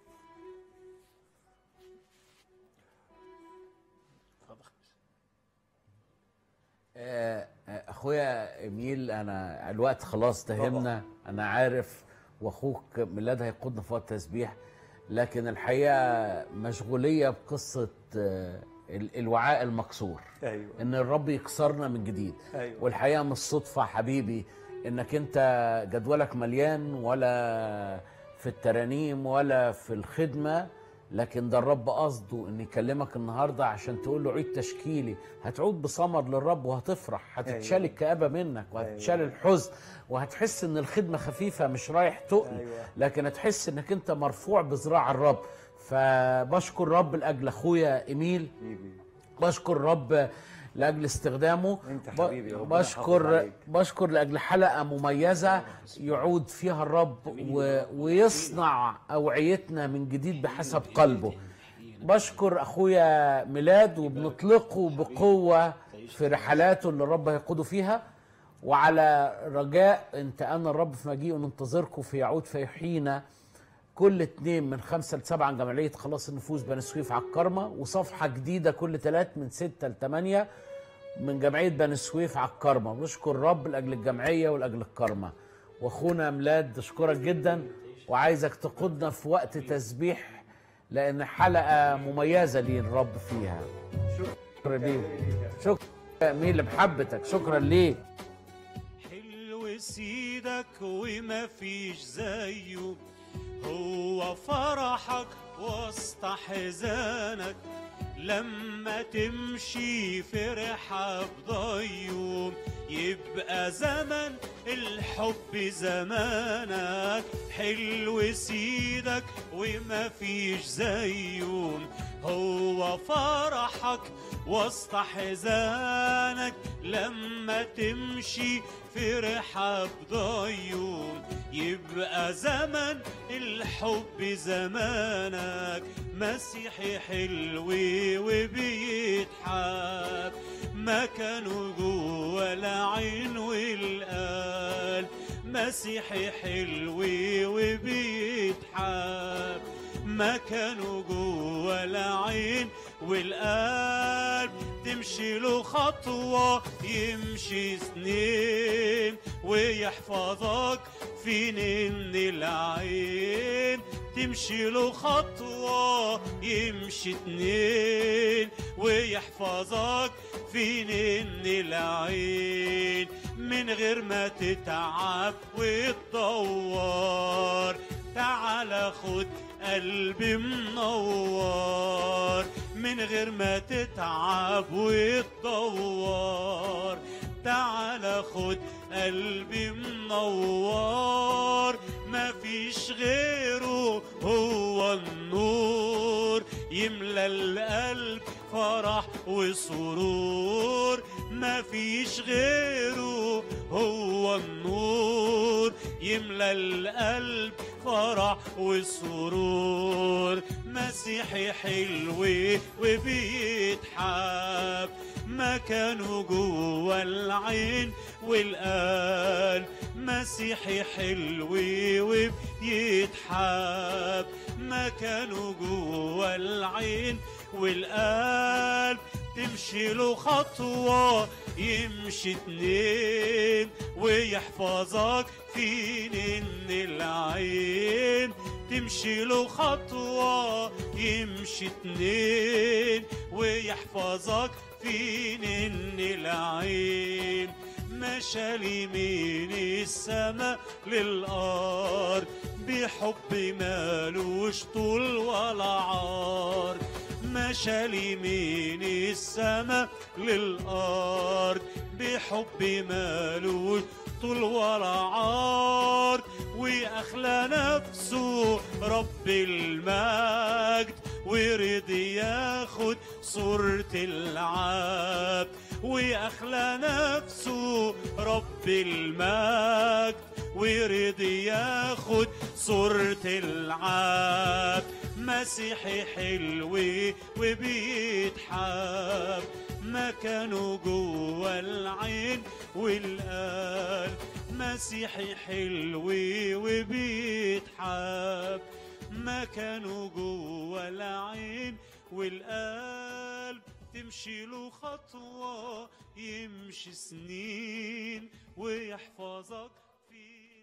آه، آه، اخويا اميل انا الوقت خلاص دهمنا انا عارف واخوك ميلاد هيقودنا في وقت تسبيح لكن الحقيقه مشغوليه بقصه آه، ال- الوعاء المكسور ايوه ان الرب يكسرنا من جديد أيوة. والحقيقه مش صدفه حبيبي انك انت جدولك مليان ولا في الترانيم ولا في الخدمه لكن ده الرب قصده ان يكلمك النهارده عشان تقول له عيد تشكيلي هتعود بثمر للرب وهتفرح هتتشال أيوة. الكآبه منك وهتتشال الحزن وهتحس ان الخدمه خفيفه مش رايح تقل أيوة. لكن هتحس انك انت مرفوع بذراع الرب فبشكر رب لاجل اخويا ايميل حبيبي بشكر رب لاجل استخدامه أنت ب- حبيبي، ربنا يحافظ بشكر عليك. بشكر لاجل حلقه مميزه يعود فيها الرب و... ويصنع اوعيتنا من جديد بحسب قلبه بشكر اخويا ميلاد وبنطلقه بقوه في رحلاته اللي الرب هيقوده فيها وعلى رجاء انت انا الرب في مجيئه ننتظركم في يعود فيحيينا كل اتنين من خمسة لسبعة عن جمعية خلاص النفوس بني سويف على الكرمة وصفحة جديدة كل تلات من ستة لتمانية من جمعية بني سويف على الكرمة بنشكر الرب لأجل الجمعية ولأجل الكرمة وأخونا ميلاد أشكرك جدا وعايزك تقودنا في وقت تسبيح لأن حلقة مميزة لي الرب فيها شكرا ليك شكرا مين لمحبتك شكرا ليك حلو سيدك وما فيش زيه هو فرحك وسط حزانك لما تمشي في رحاب ضيوم يبقى زمن الحب زمانك حلو سيدك وما فيش زيه هو فرحك وسط حزانك لما تمشي في رحاب ضيوم يبقى زمن الحب زمانك مسيحي حلو وبيتحب مكانه جوه العين والقلب مسيحي حلو وبيتحب مكانه جوه العين والقلب تمشي له خطوة يمشي سنين ويحفظك في نن العين تمشي له خطوة يمشي اتنين ويحفظك في نن العين من غير ما تتعب وتدور تعال خد قلبي منور من غير ما تتعب وتدور تعال خد قلبي منور مفيش غيره هو النور يملى القلب فرح وسرور مفيش غيره هو النور يملى القلب فرح وسرور مسيحي حلو وبيتحب مكانه جوه العين والقلب مسيحي حلو وبيتحب مكانه جوه العين والقلب تمشي له خطوة يمشي اتنين ويحفظك في نن العين تمشي له خطوة يمشي اتنين ويحفظك في نن العين مشى من السماء للأرض بحب مالوش طول ولا عار مشى من السماء للأرض بحب مالوش طول ولا عار وأخلى نفسه رب المجد ورضي ياخد صورة العبد وأخلى نفسه رب المجد ورضي ياخد صورة العبد مسيحي حلو وبيتحب مكانه جوه العين والقلب مسيحي حلو وبيتحب مكانه جوه العين والقلب تمشي له خطوة يمشي سنين ويحفظك في